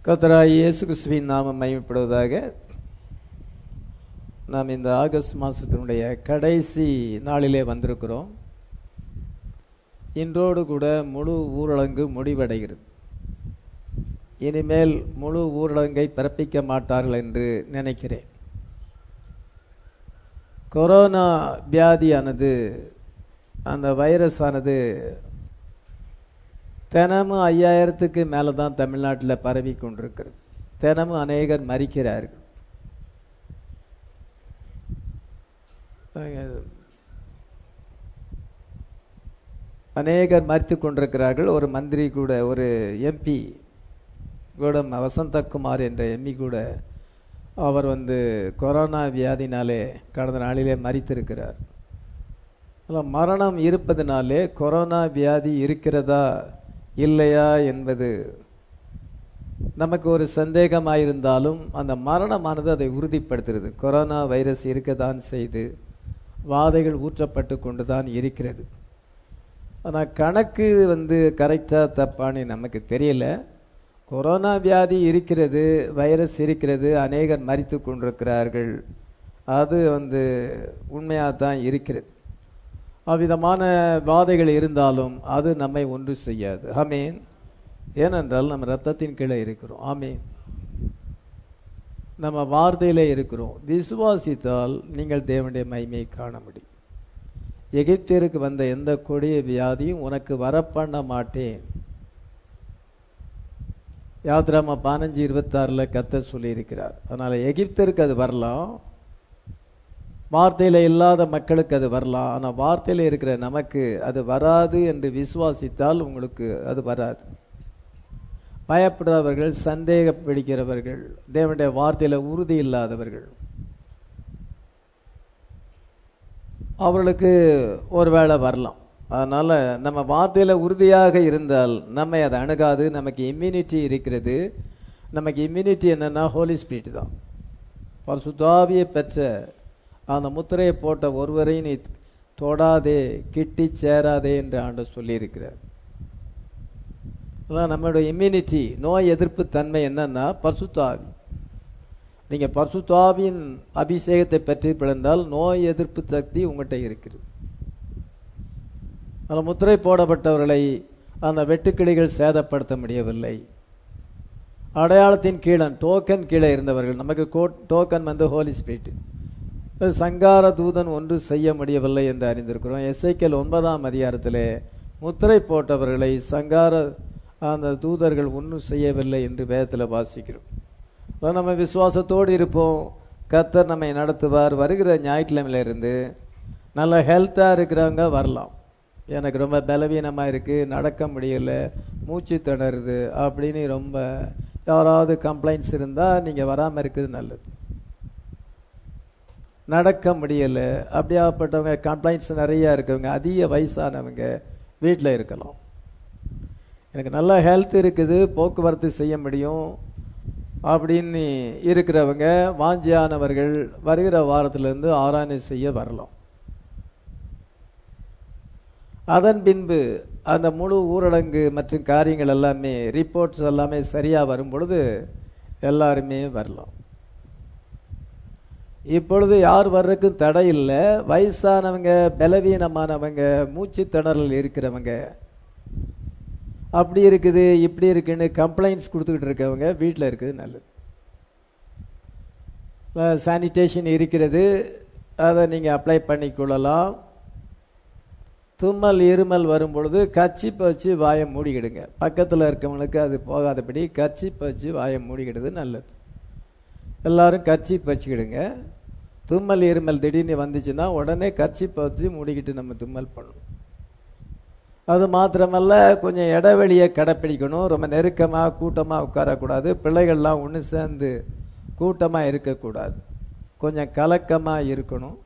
கர்த்தராய் இயேசு கிறிஸ்துவின் நாமம் மகிமைப்படுவதாக நாம் இந்த ஆகஸ்ட் மாதத்தினுடைய கடைசி நாளிலே வந்திருக்கிறோம் இன்றோடு கூட முழு ஊரடங்கு முடிவடைகிறது இனிமேல் முழு ஊரடங்கை பிறப்பிக்க மாட்டார்கள் என்று நினைக்கிறேன் கொரோனா வியாதியானது அந்த வைரஸ் ஆனது தினமும் ஐயாயிரத்துக்கு மேலே தான் தமிழ்நாட்டில் பரவி கொண்டிருக்கிறது தினமும் அநேகர் மறிக்கிறார்கள் அநேகர் மறித்து கொண்டிருக்கிறார்கள் ஒரு மந்திரி கூட ஒரு எம்பி கூட வசந்தகுமார் என்ற எம்பி கூட அவர் வந்து கொரோனா வியாதினாலே கடந்த நாளிலே மறித்திருக்கிறார் மரணம் இருப்பதனாலே கொரோனா வியாதி இருக்கிறதா இல்லையா என்பது நமக்கு ஒரு சந்தேகமாயிருந்தாலும் அந்த மரணமானது அதை உறுதிப்படுத்துகிறது கொரோனா வைரஸ் இருக்கத்தான் செய்து வாதைகள் ஊற்றப்பட்டு கொண்டு தான் இருக்கிறது ஆனால் கணக்கு வந்து கரெக்டாக தப்பான்னு நமக்கு தெரியல கொரோனா வியாதி இருக்கிறது வைரஸ் இருக்கிறது அநேகர் மறித்து கொண்டிருக்கிறார்கள் அது வந்து உண்மையாக தான் இருக்கிறது அவ்விதமான வாதைகள் இருந்தாலும் அது நம்மை ஒன்று செய்யாது ஆமீன் ஏனென்றால் நம்ம ரத்தத்தின் கீழே இருக்கிறோம் ஆமீன் நம்ம வார்த்தையிலே இருக்கிறோம் விசுவாசித்தால் நீங்கள் தேவனுடைய மகிமையை காண முடியும் எகிப்தியருக்கு வந்த எந்த கொடிய வியாதியும் உனக்கு வரப்பண்ண மாட்டேன் யாத்ராமா பதினஞ்சு இருபத்தாறில் கத்த சொல்லியிருக்கிறார் அதனால் எகிப்தருக்கு அது வரலாம் வார்த்தையில் இல்லாத மக்களுக்கு அது வரலாம் ஆனால் வார்த்தையில் இருக்கிற நமக்கு அது வராது என்று விசுவாசித்தால் உங்களுக்கு அது வராது பயப்படுறவர்கள் சந்தேகம் பிடிக்கிறவர்கள் தேவனுடைய வார்த்தையில் உறுதி இல்லாதவர்கள் அவர்களுக்கு ஒரு வேளை வரலாம் அதனால் நம்ம வார்த்தையில் உறுதியாக இருந்தால் நம்மை அதை அணுகாது நமக்கு இம்யூனிட்டி இருக்கிறது நமக்கு இம்யூனிட்டி என்னென்னா ஹோலி ஸ்பிரிட் தான் பரிசுத்தாவியை பெற்ற அந்த முத்திரையை போட்ட ஒருவரை நீ தொடாதே கிட்டி சேராதே என்று ஆண்டு சொல்லியிருக்கிறார் அதான் நம்மளுடைய இம்யூனிட்டி நோய் எதிர்ப்பு தன்மை என்னன்னா பரிசுத்தாவி நீங்கள் பரிசுத்தாவியின் அபிஷேகத்தை பற்றி பிறந்தால் நோய் எதிர்ப்பு சக்தி உங்கள்கிட்ட இருக்குது அந்த முத்திரை போடப்பட்டவர்களை அந்த வெட்டுக்கிளிகள் சேதப்படுத்த முடியவில்லை அடையாளத்தின் கீழன் டோக்கன் கீழே இருந்தவர்கள் நமக்கு கோ டோக்கன் வந்து ஹோலி ஸ்பிரிட் சங்கார தூதன் ஒன்று செய்ய முடியவில்லை என்று அறிந்திருக்கிறோம் எஸ்ஐக்கல் ஒன்பதாம் அதிகாரத்திலே முத்திரை போட்டவர்களை சங்கார அந்த தூதர்கள் ஒன்றும் செய்யவில்லை என்று வேதத்தில் வாசிக்கிறோம் நம்ம விசுவாசத்தோடு இருப்போம் கத்தர் நம்மை நடத்துவார் வருகிற ஞாயிற்றுக்கிழமையில இருந்து நல்ல ஹெல்த்தாக இருக்கிறவங்க வரலாம் எனக்கு ரொம்ப பலவீனமாக இருக்குது நடக்க முடியல மூச்சு திணறுது அப்படின்னு ரொம்ப யாராவது கம்ப்ளைண்ட்ஸ் இருந்தால் நீங்கள் வராமல் இருக்குது நல்லது நடக்க முடியலை அப்படியாப்பட்டவங்க கம்ப்ளைண்ட்ஸ் நிறையா இருக்கிறவங்க அதிக வயசானவங்க வீட்டில் இருக்கலாம் எனக்கு நல்ல ஹெல்த் இருக்குது போக்குவரத்து செய்ய முடியும் அப்படின்னு இருக்கிறவங்க வாஞ்சியானவர்கள் வருகிற வாரத்திலிருந்து ஆராய்ச்சி செய்ய வரலாம் அதன் பின்பு அந்த முழு ஊரடங்கு மற்றும் காரியங்கள் எல்லாமே ரிப்போர்ட்ஸ் எல்லாமே சரியாக வரும் பொழுது எல்லாருமே வரலாம் இப்பொழுது யார் வர்றதுக்கும் தடை இல்லை வயசானவங்க பலவீனமானவங்க மூச்சு திணறல் இருக்கிறவங்க அப்படி இருக்குது இப்படி இருக்குன்னு கம்ப்ளைண்ட்ஸ் கொடுத்துக்கிட்டு இருக்கவங்க வீட்டில் இருக்குது நல்லது சானிடேஷன் இருக்கிறது அதை நீங்கள் அப்ளை பண்ணிக்கொள்ளலாம் தும்மல் இருமல் வரும் பொழுது கச்சிப்பை வச்சு வாயை மூடிக்கிடுங்க பக்கத்தில் இருக்கவங்களுக்கு அது போகாதபடி கச்சிப்பை வச்சு வாயை மூடிக்கிடுது நல்லது எல்லாரும் கச்சிப்பை வச்சுக்கிடுங்க தும்மல் இருமல் திடீர்னு வந்துச்சுன்னா உடனே கச்சிப்பை வச்சு மூடிக்கிட்டு நம்ம தும்மல் பண்ணணும் அது மாத்திரமல்ல கொஞ்சம் இடைவெளியை கடைப்பிடிக்கணும் ரொம்ப நெருக்கமாக கூட்டமாக உட்காரக்கூடாது பிள்ளைகள்லாம் ஒன்று சேர்ந்து கூட்டமாக இருக்கக்கூடாது கொஞ்சம் கலக்கமாக இருக்கணும்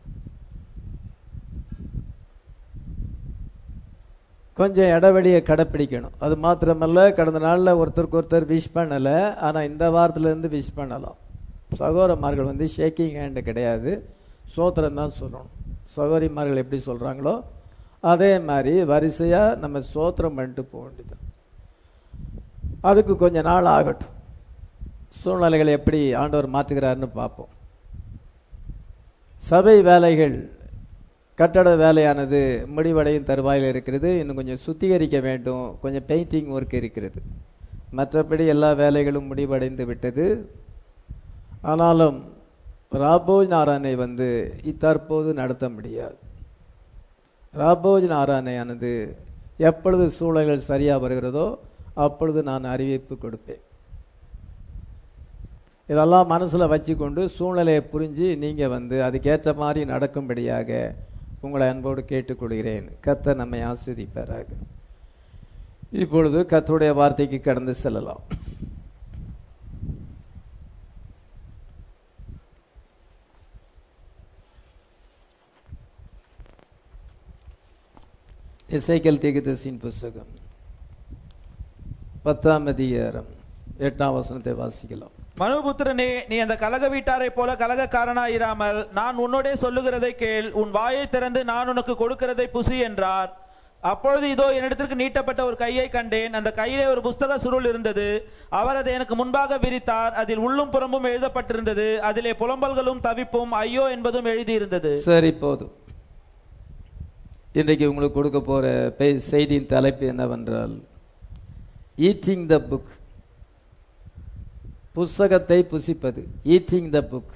கொஞ்சம் இடைவெளியை கடைப்பிடிக்கணும் அது மாத்திரமல்ல கடந்த நாளில் ஒருத்தருக்கு ஒருத்தர் விஷ் பண்ணலை ஆனால் இந்த வாரத்துலேருந்து விஷ் பண்ணலாம் சகோதரமார்கள் வந்து ஷேக்கிங் ஹேண்டு கிடையாது சோத்திரம் தான் சொல்லணும் சகோதரிமார்கள் எப்படி சொல்கிறாங்களோ அதே மாதிரி வரிசையாக நம்ம சோத்திரம் பண்ணிட்டு போக வேண்டியது அதுக்கு கொஞ்ச நாள் ஆகட்டும் சூழ்நிலைகளை எப்படி ஆண்டவர் மாற்றுகிறாருன்னு பார்ப்போம் சபை வேலைகள் கட்டட வேலையானது முடிவடையும் தருவாயில் இருக்கிறது இன்னும் கொஞ்சம் சுத்திகரிக்க வேண்டும் கொஞ்சம் பெயிண்டிங் ஒர்க் இருக்கிறது மற்றபடி எல்லா வேலைகளும் முடிவடைந்து விட்டது ஆனாலும் ராபோஜ் நாராயணை வந்து தற்போது நடத்த முடியாது ராபோஜ் நாராயணையானது எப்பொழுது சூழல்கள் சரியாக வருகிறதோ அப்பொழுது நான் அறிவிப்பு கொடுப்பேன் இதெல்லாம் மனசில் வச்சுக்கொண்டு சூழ்நிலையை புரிஞ்சு நீங்கள் வந்து அதுக்கேற்ற மாதிரி நடக்கும்படியாக உங்களை அன்போடு கேட்டுக்கொள்கிறேன் கர்த்தர் நம்மை ஆஸ்வதிப்பாராக இப்பொழுது கர்த்தருடைய வார்த்தைக்கு கடந்து செல்லலாம் இசைக்கல் தீர்க்கதரிசியின் புஸ்தகம் பத்தாம் அதிகாரம் எட்டாம் வசனத்தை வாசிக்கலாம் மனுபுத்திரனே நீ அந்த கலக வீட்டாரைப் போல கலகக்காரனாயிராமல் நான் உன்னோடே சொல்லுகிறதை கேள் உன் வாயை திறந்து நான் உனக்கு கொடுக்கிறதை புசி என்றார் அப்பொழுது இதோ என்னிடத்திற்கு நீட்டப்பட்ட ஒரு கையை கண்டேன் அந்த கையிலே ஒரு புஸ்தக சுருள் இருந்தது அவர் அதை எனக்கு முன்பாக விரித்தார் அதில் உள்ளும் புறம்பும் எழுதப்பட்டிருந்தது அதிலே புலம்பல்களும் தவிப்பும் ஐயோ என்பதும் எழுதியிருந்தது சரி போதும் இன்றைக்கு உங்களுக்கு கொடுக்க போற பெ- செய்தியின் தலைப்பு என்னவென்றால் ஈட்டிங் த புக் புஸ்தகத்தை புசிப்பது ஈட்டிங் த புக்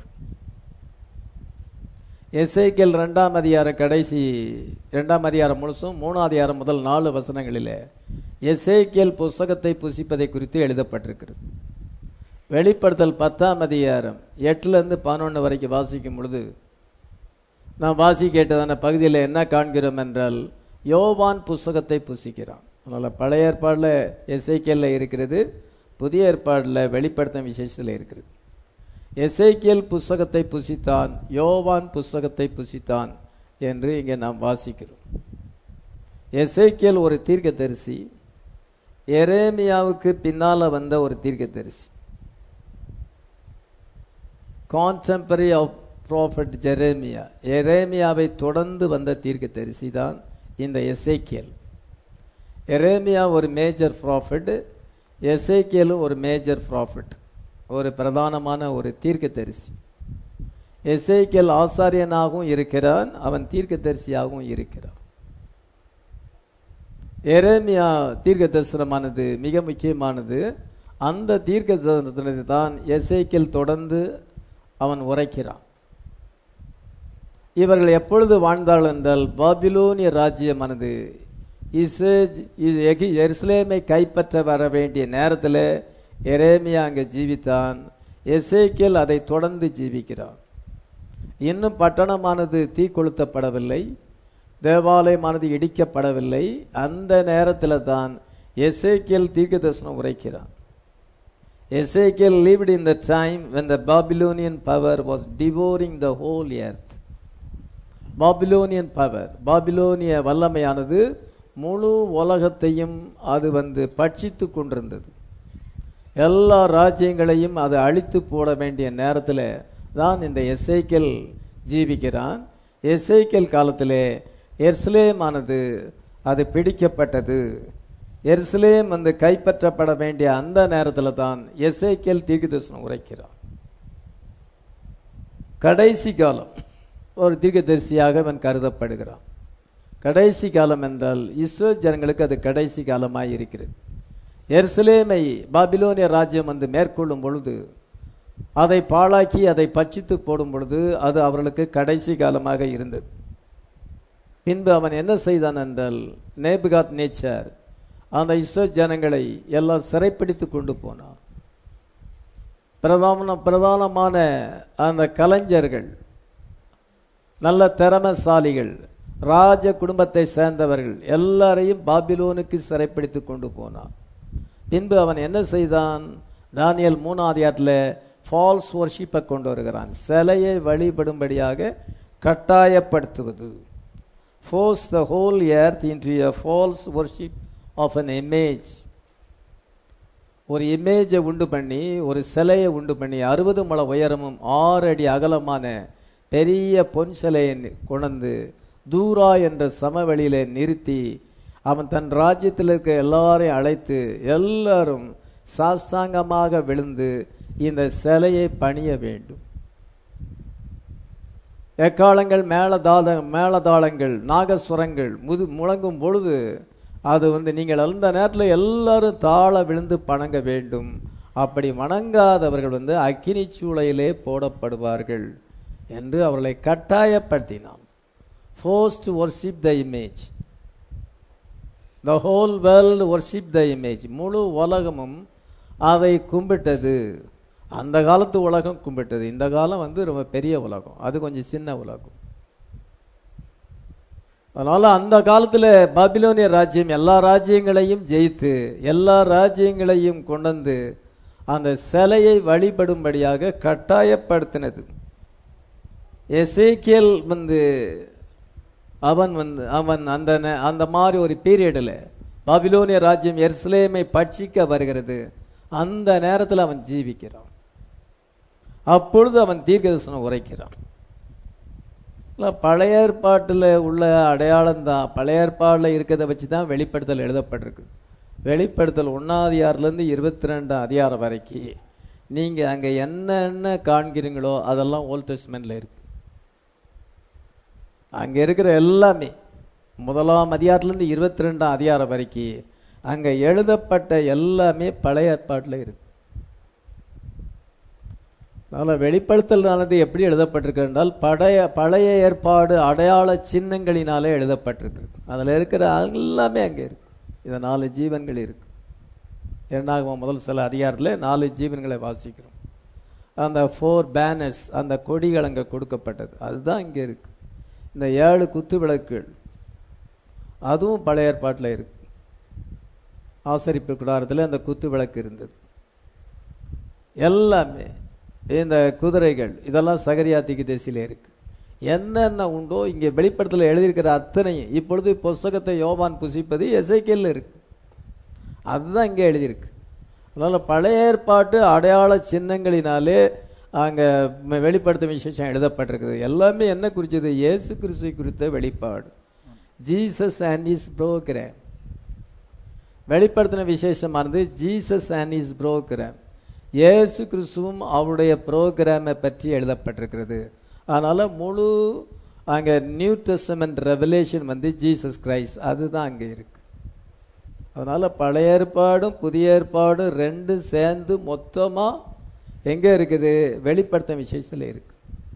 எசேக்கியல் ரெண்டாம் அதிகார கடைசி ரெண்டாம் அதிகாரம் முழுசும் மூணாம் அதிகாரம் முதல் நாலு வசனங்களிலே எசேக்கியல் புஸ்தகத்தை புசிப்பதை குறித்து எழுதப்பட்டிருக்கிறது வெளிப்படுத்தல் பத்தாம் அதிகாரம் எட்டுல இருந்து பதினொன்று வரைக்கும் வாசிக்கும் பொழுது நாம் வாசி கேட்டதான பகுதியில் என்ன காண்கிறோம் என்றால் யோவான் புஸ்தகத்தை புசிக்கிறான் அதனால் பழைய ஏற்பாடில் எஸ்ஐக்கியல்ல இருக்கிறது புதிய ஏற்பாடில் வெளிப்படுத்தும் விசேஷத்தில் இருக்கிறது எசேக்கியல் புஸ்தகத்தை புசித்தான் யோவான் புஸ்தகத்தை புசித்தான் என்று இங்கே நாம் வாசிக்கிறோம் எசேக்கியல் ஒரு தீர்க்கதரிசி எரேமியாவுக்கு பின்னால வந்த ஒரு தீர்க்கதரிசி கான்டெம்பரரி ஆஃப் ப்ராஃபட் ஜெரேமியா எரேமியாவை தொடர்ந்து வந்த தீர்க்கதரிசி தான் இந்த எசேக்கியல் எரேமியா ஒரு மேஜர் ப்ராஃபிட் எசேக்கியலும் ஒரு மேஜர் ப்ராஃபிட் ஒரு பிரதானமான ஒரு தீர்க்கதரிசி எசேக்கியல் ஆசாரியனாகவும் இருக்கிறான் அவன் தீர்க்கதரிசியாகவும் இருக்கிறான் எரேமியா தீர்க்க தரிசனமானது மிக முக்கியமானது அந்த தீர்க்க தரிசனத்தை தான் எசேக்கியல் தொடர்ந்து அவன் உரைக்கிறான் இவர்கள் எப்பொழுது வாழ்ந்தாள் என்றால் பாபிலோனிய ராஜ்யமானது இசேஜ் இ- எகி- எருசலேமை கைப்பற்ற வர வேண்டிய நேரத்தில் எரேமியா அங்கே ஜீவித்தான் எசேக்கியல் அதை தொடர்ந்து ஜீவிக்கிறான் இன்னும் பட்டணமானது தீக்கொளுத்தப்படவில்லை தேவாலயமானது இடிக்கப்படவில்லை அந்த நேரத்தில் தான் எசேக்கியல் தீர்க்கதரிசனம் உரைக்கிறான் எசேக்கியல் lived in the time when the Babylonian power was devouring the whole earth. Babylonian power பாபிலோனிய வல்லமையானது முழு உலகத்தையும் அது வந்து பட்சித்து கொண்டிருந்தது எல்லா ராஜ்யங்களையும் அது அழித்து போட வேண்டிய நேரத்தில் தான் இந்த எஸ்ஐக்கல் ஜீவிக்கிறான் எஸ்ஐக்கல் காலத்திலே எர்ஸ்லேமானது அது பிடிக்கப்பட்டது எருசலேம் வந்து கைப்பற்றப்பட வேண்டிய அந்த நேரத்தில் தான் எஸ்ஐக்கேல் தீர்க்கதரிசனம் உரைக்கிறான் கடைசி காலம் ஒரு தீர்க்கதரிசியாக அவன் கருதப்படுகிறான் கடைசி காலம் என்றால் இஸ்ரோ ஜனங்களுக்கு அது கடைசி காலமாய் இருக்கிறது எருசலேமை பாபிலோனிய ராஜ்யம் வந்து மேற்கொள்ளும் பொழுது அதை பாழாக்கி அதை பட்சித்து போடும் பொழுது அது அவர்களுக்கு கடைசி காலமாக இருந்தது பின்பு அவன் என்ன செய்தான் என்றால் நேபுகாத் நேச்சர் அந்த இஸ்ரோ ஜனங்களை எல்லாம் சிறைப்பிடித்து கொண்டு போனான் பிரதான பிரதானமான அந்த கலைஞர்கள் நல்ல திறமசாலிகள் ராஜ குடும்பத்தை சேர்ந்தவர்கள் எல்லாரையும் பாபிலோனுக்கு சிறைப்பிடித்து கொண்டு போனான் பின்பு அவன் என்ன செய்தான் தானியல் மூணாவது ஃபால்ஸ் ஒர்ஷிப்பை கொண்டு வருகிறான் சிலையை வழிபடும்படியாக கட்டாயப்படுத்துவது force the whole earth into a false worship of an image ஒரு இமேஜை உண்டு பண்ணி ஒரு சிலையை உண்டு பண்ணி அறுபது முழ உயரமும் ஆறு அடி அகலமான பெரிய பொன் சிலையை நி- கொண்டு தூரா என்ற சமவெளியில நிறுத்தி அவன் தன் ராஜ்யத்தில் இருக்க எல்லாரையும் அழைத்து எல்லாரும் சாஸ்தாங்கமாக விழுந்து இந்த சிலையை பணிய வேண்டும் எக்காலங்கள் மேலதாள மேலதாளங்கள் நாகஸ்வரங்கள் முது முழங்கும் பொழுது அது வந்து நீங்கள் அந்த நேரத்தில் எல்லாரும் தாழ விழுந்து வணங்க வேண்டும் அப்படி வணங்காதவர்கள் வந்து அக்கினி சூளையிலே போடப்படுவார்கள் என்று அவர்களை கட்டாயப்படுத்தினான் forced worship the image the whole world worship the image முழு உலகமும் அதை கும்பிட்டது அந்த காலத்து உலகம் கும்பிட்டது இந்த காலம் வந்து ரொம்ப பெரிய உலகம் அது கொஞ்சம் சின்ன உலகம் அதனால அந்த காலத்துல பாபிலோனிய ராஜ்யம் எல்லா ராஜ்யங்களையும் ஜெயித்து எல்லா ராஜ்யங்களையும் கொண்டு வந்து அந்த சிலையை வழிபடும்படியாக கட்டாயப்படுத்தினது எசேக்கியல் வந்து அவன் வந்து அவன் அந்த நே- அந்த மாதிரி ஒரு பீரியடில் பாபிலோனிய ராஜ்யம் எருசலேமை பட்சிக்க வருகிறது அந்த நேரத்தில் அவன் ஜீவிக்கிறான் அப்பொழுது அவன் தீர்க்கதரிசனம் உரைக்கிறான் இல்ல, பழைய ஏற்பாட்டில் உள்ள அடையாளம் தான் பழைய ஏற்பாடில் இருக்கிறத வச்சு தான் வெளிப்படுத்தல் எழுதப்பட்டிருக்கு வெளிப்படுத்தல் ஒன்றாம் அதிகாரத்துலேருந்து இருபத்தி ரெண்டாம் அதிகாரம் வரைக்கும் நீங்கள் அங்கே என்னென்ன காண்கிறீங்களோ அதெல்லாம் ஓல்ட் டெஸ்ட்மெண்ட்டில் இருக்கு அங்கே இருக்கிற எல்லாமே முதலாம் அதிகாரத்துலேருந்து இருபத்தி ரெண்டாம் அதிகாரம் வரைக்கும் அங்கே எழுதப்பட்ட எல்லாமே பழைய ஏற்பாட்டில் இருக்கு அதனால் வெளிப்படுத்தலானது எப்படி எழுதப்பட்டிருக்கு என்றால் பழைய பழைய ஏற்பாடு அடையாள சின்னங்களினாலே எழுதப்பட்டிருக்கு அதில் இருக்கிற எல்லாமே அங்கே இருக்கு இது நாலு ஜீவன்கள் இருக்கு இரண்டாவது முதல் சில அதிகாரத்தில் நாலு ஜீவன்களை வாசிக்கிறோம் அந்த ஃபோர் பேனர்ஸ் அந்த கொடிகள் அங்கே கொடுக்கப்பட்டது அதுதான் இங்கே இருக்கு இந்த ஏழு குத்து விளக்குகள் அதுவும் பழைய ஏற்பாட்டில் இருக்கு ஆசரிப்பு கூடாரத்தில் அந்த குத்து விளக்கு இருந்தது எல்லாமே இந்த குதிரைகள் இதெல்லாம் சகரியாத்திக்கு தேசியில இருக்கு என்னென்ன உண்டோ இங்கே வெளிப்படத்தில் எழுதியிருக்கிற அத்தனையும் இப்பொழுது புஸ்தகத்தை யோவான் புசிப்பது எசைக்கேல்ல இருக்கு அதுதான் இங்கே எழுதியிருக்கு அதனால பழைய ஏற்பாட்டு அடையாள சின்னங்களினாலே அங்கே வெளிப்படுத்தும் விசேஷம் எழுதப்பட்டிருக்குது எல்லாமே என்ன குறிச்சது இயேசு கிறிஸ்துவை குறித்த வெளிப்பாடு ஜீசஸ் அண்ட் இஸ் ப்ரோக்ராம் வெளிப்படுத்தின விசேஷமானது ஜீசஸ் அண்ட் இஸ் ப்ரோக்ராம் இயேசு கிறிஸ்துவும் அவருடைய ப்ரோக்ராமை பற்றி எழுதப்பட்டிருக்கிறது அதனால முழு அங்கே நியூ டெஸ்டமெண்ட் ரெவலேஷன் வந்து ஜீசஸ் கிரைஸ்ட் அதுதான் அங்கே இருக்கு அதனால பழைய ஏற்பாடும் புதிய ஏற்பாடும் ரெண்டும் சேர்ந்து மொத்தமா எங்க இருக்குது வெளிப்படுத்தும் விசேஷத்தில் இருக்கு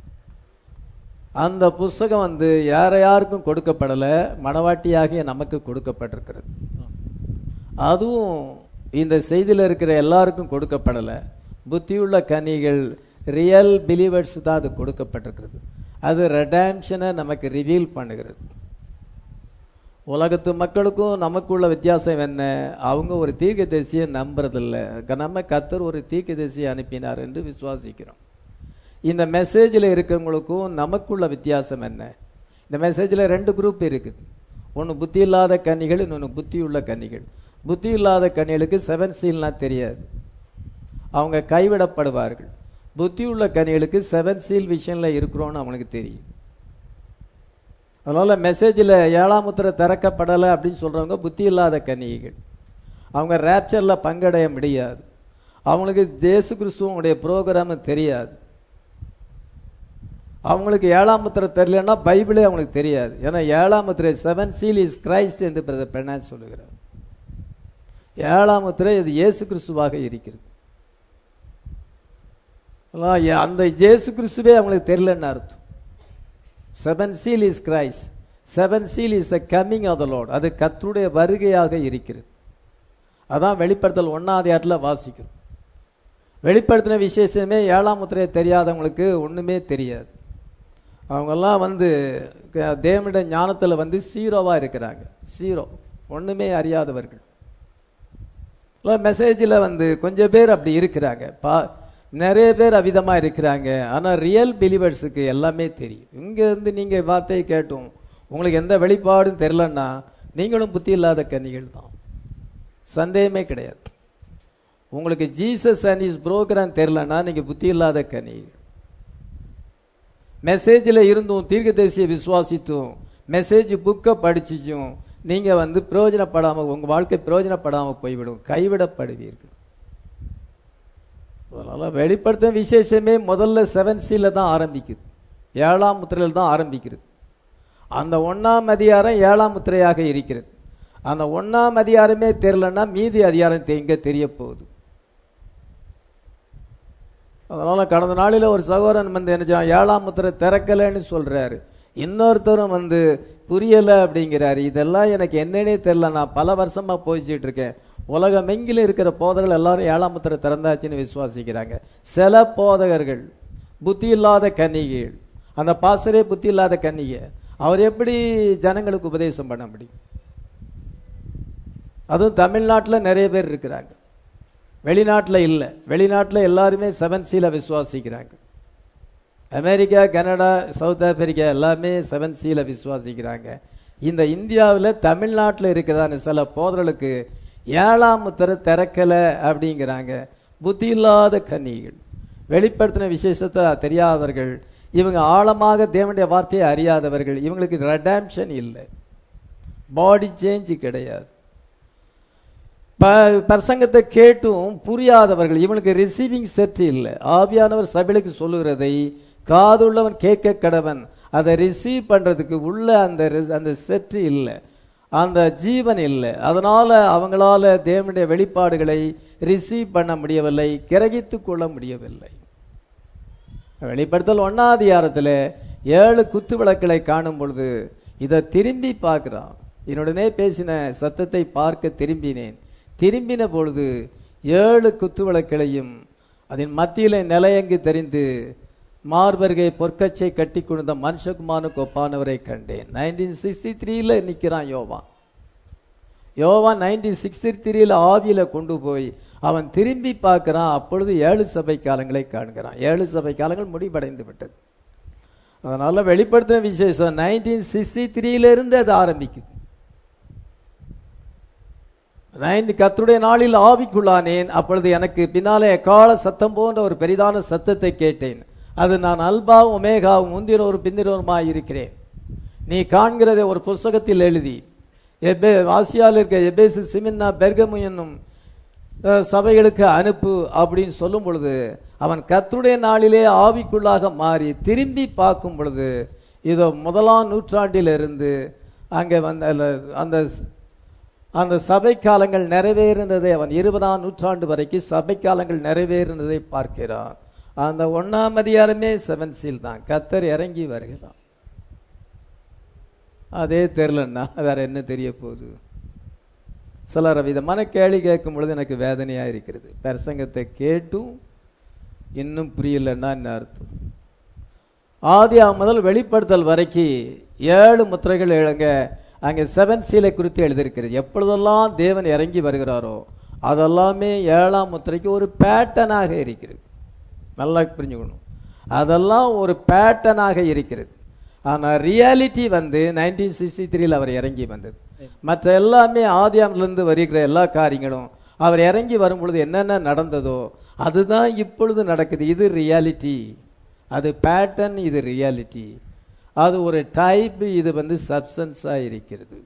அந்த புஸ்தகம் வந்து யார யாருக்கும் கொடுக்கப்படலை மணவாட்டியாகிய நமக்கு கொடுக்கப்பட்டிருக்கிறது அதுவும் இந்த செய்தியில் இருக்கிற எல்லாருக்கும் கொடுக்கப்படலை புத்தியுள்ள கனிகள் ரியல் பிலீவர்ஸ் தான் அது கொடுக்கப்பட்டிருக்கிறது அது ரெடாம்ஷனை நமக்கு ரிவீல் பண்ணுகிறது உலகத்து மக்களுக்கும் நமக்குள்ள வித்தியாசம் என்ன அவங்க ஒரு தீர்க்க தரிசியை நம்புறதில்ல க- நம்ம கத்தர் ஒரு தீர்க்க தரிசியை அனுப்பினார் என்று விசுவாசிக்கிறோம் இந்த மெசேஜில் இருக்கிறவங்களுக்கும் நமக்குள்ள வித்தியாசம் என்ன இந்த மெசேஜில் ரெண்டு குரூப் இருக்குது ஒன்று புத்தி இல்லாத கன்னிகள் இன்னொன்று புத்தியுள்ள கன்னிகள் புத்தி இல்லாத கன்னிகளுக்கு செவன் சீல்னா தெரியாது அவங்க கைவிடப்படுவார்கள் புத்தியுள்ள கன்னிகளுக்கு செவன் சீல் விஷயம்ல இருக்கிறோன்னு அவனுக்கு தெரியும் அதனால மெசேஜில் ஏழாம் முத்திரை திறக்கப்படலை அப்படின்னு சொல்றவங்க புத்தி இல்லாத கன்னிகைகள் அவங்க ரேப்சரில் பங்கடைய முடியாது அவங்களுக்கு ஜேசு கிறிஸ்துவனுடைய ப்ரோக்ராம் தெரியாது அவங்களுக்கு ஏழாம் முத்திரை தெரியலன்னா பைபிளே அவங்களுக்கு தெரியாது ஏன்னா ஏழாம் முத்திரை செவன் சீல் இஸ் கிரைஸ்ட் என்று பிரதர் பெர்னாஸ் சொல்லுகிறார் ஏழாம் முத்திரை இது இயேசு கிறிஸ்துவாக இருக்கிறது அதான் ஏ- அந்த இயேசு கிறிஸ்துவே அவங்களுக்கு தெரியலன்னு அர்த்தம் seven seal is Christ seven seal is the coming of the Lord அது கர்த்தருடைய வருகையாக இருக்கிறது அதான் வெளிப்படுத்தல் ஒன்னாவது ஆட்டில் வாசிக்கிறோம் வெளிப்படுத்தின விசேஷமே ஏழாம் முத்திரையை தெரியாதவங்களுக்கு ஒண்ணுமே தெரியாது அவங்கெல்லாம் வந்து க- தேவனுடைய ஞானத்துல வந்து சீரோவா இருக்கிறாங்க சீரோ ஒண்ணுமே அறியாதவர்கள் மெசேஜில் வந்து கொஞ்சம் பேர் அப்படி இருக்கிறாங்க பா நிறைய பேர் அவிதமா இருக்கிறாங்க ஆனா ரியல் பிலீவர்ஸுக்கு எல்லாமே தெரியும் இங்க இருந்து நீங்க வார்த்தையை கேட்டும் உங்களுக்கு எந்த வெளிப்பாடும் தெரிலன்னா நீங்களும் புத்தி இல்லாத கன்னிகள் தான் சந்தேகமே கிடையாது உங்களுக்கு ஜீசஸ் அண்ட் இஸ் புரோக்ராம் தெரிலன்னா நீங்க புத்தி இல்லாத கன்னிகள் மெசேஜில் இருந்தும் தீர்க்கதரிசியை விசுவாசித்தும் மெசேஜ் புக்கை படிச்சுச்சும் நீங்க வந்து பிரயோஜனப்படாம உங்க வாழ்க்கை பிரயோஜனப்படாம போய்விடும் கைவிடப்படுவீர்கள் அதனால வெளிப்படுத்தும் விசேஷமே முதல்ல செவன் சீல தான் ஆரம்பிக்குது ஏழாம் முத்திரையில் தான் ஆரம்பிக்கிறது அந்த ஒண்ணாம் அதிகாரம் ஏழாம் முத்திரையாக இருக்கிறது அந்த ஒண்ணாம் அதிகாரமே தெரியலன்னா மீதி அதிகாரம் தெ- எங்க தெரிய போகுது அதனால கடந்த நாளில் ஒரு சகோதரன் வந்து என்ன செய்வான், ஏழாம் முத்திரை திறக்கலைன்னு சொல்றாரு இன்னொருத்தரும் வந்து புரியல அப்படிங்கிறாரு இதெல்லாம் எனக்கு என்னன்னே தெரியல நான் பல வருஷமா போயிச்சிட்டு இருக்கேன் உலகம் எங்கிலும் இருக்கிற போதகர்கள் எல்லாரும் ஏழாம் முத்திரை திறந்தாச்சுன்னு விசுவாசிக்கிறாங்க சில போதகர்கள் புத்தி இல்லாத கன்னிகைகள் அந்த பாசரே புத்தி இல்லாத கன்னிகை அவர் எப்படி ஜனங்களுக்கு உபதேசம் பண்ண முடியும் அதுவும் தமிழ்நாட்டில் நிறைய பேர் இருக்கிறாங்க வெளிநாட்டில் இல்லை வெளிநாட்டில் எல்லாருமே செவன் சீல விசுவாசிக்கிறாங்க அமெரிக்கா கனடா சவுத் ஆப்பிரிக்கா எல்லாமே செவன் சீல விசுவாசிக்கிறாங்க இந்த இந்தியாவில் தமிழ்நாட்டில் இருக்கிறதான சில போதர்களுக்கு ஏழாம் முத்திரை திறக்கலை அப்படிங்கிறாங்க புத்தி இல்லாத கன்னிகள் வெளிப்படுத்தின விசேஷத்தை தெரியாதவர்கள் இவங்க ஆழமாக தேவனுடைய வார்த்தையை அறியாதவர்கள் இவங்களுக்கு ரெடாம்ஷன் இல்லை பாடி சேஞ்ச் கிடையாது ப- பிரசங்கத்தை கேட்டும் புரியாதவர்கள் இவனுக்கு ரிசீவிங் செட் இல்லை ஆவியானவர் சபைகளுக்கு சொல்லுகிறதை காதுள்ளவன் கேட்க கடவன் அதை ரிசீவ் பண்றதுக்கு உள்ள அந்த ரிஸ்- அந்த செட் இல்லை அந்த ஜீவன் இல்லை அதனால அவங்களால தேவனுடைய வெளிப்பாடுகளை ரிசீவ் பண்ண முடியவில்லை கிரகித்து கொள்ள முடியவில்லை வெளிப்படுத்தல் ஒன்னாதிகாரத்தில் ஏழு குத்து விளக்குகளை காணும் பொழுது இதை திரும்பி பார்க்கிறான் என்னுடனே பேசின சத்தத்தை பார்க்க திரும்பினேன் திரும்பின பொழுது ஏழு குத்து விளக்குகளையும் அதன் மத்தியிலே நிலையங்கு தெரிந்து மார்பர்கை பொற்கச்சை கட்டி கொண்ட மனுஷகுமானுக்கு ஒப்பானவரை கண்டேன் நைன்டீன் சிக்ஸ்டி த்ரீல நிற்கிறான் யோவான் யோவான் நைன்டீன் சிக்ஸ்டி த்ரீல ஆவியில கொண்டு போய் அவன் திரும்பி பார்க்கிறான் அப்பொழுது ஏழு சபை காலங்களை காண்கிறான் ஏழு சபை காலங்கள் முடிவடைந்து விட்டது அதனால வெளிப்படுத்தின விசேஷம் நைன்டீன் சிக்ஸ்டி த்ரீல இருந்து அது ஆரம்பிக்குது நைன் கர்த்தருடைய நாளில் ஆவிக்குள்ளானேன் அப்பொழுது எனக்கு பின்னாலே கால சத்தம் போன்ற ஒரு பெரிதான சத்தத்தை கேட்டேன் அது நான் அல்பாவும் ஒமேகாவும் முந்தினோரும் பிந்தினோருமாய் இருக்கிறேன் நீ காண்கிறதை ஒரு புஸ்தகத்தில் எழுதி எபே ஆசியாவில் இருக்க எபேசு சிமின்னா பெர்கமு என்னும் அஹ், சபைகளுக்கு அனுப்பு அப்படின்னு சொல்லும் பொழுது அவன் கர்த்தருடைய நாளிலே ஆவிக்குள்ளாக மாறி திரும்பி பார்க்கும் பொழுது இதோ முதலாம் நூற்றாண்டிலிருந்து அங்கே வந்த அல்ல- அந்த அந்த சபை காலங்கள் நிறைவேறினதை அவன் இருபதாம் நூற்றாண்டு வரைக்கும் சபை காலங்கள் நிறைவேறினதை பார்க்கிறான் அந்த ஒன்னாம் அதிகாரமே செவன் சீல் தான் கத்தர் இறங்கி வருகிறான் அதே தெரிலன்னா வேற என்ன தெரிய போகுது சிலர் விதமான கேள்வி கேட்கும் பொழுது எனக்கு வேதனையா இருக்கிறது பிரசங்கத்தை கேட்டும் இன்னும் புரியலன்னா என்ன அர்த்தம் ஆதி முதல் வெளிப்படுத்தல் வரைக்கும் ஏழு முத்திரைகள் எழுங்க அங்கே செவன் சீலை குறித்து எழுதியிருக்கிறது எப்பொழுதெல்லாம் தேவன் இறங்கி வருகிறாரோ அதெல்லாமே ஏழாம் முத்திரைக்கு ஒரு பேட்டனாக இருக்கிறது நல்லா புரிஞ்சுக்கணும் அதெல்லாம் ஒரு பேட்டனாக இருக்கிறது ஆனா ரியாலிட்டி வந்து நைன்டீன் சிக்ஸ்டி த்ரீல அவர் இறங்கி வந்தது மற்ற எல்லாமே ஆதியாமிலிருந்து வருகிற எல்லா காரியங்களும் அவர் இறங்கி வரும் பொழுது என்னென்ன நடந்ததோ அதுதான் இப்பொழுது நடக்குது இது ரியாலிட்டி அது பேட்டர்ன் இது ரியாலிட்டி அது ஒரு டைப் இது வந்து சப்சன்ஸாக இருக்கிறது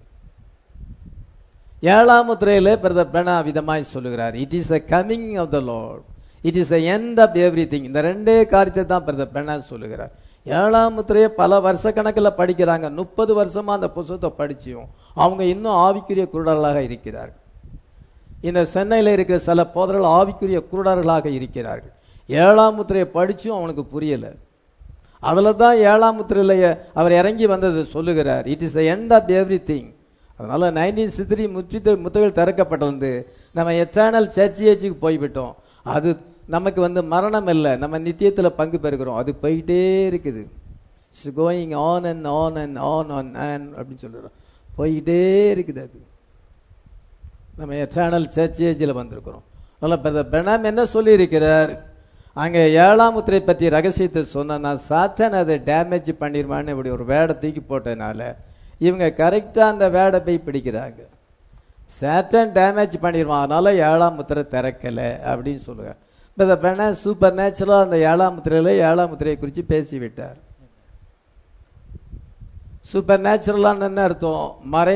ஏழாம் முத்திரையில பிரதர் பிரணா விதமாய் சொல்லுகிறார் it is a coming of the Lord it is a end of everything இந்த ரெண்டே காரியத்தை தான் பிரதர் பிரணா சொல்லுகிறார் ஏழாம் முத்திரையை பல வருஷ கணக்கில் படிக்கிறாங்க முப்பது வருஷமா அந்த புத்தகத்தை படிச்சியும் அவங்க இன்னும் ஆவிக்குரிய குருடர்களாக இருக்கிறார்கள் இந்த சென்னையில் இருக்கிற சில போதர்கள் ஆவிக்குரிய குருடர்களாக இருக்கிறார்கள் ஏழாம் முத்திரையை படிச்சும் அவனுக்கு புரியலை அதில் தான் ஏழாம் முத்திரையில அவர் இறங்கி வந்தது சொல்லுகிறார் it is the end of everything அதனால நைன்டீன் சித்திரி முற்றி முத்திரைகள் திறக்கப்பட்டிருந்து நம்ம எட்டர்னல் சர்ச்சியேஜுக்கு போய்விட்டோம் அது நமக்கு வந்து மரணம் இல்லை நம்ம நித்தியத்தில் பங்கு பெறுகிறோம் அது போயிட்டே இருக்குது it's going on and on and on on and அப்படின்னு சொல்லுறோம் போய்கிட்டே இருக்குது அது நம்ம எட்டர்னல் சர்ச்சேஜில் வந்திருக்கிறோம் அதனால் பெனாம் என்ன சொல்லியிருக்கிறார் அங்கே ஏழாம் முத்திரை பற்றி ரகசியத்தை சொன்னா சாத்தான் அதை டேமேஜ் பண்ணிடுவான்னு இப்படி ஒரு வேடை தூக்கி போட்டதுனால இவங்க கரெக்டாக அந்த வேடை போய் பிடிக்கிறாங்க சாட்டன் டேமேஜ் பண்ணிடுவான் அதனால ஏழாம் முத்திரை திறக்கலை அப்படின்னு சொல்லுவாங்க இப்போ இந்த பெண்ண சூப்பர் நேச்சுரலாக அந்த ஏழாம் முத்திரையில் ஏழாம் முத்திரையை குறித்து பேசி விட்டார் சூப்பர் நேச்சுரலான்னு என்ன அர்த்தம்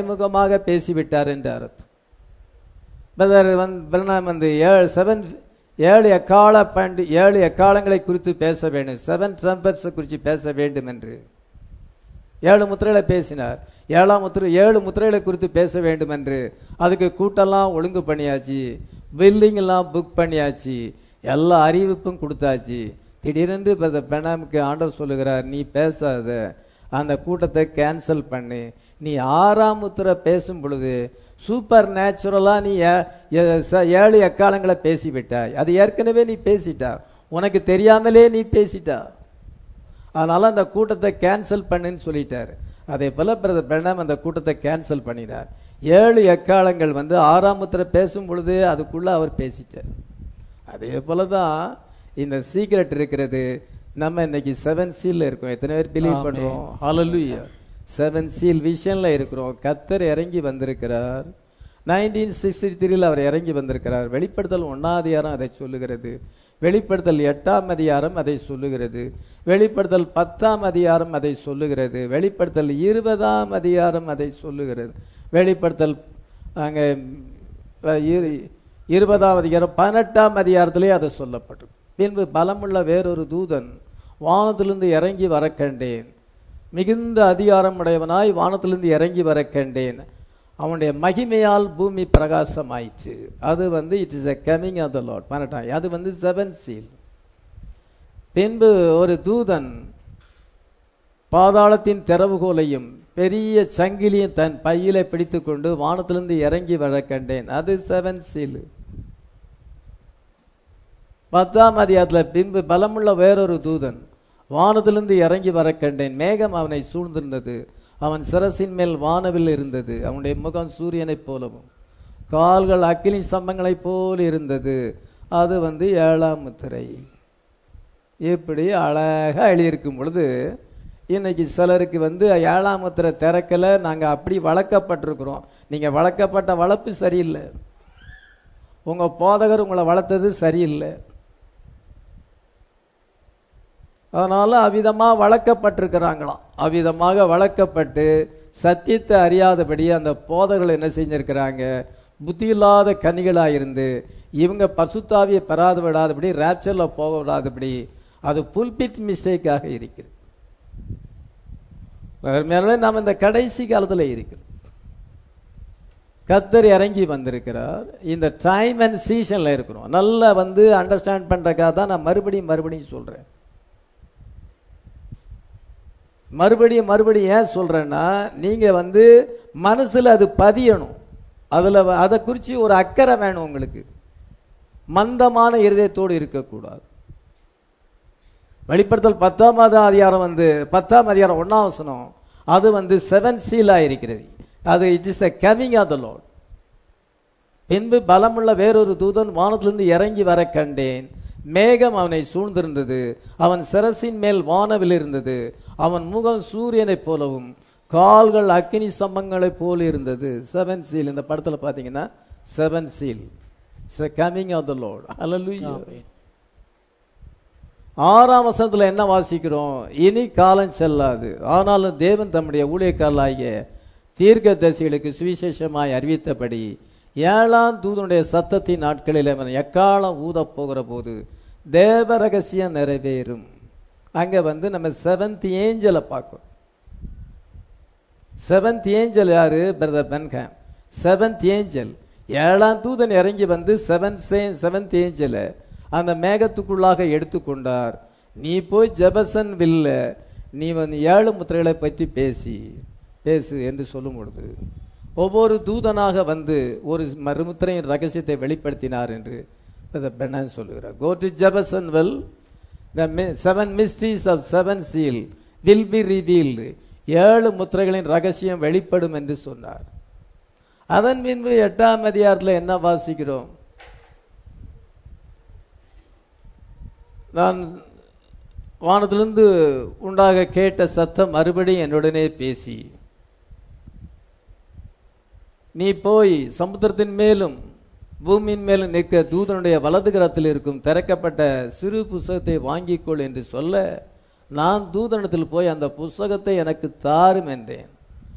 மறைமுகமாக பேசிவிட்டார் என்று அர்த்தம் பிரதர் வந்து பிரணாம் வந்து ஏழு செவன் ஏழு எக்கால பண்டு ஏழு எக்காலங்களை குறித்து பேச வேண்டும் செவன் ட்ரம்பர்ஸ் குறித்து பேச வேண்டும் என்று ஏழு முத்திரைகளை பேசினார் ஏழாம் முத்திரை ஏழு முத்திரைகளை குறித்து பேச வேண்டும் என்று அதுக்கு கூட்டெல்லாம் ஒழுங்கு பண்ணியாச்சு பில்டிங் எல்லாம் புக் பண்ணியாச்சு எல்லா அறிவிப்பும் கொடுத்தாச்சு திடீரென்று பெனாமுக்கு ஆண்டவர் சொல்லுகிறார் நீ பேசாத அந்த கூட்டத்தை கேன்சல் பண்ணு நீ ஆறாம் முத்திரை பேசும் பொழுது சூப்பர் நேச்சுரலா நீ ஏ- ஏ- ச- ஏழு எக்காலங்களை பேசிவிட்டாய் அது ஏற்கனவே நீ பேசிட்டா உனக்கு தெரியாமலே நீ பேசிட்டா அதனால அந்த கூட்டத்தை கேன்சல் பண்ணுன்னு சொல்லிட்டார் அதே போல பிரதர் பிரணாம் அந்த கூட்டத்தை கேன்சல் பண்ணினார் ஏழு எக்காலங்கள் வந்து ஆறாம் முத்திரை பேசும் பொழுது அதுக்குள்ள அவர் பேசிட்டார் அதே போல தான் இந்த சீக்ரெட் இருக்கிறது நம்ம இன்னைக்கு செவன் சீல்ல இருக்கோம் எத்தனை பேர் பிலீவ் ஆமென். பண்றோம் ஹalleluya செவன் சீல் விஷன்ல இருக்கிறோம் கத்தர் இறங்கி வந்திருக்கிறார் நைன்டீன் சிக்ஸ்டி த்ரீல அவர் இறங்கி வந்திருக்கிறார் வெளிப்படுத்தல் ஒன்னாம் அதிகாரம் அதை சொல்லுகிறது வெளிப்படுத்தல் எட்டாம் அதிகாரம் அதை சொல்லுகிறது வெளிப்படுத்தல் பத்தாம் அதிகாரம் அதை சொல்லுகிறது வெளிப்படுத்தல் இருபதாம் அதிகாரம் அதை சொல்லுகிறது வெளிப்படுத்தல் அங்க அஹ், இரு- இருபதாம் அதிகாரம் பதினெட்டாம் அதிகாரத்திலே அது சொல்லப்பட்டது பின்பு பலமுள்ள வேறொரு தூதன் வானத்திலிருந்து இறங்கி வர கண்டேன் மிகுந்த அதிகாரம் உடையவனாய் வானத்திலிருந்து இறங்கி வர கண்டேன் அவனுடைய மகிமையால் பூமி பிரகாசமாயிற்று அது வந்து it is a coming of the lord பதினெட்டாம் அது வந்து செவன் சீல் பின்பு ஒரு தூதன் பாதாளத்தின் திறவுகோலையும் பெரிய சங்கிலியும் தன் பையில பிடித்துக்கொண்டு வானத்திலிருந்து இறங்கி வர கண்டேன் அது செவன் சீல் பத்தாம் அதிகாரத்துல பின்பு பலமுள்ள வேறொரு தூதன் வானத்திலிருந்து இறங்கி வர கண்டேன் மேகம் அவனை சூழ்ந்திருந்தது அவன் சிரசின் மேல் வானவில் இருந்தது அவனுடைய முகம் சூரியனைப் போலவும் கால்கள் அக்கினி சம்பங்களைப் போல் இருந்தது அது வந்து ஏழாம் முத்திரை இப்படி அழகா எழுதியிருக்கும் பொழுது இன்னைக்கு சிலருக்கு வந்து ஏழாம் முத்திரை திறக்கல நாங்க அப்படி வளர்க்கப்பட்டிருக்கிறோம் நீங்க வளர்க்கப்பட்ட வளர்ப்பு சரியில்லை உங்க போதகர் உங்களை வளர்த்தது சரியில்லை அதனால அவ்விதமா வளர்க்கப்பட்டிருக்கிறாங்களாம் அவ்விதமாக வளர்க்கப்பட்டு சத்தியத்தை அறியாதபடி அந்த போதகர்கள் என்ன செஞ்சிருக்கிறாங்க புத்தி இல்லாத கனிகளா இருந்து இவங்க பசுத்தாவியை பெறாது விடாதபடி ரேப்சர்ல போக விடாதபடி அது புல்பிட் மிஸ்டேக்காக இருக்கிறது மேலே நாம் இந்த கடைசி காலத்துல இருக்கிறோம் கத்தர் இறங்கி வந்திருக்கிறார் இந்த டைம் அண்ட் சீசன்ல இருக்கிறோம் நல்லா வந்து அண்டர்ஸ்டாண்ட் பண்றதுக்காக தான் நான் மறுபடியும் மறுபடியும் சொல்றேன் மறுபடியும் மறுபடியும் ஏன் சொல்றேன்னா நீங்க வந்து மனசுல அது பதியணும் அதுல வ- அதை குறித்து ஒரு அக்கறை வேணும் உங்களுக்கு மந்தமான இருதயத்தோடு இருக்கக்கூடாது வெளிப்படுத்தல் பத்தாம் அதிகாரம் வந்து பத்தாம் அதிகாரம் ஒன்னாம் வசனம் அது வந்து செவன் சீலா இருக்கிறது அது it is the coming of the Lord பின்பு பலமுள்ள வேறொரு தூதன் வானத்திலிருந்து இறங்கி வர கண்டேன் மேகம் அவனை சூழ்ந்திருந்தது அவன் சிரசின் மேல் வானவில் இருந்தது அவன் முகம் சூரியனைப் போலவும் கால்கள் அக்கினி சம்பங்களைப் போல இருந்தது செவன் சீல் இந்த படத்துல பாத்தீங்கன்னா seven seal coming of the Lord ஹalleluya ஆமென். ஆறாம் வசனத்துல என்ன வாசிக்கிறோம் இனி காலம் செல்லாது ஆனாலும் தேவன் தம்முடைய ஊழியக்காரலாகிய தீர்க்க தரிசிகளுக்கு சுவிசேஷமாய் அறிவித்தபடி ஏழாம் தூதனுடைய சத்தத்தின் நாட்களில் அவன் எக்காலம் ஊதப் போகிற போது தேவ ரகசியம் நிறைவேறும் அங்க வந்து நம்ம செவன்த் ஏஞ்சலை பார்க்கிறோம் செவன்த் ஏஞ்சல் யாரு பிரதர் பென்ஹாம் செவன்த் ஏஞ்சல் ஏழாம் தூதன் இறங்கி வந்து செவன் செவன்த் ஏஞ்சல அந்த மேகத்துக்குள்ளாக எடுத்துக்கொண்டார் நீ போய் ஜெபசன் வில்ல நீ வந்து ஏழு முத்திரைகளை பற்றி பேசி பேசு என்று சொல்லும் பொழுது ஒவ்வொரு தூதனாக வந்து ஒரு மறுமுத்திரையின் ரகசியத்தை வெளிப்படுத்தினார் என்று பிரதர் பென்னான் சொல்லுகிறார் go to Jefferson well the mi- seven mysteries of seven seal will be revealed ஏழு முத்திரைகளின் ரகசியம் வெளிப்படும் என்று சொன்னார் அதன் பின்பு எட்டாம் அதிகாரத்தில் என்ன வாசிக்கிறோம் நான் வானத்திலிருந்து உண்டாக கேட்ட சத்தம் மறுபடியும் என்னுடனே பேசி நீ போய் சமுத்திரத்தின் மேலும் பூமியின் மேலும் நிற்க தூதனுடைய வலது கரத்தில் இருக்கும் திறக்கப்பட்ட சிறு புஸ்தகத்தை வாங்கிக்கொள் என்று சொல்ல நான் தூதனிடத்தில் போய் அந்த புஸ்தகத்தை எனக்கு தாரும் என்றேன்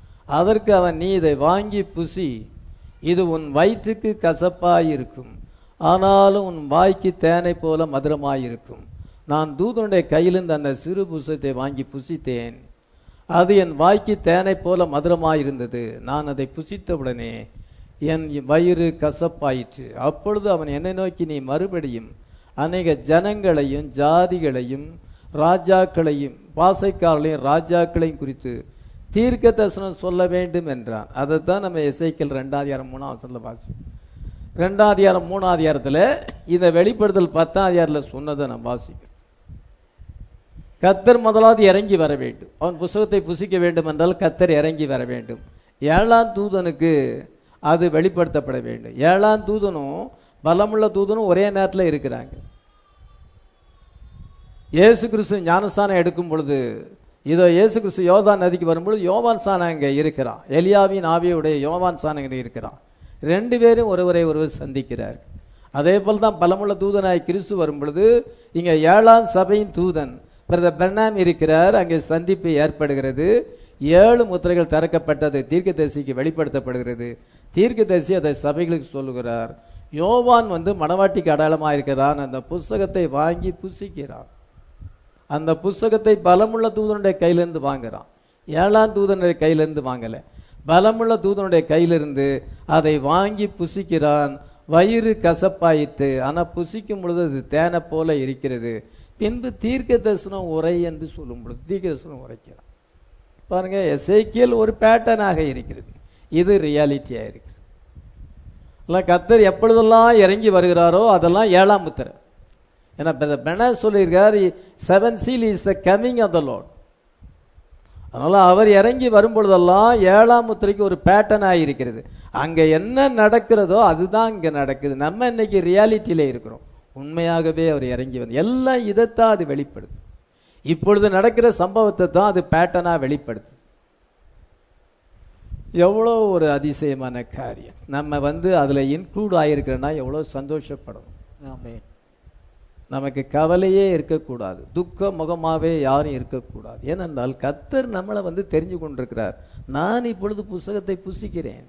அதற்கு அவன் நீ இதை வாங்கி புசி இது உன் வயிற்றுக்கு கசப்பாயிருக்கும் ஆனாலும் உன் வாய்க்கு தேனை போல மதுரமாயிருக்கும் நான் தூதனுடைய கையிலிருந்து அந்த சிறு புஸ்தகத்தை வாங்கி புசித்தேன் அது என் வாய்க்கு தேனை போல மதுரமாயிருந்தது நான் அதை புசித்தவுடனே என் வயிறு கசப்பாயிற்று அப்பொழுது அவன் என்னை நோக்கி நீ மறுபடியும் அநேக ஜனங்களையும் ஜாதிகளையும் ராஜாக்களையும் பாசைக்காரர்களையும் ராஜாக்களையும் குறித்து தீர்க்க தரிசனம் சொல்ல வேண்டும் என்றான் அதைத்தான் நம்ம எசைக்கல் ரெண்டாதிகாரம் மூணாம் வசனத்துல வாசி ரெண்டாதிகாரம் மூணாதிகாரத்தில் இந்த வெளிப்படுத்தல் பத்தாம் அதிகாரத்தில் சொன்னதை நம்ம வாசிக்கிறோம் கத்தர் முதலாவது இறங்கி வர வேண்டும் அவன் புஸ்தகத்தை புசிக்க வேண்டும் என்றால் கத்தர் இறங்கி வர வேண்டும் ஏழாம் தூதனுக்கு அது வெளிப்படுத்தப்பட வேண்டும் ஏழாம் தூதனும் பலமுள்ள தூதனும் ஒரே நேரத்தில் இருக்கிறாங்க இயேசு கிறிஸ்து ஞானஸ்தானம் எடுக்கும் பொழுது இதோ இயேசு கிறிஸ்து யோதான் நதிக்கு வரும்பொழுது யோவான் சாணம் அங்கே இருக்கிறான் எலியாவின் ஆவியுடைய யோவான் சாணம் இங்கே இருக்கிறான் ரெண்டு பேரும் ஒருவரை ஒருவர் சந்திக்கிறார் அதே போல் தான் பலமுள்ள தூதனாய் கிறிஸ்து வரும் பொழுது இங்கே ஏழாம் சபையின் தூதன் பிரதர் பெர்னாம் இருக்கிறார் அங்கே சந்திப்பு ஏற்படுகிறது ஏழு முத்திரைகள் திறக்கப்பட்டது தீர்க்கதரிசிக்கு வெளிப்படுத்தப்படுகிறது தீர்க்கதரிசி அதை சபைகளுக்கு சொல்லுகிறார் யோவான் வந்து மணவாட்டிக்கு அடையாளமாக இருக்கிறான் அந்த புஸ்தகத்தை வாங்கி புசிக்கிறான் அந்த புஸ்தகத்தை பலமுள்ள தூதனுடைய கையிலிருந்து வாங்குறான் ஏழாம் தூதனுடைய கையிலிருந்து வாங்கல பலமுள்ள தூதனுடைய கையிலிருந்து அதை வாங்கி புசிக்கிறான் வயிறு கசப்பாயிற்று ஆனா புசிக்கும் பொழுது அது தேனை போல இருக்கிறது பின்பு தீர்க்க தரிசனம் உரை என்று சொல்லும் பொழுது தீர்க்க தரிசனம் உரைக்கிறான் பாருங்க எசேக்கியல் ஒரு பேட்டர்னாக இருக்கிறது இது ரியாலிட்டியா இருக்குது இல்லை கத்தர் எப்பொழுதெல்லாம் இறங்கி வருகிறாரோ அதெல்லாம் ஏழாம் முத்திரை ஏன்னா பென சொல்லியிருக்கார் seven seal is the coming of the Lord அதனால அவர் இறங்கி வரும்பொழுதெல்லாம் ஏழாம் முத்திரைக்கு ஒரு பேட்டர்னாக இருக்கிறது அங்க என்ன நடக்கிறதோ அதுதான் இங்க நடக்குது நம்ம இன்னைக்கு ரியாலிட்டியில இருக்கிறோம் உண்மையாகவே அவர் இறங்கி வந்து எல்லாம் இதைத்தான் அது வெளிப்படுது இப்பொழுது நடக்கிற சம்பவத்தை தான் அது பேட்டர்னா வெளிப்படுத்துது எவ்வளோ ஒரு அதிசயமான காரியம் நம்ம வந்து அதுல இன்க்ளூட் ஆயிருக்கிறோன்னா எவ்வளோ சந்தோஷப்படணும் ஆமென் நமக்கு கவலையே இருக்கக்கூடாது துக்க முகமாவே யாரும் இருக்கக்கூடாது ஏனென்றால் கத்தர் நம்மளை வந்து தெரிஞ்சு கொண்டிருக்கிறார் நான் இப்பொழுது புஸ்தகத்தை புசிக்கிறேன்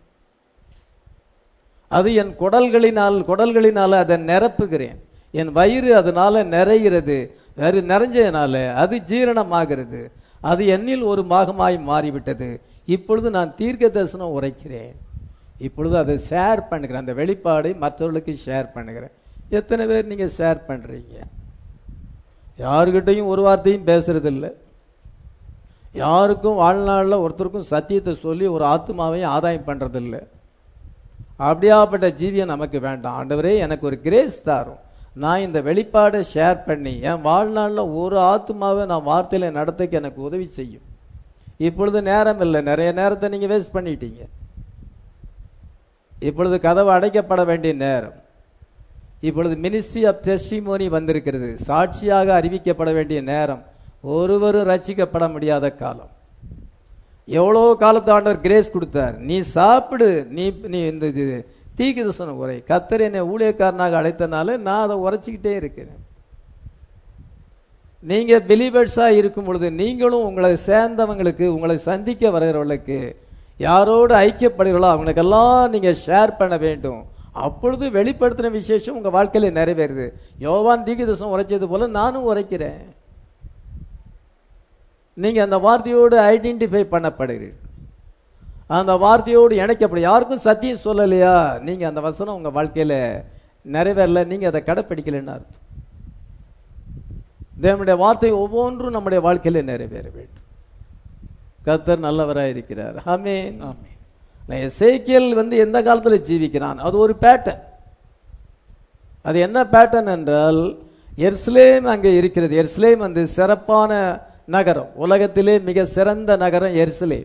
அது என் குடல்களினால் குடல்களினால அதை நிரப்புகிறேன் என் வயிறு அதனால நிறைகிறது வேறு நிறைஞ்சதுனால அது ஜீரணமாகிறது அது என்னில் ஒரு பாகமாய் மாறிவிட்டது இப்பொழுது நான் தீர்க்க தரிசனம் உரைக்கிறேன் இப்பொழுது அதை ஷேர் பண்ணுகிறேன் அந்த வெளிப்பாடை மற்றவர்களுக்கு ஷேர் பண்ணுகிறேன் எத்தனை பேர் நீங்க ஷேர் பண்றீங்க யாருக்கிட்டையும் ஒரு வார்த்தையும் பேசுறது இல்லை யாருக்கும் வாழ்நாளில் ஒருத்தருக்கும் சத்தியத்தை சொல்லி ஒரு ஆத்மாவையும் ஆதாயம் பண்றதில்ல அப்படியாப்பட்ட ஜீவியம் நமக்கு வேண்டாம் ஆண்டவரே எனக்கு ஒரு கிரேஸ் தாரும் நான் இந்த வெளிப்பாடை ஷேர் பண்ணி என் வாழ்நாளில் ஒரு ஆத்மாவை நான் வார்த்தையில நடத்தைக்கு எனக்கு உதவி செய்யும் இப்பொழுது நேரம் இல்லை நிறைய நேரத்தை நீங்க வேஸ்ட் பண்ணிட்டீங்க இப்பொழுது கதவு அடைக்கப்பட வேண்டிய நேரம் இப்பொழுது மினிஸ்ட்ரி ஆஃப் டெஸ்டிமோனி வந்திருக்கிறது சாட்சியாக அறிவிக்கப்பட வேண்டிய நேரம் ஒருவரும் ரட்சிக்கப்பட முடியாத காலம் எவ்வளோ காலத்து ஆண்டவர் கிரேஸ் கொடுத்தார் நீ சாப்பிடு நீ நீ இந்த இது தீக்கிதசன உரை கத்தர் என்னை ஊழியக்காரனாக அழைத்தனால நான் அதை உரைச்சிக்கிட்டே இருக்கிறேன் நீங்க பிலீவர்ஸா இருக்கும் பொழுது நீங்களும் உங்களை சேர்ந்தவங்களுக்கு உங்களை சந்திக்க வருகிறவர்களுக்கு யாரோடு ஐக்கியப்படுகிறீர்களோ அவங்களுக்கெல்லாம் நீங்க ஷேர் பண்ண வேண்டும் அப்பொழுது வெளிப்படுத்தின விசேஷம் உங்க வாழ்க்கையில நிறைவேறுது யோவான் தீகிதசம் உரைச்சது போல நானும் உரைக்கிறேன் நீங்க அந்த வார்த்தையோடு ஐடென்டிஃபை பண்ணப்படுகிறீர்கள் அந்த வார்த்தையோடு இணைக்கப்படும் யாருக்கும் சத்தியம் சொல்லலையா நீங்க அந்த வசனம் உங்க வாழ்க்கையில நிறைவேறல நீங்க அதை கடைப்பிடிக்கலன்னு அர்த்தம் தேவனுடைய வார்த்தை ஒவ்வொன்றும் நம்முடைய வாழ்க்கையில நிறைவேற வேண்டும் கர்த்தர் நல்லவராக இருக்கிறார் ஆமென் ஆமென் எசேக்கியல் வந்து எந்த காலத்துல ஜீவிக்கிறான் அது ஒரு பேட்டர்ன் அது என்ன பேட்டர்ன் என்றால் எர்ஸ்லேம் அங்கே இருக்கிறது எர்ஸ்லேம் வந்து சிறப்பான நகரம் உலகத்திலே மிக சிறந்த நகரம் எர்ஸ்லேம்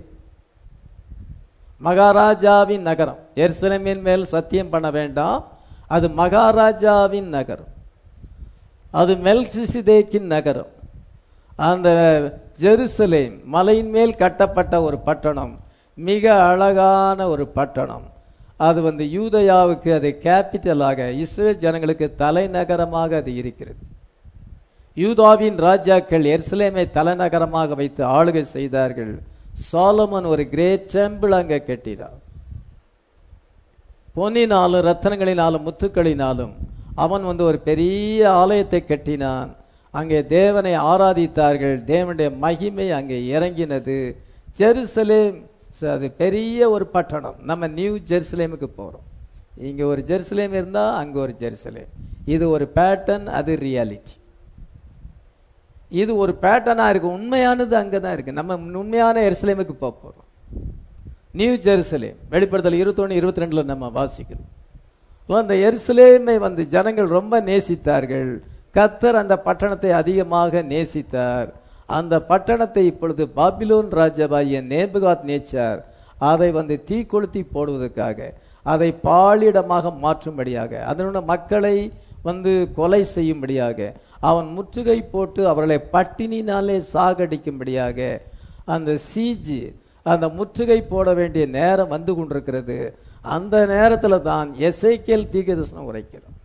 மகாராஜாவின் நகரம் எருசலேமின் மேல் சத்தியம் பண்ண வேண்டாம் அது மகாராஜாவின் நகரம் அது மெல்கிசிதேக்கின் நகரம் அந்த ஜெருசலேம் மலையின் மேல் கட்டப்பட்ட ஒரு பட்டணம் மிக அழகான ஒரு பட்டணம் அது வந்து யூதயாவுக்கு அது கேபிட்டலாக இஸ்ரேல் ஜனங்களுக்கு தலைநகரமாக அது இருக்கிறது யூதாவின் ராஜாக்கள் எருசலேமை தலைநகரமாக வைத்து ஆளுகை செய்தார்கள் சாலமன் ஒரு கிரேட் டெம்பிள் அங்க கட்டினார் பொன்னினாலும் ரத்தனங்களினாலும் முத்துக்களினாலும் அவன் வந்து ஒரு பெரிய ஆலயத்தை கட்டினான் அங்கே தேவனை ஆராதித்தார்கள் தேவனுடைய மகிமை அங்கே இறங்கினது ஜெருசலேம் ச- அது பெரிய ஒரு பட்டணம் நம்ம நியூ ஜெருசலேமுக்கு போகிறோம் இங்கே ஒரு ஜெருசலேம் இருந்தால் அங்கே ஒரு ஜெருசலேம் இது ஒரு பேட்டர்ன் அது ரியாலிட்டி இது ஒரு பேட்டர்னாக இருக்கு உண்மையானது அங்கே தான் இருக்கு நம்ம உண்மையான எருசலேமுக்கு போக போகிறோம் நியூ ஜெருசலேம் வெளிப்படுத்தல் இருபத்தொன்று இருபத்தி ரெண்டில் நம்ம வாசிக்கிறோம் அப்போ அந்த எருசலேமை வந்து ஜனங்கள் ரொம்ப நேசித்தார்கள் கத்தர் அந்த பட்டணத்தை அதிகமாக நேசித்தார் அந்த பட்டணத்தை இப்பொழுது பாபிலோன் ராஜாவாகிய நேபுகாத் நேச்சார் அதை வந்து தீ கொளுத்தி போடுவதற்காக அதை பாலிடமாக மாற்றும்படியாக அதனுடைய மக்களை வந்து கொலை செய்யும்படியாக அவன் முற்றுகை போட்டு அவர்களை பட்டினினாலே சாகடிக்கும்படியாக அந்த சீஜ் அந்த முற்றுகை போட வேண்டிய நேரம் வந்து கொண்டிருக்கிறது அந்த நேரத்தில் தான் எசைக்கேல் தீர்க்கதரிசனம் உரைக்கிறான்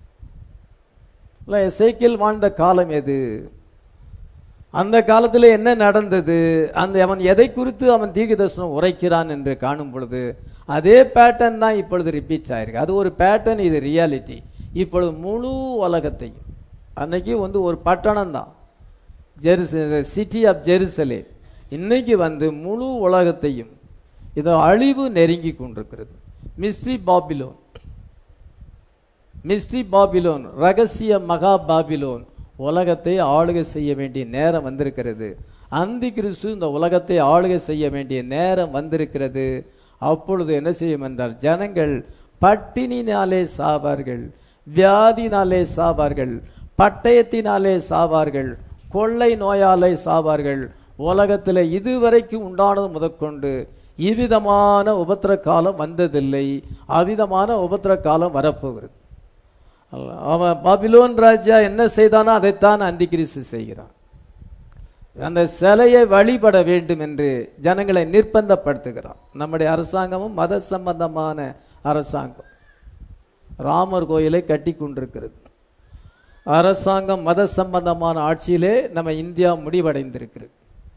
இல்ல, எசேக்கியேல் வாழ்ந்த காலம் எது அந்த காலத்தில் என்ன நடந்தது அந்த அவன் எதை குறித்து அவன் தீர்க்கதரிசனம் உரைக்கிறான் என்று காணும் பொழுது அதே பேட்டர்ன் தான் இப்பொழுது ரிப்பீட் ஆயிருக்கு அது ஒரு பேட்டர்ன் இது ரியாலிட்டி இப்பொழுது முழு உலகத்தையும் அன்னைக்கு வந்து ஒரு பட்டணம் தான் ஜெருச சிட்டி ஆஃப் ஜெருசலேம் இன்னைக்கு வந்து முழு உலகத்தையும் இதோ அழிவு நெருங்கி கொண்டிருக்கிறது மிஸ்ட்ரி பாபிலோன் மிஸ்ட்ரி பாபிலோன் ரகசிய மகா பாபிலோன் உலகத்தை ஆளுகை செய்ய வேண்டிய நேரம் வந்திருக்கிறது அந்தி கிறிஸ்து இந்த உலகத்தை ஆளுகை செய்ய வேண்டிய நேரம் வந்திருக்கிறது அப்பொழுது என்ன செய்யும் என்றால் ஜனங்கள் பட்டினினாலே சாவார்கள் வியாதினாலே சாவார்கள் பட்டயத்தினாலே சாவார்கள் கொள்ளை நோயாலே சாவார்கள் உலகத்தில் இதுவரைக்கும் உண்டானது முதற்கொண்டு இவ்விதமான உபத்திர காலம் வந்ததில்லை அவ்விதமான உபத்திர காலம் வரப்போகிறது அல்ல, அவன் பாபிலோன் ராஜா என்ன செய்தானோ அதைத்தான் அந்திகிரிசு செய்கிறான் அந்த சிலையை வழிபட வேண்டும் என்று ஜனங்களை நிர்பந்தப்படுத்துகிறான் நம்முடைய அரசாங்கமும் மத சம்பந்தமான அரசாங்கம் ராமர் கோயிலை கட்டி கொண்டிருக்கிறது அரசாங்கம் மத சம்பந்தமான ஆட்சியிலே நம்ம இந்தியா முடிவடைந்திருக்கிறது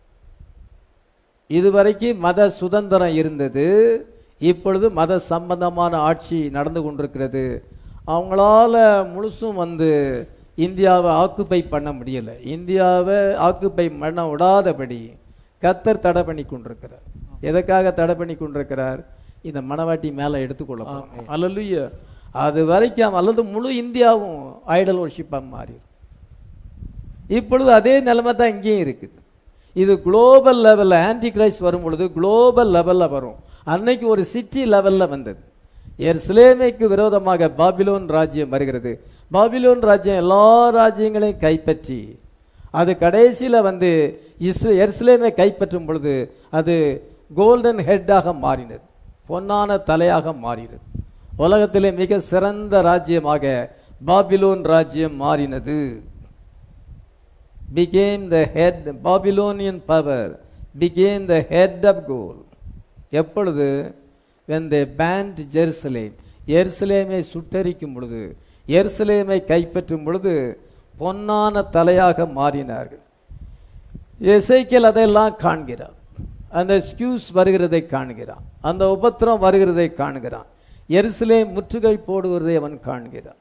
இதுவரைக்கும் மத சுதந்திரம் இருந்தது இப்பொழுது மத சம்பந்தமான ஆட்சி நடந்து கொண்டிருக்கிறது அவங்களால முழுசும் வந்து இந்தியாவை ஆக்குப்பை பண்ண முடியல இந்தியாவை ஆக்குப்பை பண்ண விடாதபடி கத்தர் தடை பண்ணி கொண்டிருக்கிறார் எதற்காக தடை பண்ணி கொண்டிருக்கிறார் இந்த மணவாட்டி மேல எடுத்துக்கொள்ள அல்ல அது வரைக்கும் அல்லது முழு இந்தியாவும் ஐடல் ஒர்ஷிப்பா மாறி இப்பொழுது அதே நிலைமை தான் இங்கேயும் இருக்குது இது குளோபல் லெவல்ல ஆன்டி கிரைஸ்ட் வரும் பொழுது குளோபல் லெவல்ல வரும் அன்னைக்கு ஒரு சிட்டி லெவல்ல வந்தது எருசலேமைக்கு விரோதமாக பாபிலோன் ராஜ்யம் வருகிறது பாபிலோன் ராஜ்யம் எல்லா ராஜ்யங்களையும் கைப்பற்றி அது கடைசியில வந்து இஸ்ரே எருசலேமை கைப்பற்றும் பொழுது அது கோல்டன் ஹெட்டாக மாறினது பொன்னான தலையாக மாறினது உலகத்திலே மிக சிறந்த ராஜ்யமாக பாபிலோன் ராஜ்யம் மாறினது became the head Babylonian power became the head of gold எப்பொழுது when they banned Jerusalem எருசலேமை சுட்டரிக்கும் பொழுது எருசலேமை கைப்பற்றும் பொழுது பொன்னான தலையாக மாறினார்கள் எசைக்கேல் அதையெல்லாம் காண்கிறான் அந்த ஸ்கியூஸ் வருகிறதை காண்கிறான் அந்த உபத்திரம் வருகிறதை காண்கிறான் எருசலேம் முற்றுகை போடுகிறதை அவன் காண்கிறான்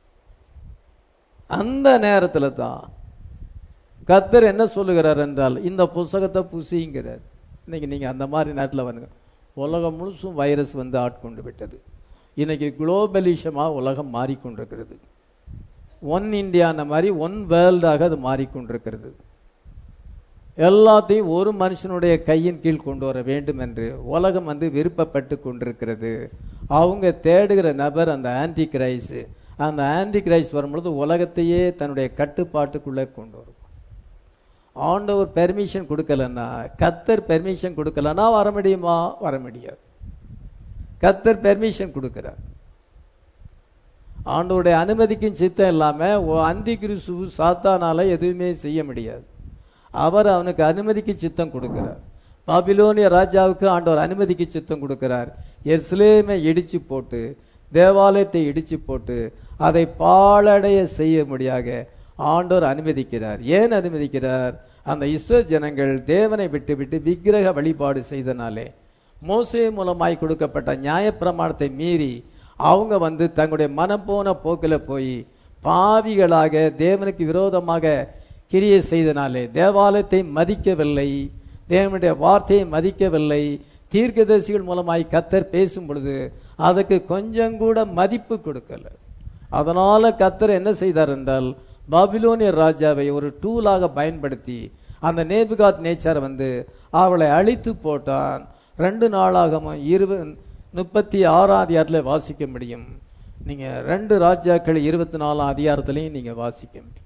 அந்த நேரத்தில் தான் கத்தர் என்ன சொல்லுகிறார் என்றால் இந்த புஸ்தகத்தை புசிங்கிறார் இன்னைக்கு நீங்க அந்த மாதிரி நேரத்தில் வந்துங்க உலகம் முழுசும் வைரஸ் வந்து ஆட்கொண்டு விட்டது இன்னைக்கு குளோபலிஷமாக உலகம் மாறிக்கொண்டிருக்கிறது ஒன் இந்தியான மாதிரி ஒன் வேர்ல்டாக அது மாறிக்கொண்டிருக்கிறது எல்லாத்தையும் ஒரு மனுஷனுடைய கையின் கீழ் கொண்டு வர வேண்டும் என்று உலகம் வந்து விருப்பப்பட்டு கொண்டிருக்கிறது அவங்க தேடுகிற நபர் அந்த ஆன்டி கிரைஸ் அந்த ஆன்டி கிரைஸ் வரும்பொழுது உலகத்தையே தன்னுடைய கட்டுப்பாட்டுக்குள்ளே கொண்டு வரும் ஆண்டவர் பெர்மிஷன் கொடுக்கலன்னா கத்தர் பெர்மிஷன் கொடுக்கலன்னா வர முடியுமா வர முடியாது கத்தர் பெர்மிஷன் கொடுக்கிறார் ஆண்டவருடைய அனுமதிக்கும் சித்தம் இல்லாம ஒ- அந்தி கிறிஸ்து சாத்தானால எதுவுமே செய்ய முடியாது அவர் அவனுக்கு அனுமதிக்கு சித்தம் கொடுக்கிறார் பாபிலோனிய ராஜாவுக்கு ஆண்டவர் அனுமதிக்கு சித்தம் கொடுக்கிறார் எருசலேமை இடிச்சு போட்டு தேவாலயத்தை இடிச்சு போட்டு அதை பாழடைய செய்ய முடியாக ஆண்டவர் அனுமதிக்கிறார் ஏன் அனுமதிக்கிறார் அந்த இஸ்ரோ ஜனங்கள் தேவனை விட்டு விட்டு விக்கிரக வழிபாடு செய்தனாலே மோசே மூலமாய் கொடுக்கப்பட்ட நியாயப்பிரமாணத்தை மீறி அவங்க வந்து தங்களுடைய மனம் போன போக்கில் போய் பாவிகளாக தேவனுக்கு விரோதமாக கிரியை செய்தனாலே தேவாலயத்தை மதிக்கவில்லை தேவனுடைய வார்த்தையை மதிக்கவில்லை தீர்க்கதரிசிகள் மூலமாய் கத்தர் பேசும் பொழுது அதுக்கு கொஞ்சம் கூட மதிப்பு கொடுக்கல அதனால கத்தர் என்ன செய்தார் என்றால் பாபிலோனிய ராஜாவை ஒரு டூலாக பயன்படுத்தி அந்த நேபுகாத் நேச்சர் வந்து அவளை அழித்து போட்டான் ரெண்டு நாளாகவும் இருபது முப்பத்தி ஆறாம் அதிகாரத்தில் வாசிக்க முடியும் நீங்க ரெண்டு ராஜாக்கள் இருபத்தி நாலாம் அதிகாரத்திலையும் நீங்க வாசிக்க முடியும்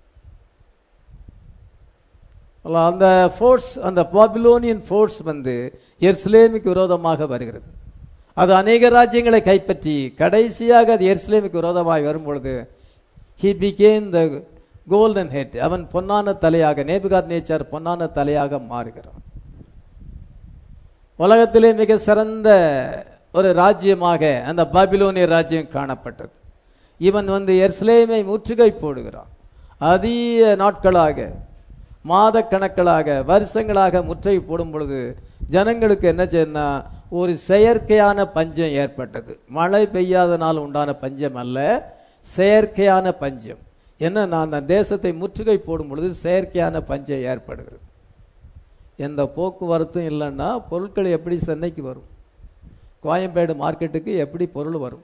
அல்ல, அந்த ஃபோர்ஸ் அந்த பாபிலோனியன் ஃபோர்ஸ் வந்து எருசலேமுக்கு விரோதமாக வருகிறது அது அநேக ராஜ்யங்களை கைப்பற்றி கடைசியாக அது எருசலேமுக்கு விரோதமாய் வரும்பொழுது he became the golden head அவன் பொன்னான தலையாக நேபுகாத் நேச்சர் பொன்னான தலையாக மாறுகிறான் உலகத்திலே மிக சிறந்த ஒரு ராஜ்யமாக அந்த பாபிலோனிய ராஜ்யம் காணப்பட்டது இவன் வந்து எர்ஸ்லேமை முற்றுகை போடுகிறான் அதிக நாட்களாக மாத கணக்களாக வருஷங்களாக முற்றுகை போடும் பொழுது ஜனங்களுக்கு என்ன செய்யணும்னா ஒரு செயற்கையான பஞ்சம் ஏற்பட்டது மழை பெய்யாதனால் உண்டான பஞ்சம் அல்ல செயற்கையான பஞ்சம் என்னன்னா அந்த தேசத்தை முற்றுகை போடும் பொழுது செயற்கையான பஞ்சம் ஏற்படுகிறது எந்த போக்குவரத்தும் இல்லைன்னா பொருட்கள் எப்படி சென்னைக்கு வரும் கோயம்பேடு மார்க்கெட்டுக்கு எப்படி பொருள் வரும்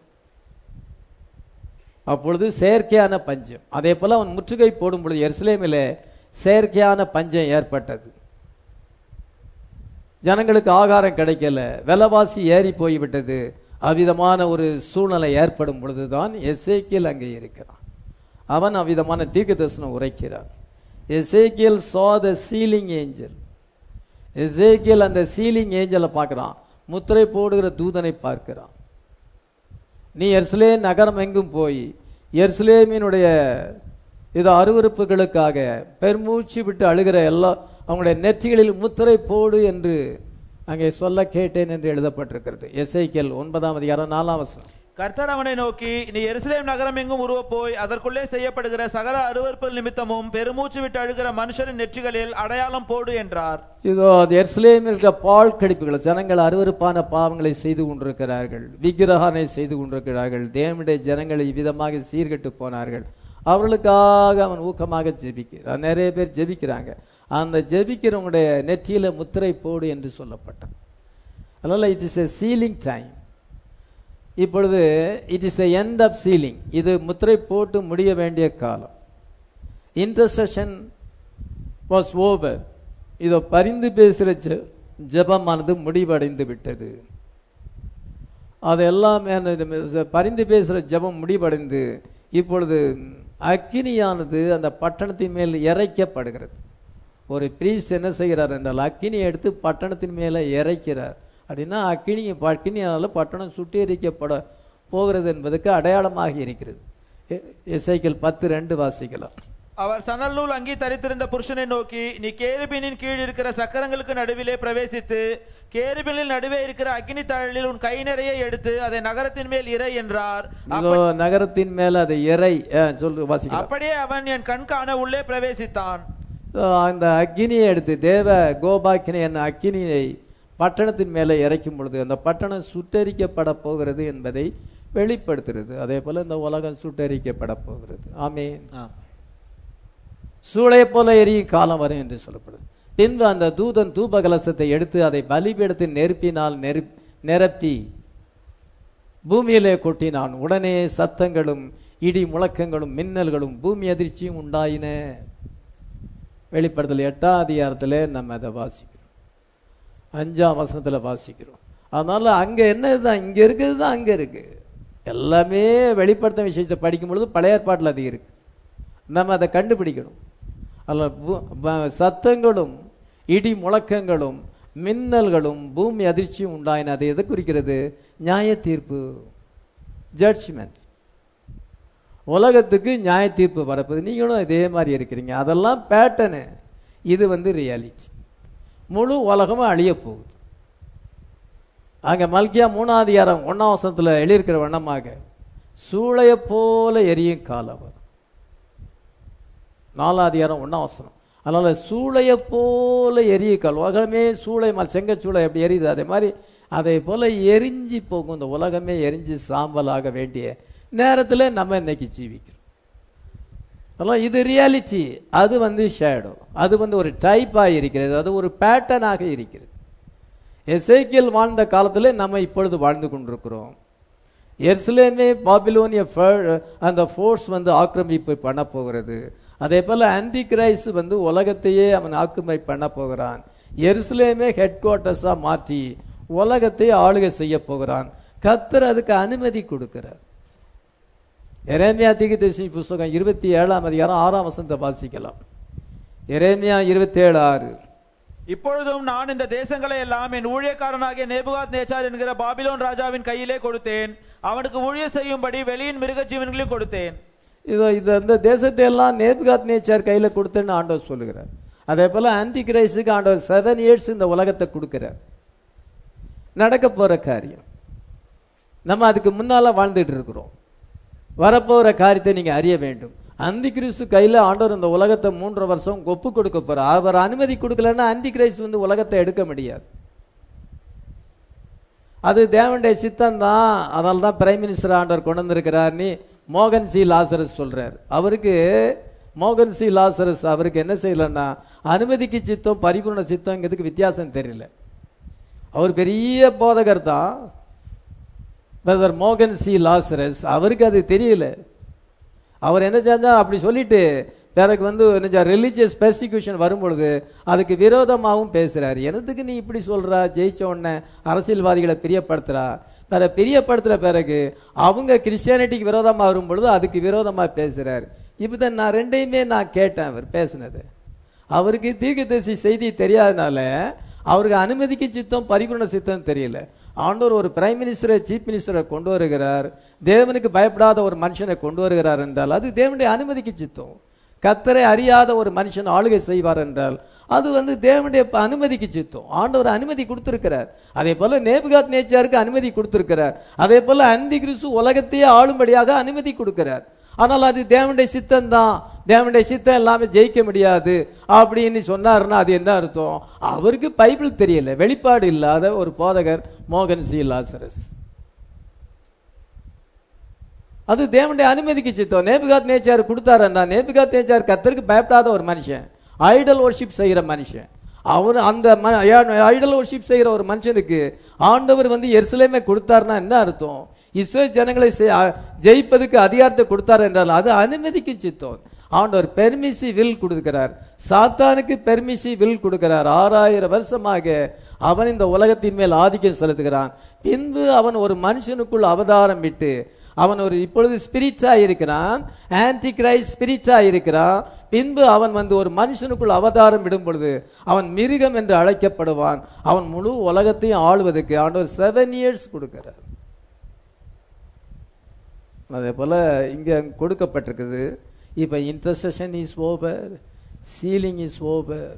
அப்பொழுது செயற்கையான பஞ்சம் அதே போல அவன் முற்றுகை போடும் பொழுது எருசலேமிலே செயற்கையான பஞ்சம் ஏற்பட்டது ஜனங்களுக்கு ஆகாரம் கிடைக்கல விலைவாசி ஏறி போய்விட்டது அவ்விதமான ஒரு சூழ்நிலை ஏற்படும் பொழுதுதான் எசேக்கியல் அங்கே இருக்கிறான் அவன் அவ்விதமான தீர்க்க தரிசனம் உரைக்கிறான் எசேக்கியல் saw the சீலிங் ஏஞ்சல் எசேக்கியல் அந்த சீலிங் ஏஞ்சலை பார்க்கறான் முத்திரை போடுகிற தூதனை பார்க்கிறான் நீ எர்ஸ்லே நகரம் எங்கும் போய் எர்ஸ்லேமினுடைய இது அருவருப்புகளுக்காக பெருமூச்சு விட்டு அழுகிற எல்லா அவங்களுடைய நெற்றிகளில் முத்திரை போடு என்று அங்கே சொல்ல கேட்டேன் என்று எழுதப்பட்டிருக்கிறது எஸ்ஐக்கியல் ஒன்பதாம் அதிகாரம் நாலாம் வசனம் கர்த்தர் அவனை நோக்கி நீ எருசலேம் நகரம் எங்கும் உருவ போய் அதற்குள்ளே செய்யப்படுகிற சகல அருவருப்புகள் நிமித்தமும் பெருமூச்சு விட்டு அழுகிற மனுஷரின் நெற்றிகளில் அடையாளம் போடு என்றார் இதோ அது எருசலேமில் இருக்கிற பால் கடிப்புகள் ஜனங்கள் அருவருப்பான பாவங்களை செய்து கொண்டிருக்கிறார்கள் விக்கிரகனை செய்து கொண்டிருக்கிறார்கள் தேவனுடைய ஜனங்கள் இவ்விதமாக சீர்கெட்டு போனார்கள் அவர்களுக்காக அவன் ஊக்கமாக ஜெபிக்கிறான் நிறைய பேர் ஜெபிக்கிறாங்க அந்த ஜெபிக்கிறவங்களுடைய நெற்றியில முத்திரை போடு என்று சொல்லப்பட்டது அதனால it is a sealing time இப்பொழுது it is the end of sealing இது முத்திரை போட்டு முடிய வேண்டிய காலம் இன்டர்செஷன் வாஸ் ஓவர் இதோ பரிந்து பேசுகிற ஜெ ஜெபமானது முடிவடைந்து விட்டது அது எல்லாமே அந்த பரிந்து பேசுகிற ஜெபம் முடிவடைந்து இப்பொழுது அக்கினியானது அந்த பட்டணத்தின் மேல் இறைக்கப்படுகிறது ஒரு பிரீஸ்ட் என்ன செய்கிறார் என்றால் அக்கினியை எடுத்து பட்டணத்தின் மேலே இறைக்கிறார் அப்படின்னா அக்கினி அக்கினியால பட்டணம் சுட்டெரிக்கப்பட போகிறது என்பதற்கு அடையாளமாக இருக்கிறது எ- எசேக்கியேல் பத்து ரெண்டு வாசிக்கலாம் அவர் சணல் நூல் அங்கி தரித்திருந்த புருஷனை நோக்கி நீ கேருபீனின் கீழ் இருக்கிற சக்கரங்களுக்கு நடுவிலே பிரவேசித்து கேருபீனில் நடுவே இருக்கிற அக்கினி தழலில் உன் கை நிறைய எடுத்து அதை நகரத்தின் மேல் இறை என்றார் இதோ நகரத்தின் மேல அதை இறை அஹ், சொல்லு வாசிக்கலாம் அப்படியே அவன் என் கண் காண உள்ளே பிரவேசித்தான் இதோ அந்த அக்கினியை எடுத்து தேவ கோபாக்கினை என்ற அக்கினியை பட்டணத்தின் மேலே இறைக்கும் பொழுது அந்த பட்டணம் சுட்டரிக்கப்பட போகிறது என்பதை வெளிப்படுத்துகிறது அதே போல இந்த உலகம் சுட்டரிக்கப்பட போகிறது ஆமென் சூளையை போல எரியும் காலம் வரும் என்று சொல்லப்படுது பின்பு அந்த தூதன் தூப கலசத்தை எடுத்து அதை பலிபீடத்தின் நெருப்பினால் நெருப் நிரப்பி பூமியிலே கொட்டினான் உடனே சத்தங்களும் இடி முழக்கங்களும் மின்னல்களும் பூமி அதிர்ச்சியும் உண்டாயின வெளிப்படுத்தல் எட்டாம் அதிகாரத்தில் நம்ம அதை வாசிக்கிறோம் அஞ்சாம் வசனத்துல வாசிக்கிறோம் அதனால அங்க என்னதுதான் இங்க இருக்கிறது தான் அங்க இருக்கு எல்லாமே வெளிப்படுத்த விஷயத்தை படிக்கும் பொழுது பழைய ஏற்பாட்டில் அது இருக்கு நம்ம அதை கண்டுபிடிக்கணும் அதில் பூ- ப- சத்தங்களும் இடி முழக்கங்களும் மின்னல்களும் பூமி அதிர்ச்சியும் உண்டாயின அது எதை குறிக்கிறது நியாய தீர்ப்பு ஜட்ஜ்மெண்ட் உலகத்துக்கு நியாய தீர்ப்பு வரப்போது நீங்களும் இதே மாதிரி இருக்கிறீங்க அதெல்லாம் பேட்டர்னு இது வந்து ரியாலிட்டி முழு உலகமும் அழிய போகுது அங்க மல்கியா மூணாவது அதிகாரம் ஒன்னாம் வசனத்துல எழுதியிருக்கிற வண்ணமாக சூளையை போல எரியும் காலம் வரும் நாலாம் அதிகாரம் ஒன்னாம் வசனம் அதனால சூளையை போல எரியுக்கள் உலகமே சூளை ம- செங்கச்சூளை எப்படி எரியுது அதே மாதிரி அதை போல எரிஞ்சு போகும் இந்த உலகமே எரிஞ்சு சாம்பலாக வேண்டிய நேரத்தில் நம்ம இன்னைக்கு ஜீவிக்கிறோம் அதெல்லாம் இது ரியாலிட்டி அது வந்து ஷேடோ அது வந்து ஒரு டைப்பாக இருக்கிறது அது ஒரு பேட்டர்னாக இருக்கிறது எசேக்கியல் வாழ்ந்த காலத்தில் நம்ம இப்பொழுது வாழ்ந்து கொண்டிருக்கிறோம் எருசலேமே பாபிலோனிய ஃப- அந்த ஃபோர்ஸ் வந்து ஆக்கிரமிப்பு பண்ண போகிறது அதே போல ஆன்டி கிரைஸ் வந்து உலகத்தையே அவன் ஆக்கிரமிப்பு பண்ண போகிறான் எருசலேமே ஹெட் குவார்ட்டர்ஸா மாற்றி உலகத்தை ஆளுகை செய்ய போகிறான் கத்தர் அதுக்கு அனுமதி கொடுக்கிறார் எரேமியா தீர்க்கதரிசி புஸ்தகம் இருபத்தி ஏழாம் அதிகாரம் ஆறாம் வசனத்தை வாசிக்கலாம் எரேமியா இருபத்தி ஏழு ஆறு இப்பொழுதும் நான் இந்த தேசங்களை எல்லாம் என் ஊழியக்காரனாகிய நேபுகாத் நேச்சார் என்கிற பாபிலோன் ராஜாவின் கையிலே கொடுத்தேன் அவனுக்கு ஊழியர் செய்யும்படி வெளியின் மிருக ஜீவன்களையும் கொடுத்தேன் இதோ இது இந்த தேசத்தை எல்லாம் நேபுகாத் நேச்சர் கையில கொடுத்தேன்னு ஆண்டவர் சொல்லுகிறார் அதே போல ஆன்டி கிரைஸுக்கு ஆண்டவர் செவன் இயர்ஸ் இந்த உலகத்தை கொடுக்கிறார் நடக்க போற காரியம் நம்ம அதுக்கு முன்னால வாழ்ந்துட்டு இருக்கிறோம் வரப்போற காரியத்தை நீங்க அறிய வேண்டும் அந்தி கிறிஸ்து கையில ஆண்டவர் இந்த உலகத்தை மூன்று வருஷம் ஒப்பு கொடுக்க போறார் அவர் அனுமதி கொடுக்கலன்னா அந்தி கிரைஸ்து வந்து உலகத்தை எடுக்க முடியாது அது தேவனுடைய சித்தம் தான் அதனால தான் பிரைம் மினிஸ்டர் ஆண்டவர் கொண்டு வந்திருக்கிறார்னு மோகன் சி லாசரஸ் சொல்றார் அவருக்கு மோகன் சி லாசரஸ் அவருக்கு என்ன செய்யலன்னா அனுமதிக்கு சித்தம் பரிபூர்ண சித்தங்கிறதுக்கு வித்தியாசம் தெரியல அவர் பெரிய போதகர் தான் பிரதர் மோகன் சி லாசரஸ் அவருக்கு அது தெரியல அவர் என்ன செஞ்சா அப்படி சொல்லிட்டு பிறகு வந்து என்ன ரிலீஜியஸ் பெர்சிக்யூஷன் வரும்பொழுது அதுக்கு விரோதமாகவும் பேசுறாரு எனத்துக்கு நீ இப்படி சொல்றா ஜெயிச்ச உடனே அரசியல்வாதிகளை பிரியப்படுத்துறா பிற பிரியப்படுத்துற பிறகு அவங்க கிறிஸ்டியானிட்டிக்கு விரோதமா வரும் பொழுது அதுக்கு விரோதமா பேசுறாரு இப்பதான் நான் ரெண்டையுமே நான் கேட்டேன் அவர் பேசுனது அவருக்கு தீர்க்கதரிசி செய்தி தெரியாதனால அவருக்கு அனுமதிக்கு சித்தம் பரிபூர்ண சித்தம் தெரியல ஆண்டவர் ஒரு பிரைம் மினிஸ்டரை சீஃப் மினிஸ்டரை கொண்டு வருகிறார் தேவனுக்கு பயப்படாத ஒரு மனுஷனை கொண்டு வருகிறார் என்றால் அது தேவனுடைய அனுமதிக்கு சித்தம் கத்தரை அறியாத ஒரு மனுஷன் ஆளுகை செய்வார் என்றால் அது வந்து தேவனுடைய ப- அனுமதிக்கு சித்தம் ஆண்டவர் அனுமதி கொடுத்திருக்கிறார் அதே போல நேபுகாத் நேச்சாருக்கு அனுமதி கொடுத்திருக்கிறார் அதே போல அந்தி கிறிஸ்து உலகத்தையே ஆளும்படியாக அனுமதி கொடுக்கிறார் ஆனால் அது தேவனுடைய சித்தம் தான் தேவனுடைய சித்தம் இல்லாம ஜெயிக்க முடியாது அப்படின்னு சொன்னாருன்னா அது என்ன அர்த்தம் அவருக்கு பைபிள் தெரியல வெளிப்பாடு இல்லாத ஒரு போதகர் மோகன் சி லாசரஸ் அது தேவனுடைய அனுமதிக்கு சித்தம் நேபுகாத் நேச்சார் கொடுத்தாருன்னா நேபுகாத் நேச்சார் கத்தருக்கு பயப்படாத ஒரு மனுஷன் ஐடல் ஒர்ஷிப் செய்கிற மனுஷன் அவர் அந்த ஐடல் ஒர்ஷிப் செய்கிற ஒரு மனுஷனுக்கு ஆண்டவர் வந்து எருசலேமே கொடுத்தாருன்னா என்ன அர்த்தம் இஸ்ரேல் ஜனங்களை செ- அ- ஜெயிப்பதுக்கு அதிகாரத்தை கொடுத்தார் என்றால் அது அனுமதிக்கு சித்தம் ஆண்டவர் பெர்மிசி வில் கொடுக்கிறார் சாத்தானுக்கு பெர்மிசி வில் கொடுக்கிறார் ஆறாயிரம் வருஷமாக அவன் இந்த உலகத்தின் மேல் ஆதிக்கம் செலுத்துகிறான் பின்பு அவன் ஒரு மனுஷனுக்குள் அவதாரம் விட்டு அவன் ஒரு இப்பொழுது ஸ்பிரிட்டா இருக்கிறான் ஆன்டி கிரைஸ்ட் ஸ்பிரிட்டா இருக்கிறான் பின்பு அவன் வந்து ஒரு மனுஷனுக்குள் அவதாரம் விடும் பொழுது அவன் மிருகம் என்று அழைக்கப்படுவான் அவன் முழு உலகத்தையும் ஆளுவதற்கு ஆண்டவர் செவன் இயர்ஸ் கொடுக்கிறார் அதே போல இங்க கொடுக்கப்பட்டிருக்குது இப்ப intercession is over sealing is over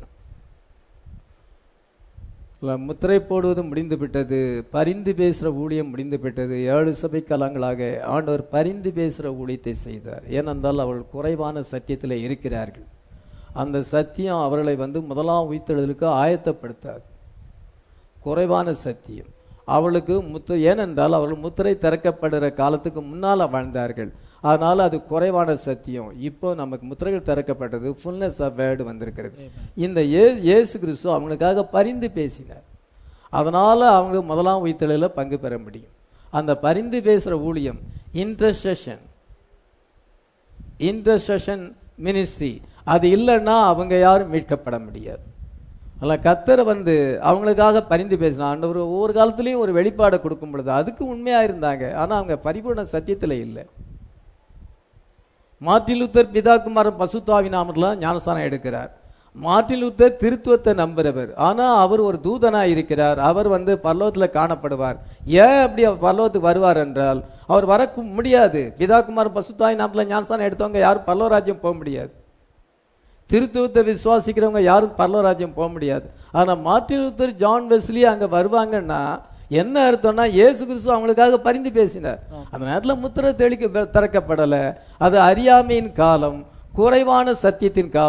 முத்திரை போடுவது முடிந்து விட்டது பரிந்து பேசுற ஊழியம் முடிந்து விட்டது ஏழு சபை காலங்களாக ஆண்டவர் பரிந்து பேசுற ஊழியத்தை செய்தார் ஏனென்றால் அவர்கள் குறைவான சத்தியத்தில் இருக்கிறார்கள் அந்த சத்தியம் அவர்களை வந்து முதலாம் உயிர்த்தெழுதலுக்கு ஆயத்தப்படுத்தாது குறைவான சத்தியம் அவளுக்கு முத்து ஏனென்றால் அவர்கள் முத்திரை திறக்கப்படுகிற காலத்துக்கு முன்னால வாழ்ந்தார்கள் அதனால அது குறைவான சத்தியம் இப்போ நமக்கு முத்திரைகள் திறக்கப்பட்டது ஃபுல்னஸ் ஆஃப் வேர்டு வந்திருக்கிறது இந்த ஏ- இயேசு கிறிஸ்து அவங்களுக்காக பரிந்து பேசினார் அதனால அவங்க முதலாம் உயிர்த்தெழுல பங்கு பெற முடியும் அந்த பரிந்து பேசுற ஊழியம் இன்டர்செஷன் இன்டர்செஷன் மினிஸ்ட்ரி அது இல்லைன்னா அவங்க யாரும் மீட்கப்பட முடியாது அல்ல கத்தர் வந்து அவங்களுக்காக பரிந்து பேசினா ஆண்டவர் ஒவ்வொரு காலத்துலயும் ஒரு வெளிப்பாடை கொடுக்கும் பொழுது அதுக்கு உண்மையா இருந்தாங்க ஆனா அவங்க பரிபூர்ண சத்தியத்துல இல்லை மார்ட்டின் லூத்தர் பிதாகுமாரன் பசுத்தாவி நாமத்துல ஞானஸ்தானம் எடுக்கிறார் மார்ட்டின் லூத்தர் திருத்துவத்தை நம்புறவர் ஆனா அவர் ஒரு தூதனா இருக்கிறார் அவர் வந்து பரலோகத்துல காணப்படுவார் ஏன் அப்படி அவர் பரலோகத்துக்கு வருவார் என்றால் அவர் வர கு- முடியாது பிதாகுமாரன் பசுத்தாவி நாமத்துல ஞானஸ்தானம் எடுத்தவங்க யாரும் பரலோராஜ்யம் போக முடியாது திருத்துவத்தை விசுவாசிக்கிறவங்க யாரும் பரலோராஜ்யம் போக முடியாது ஆனா மார்ட்டின் லூத்தர் ஜான் வெஸ்லி அங்க வருவாங்கன்னா என்ன அர்த்தம்னா இயேசு கிறிஸ்து அவங்களுக்காக பரிந்து பேசினார் அந்த நேரத்துல முத்திரை தெளிக்க திறக்கப்படல அது அறியாமையின் காலம் குறைவான சத்தியத்தின் காலம்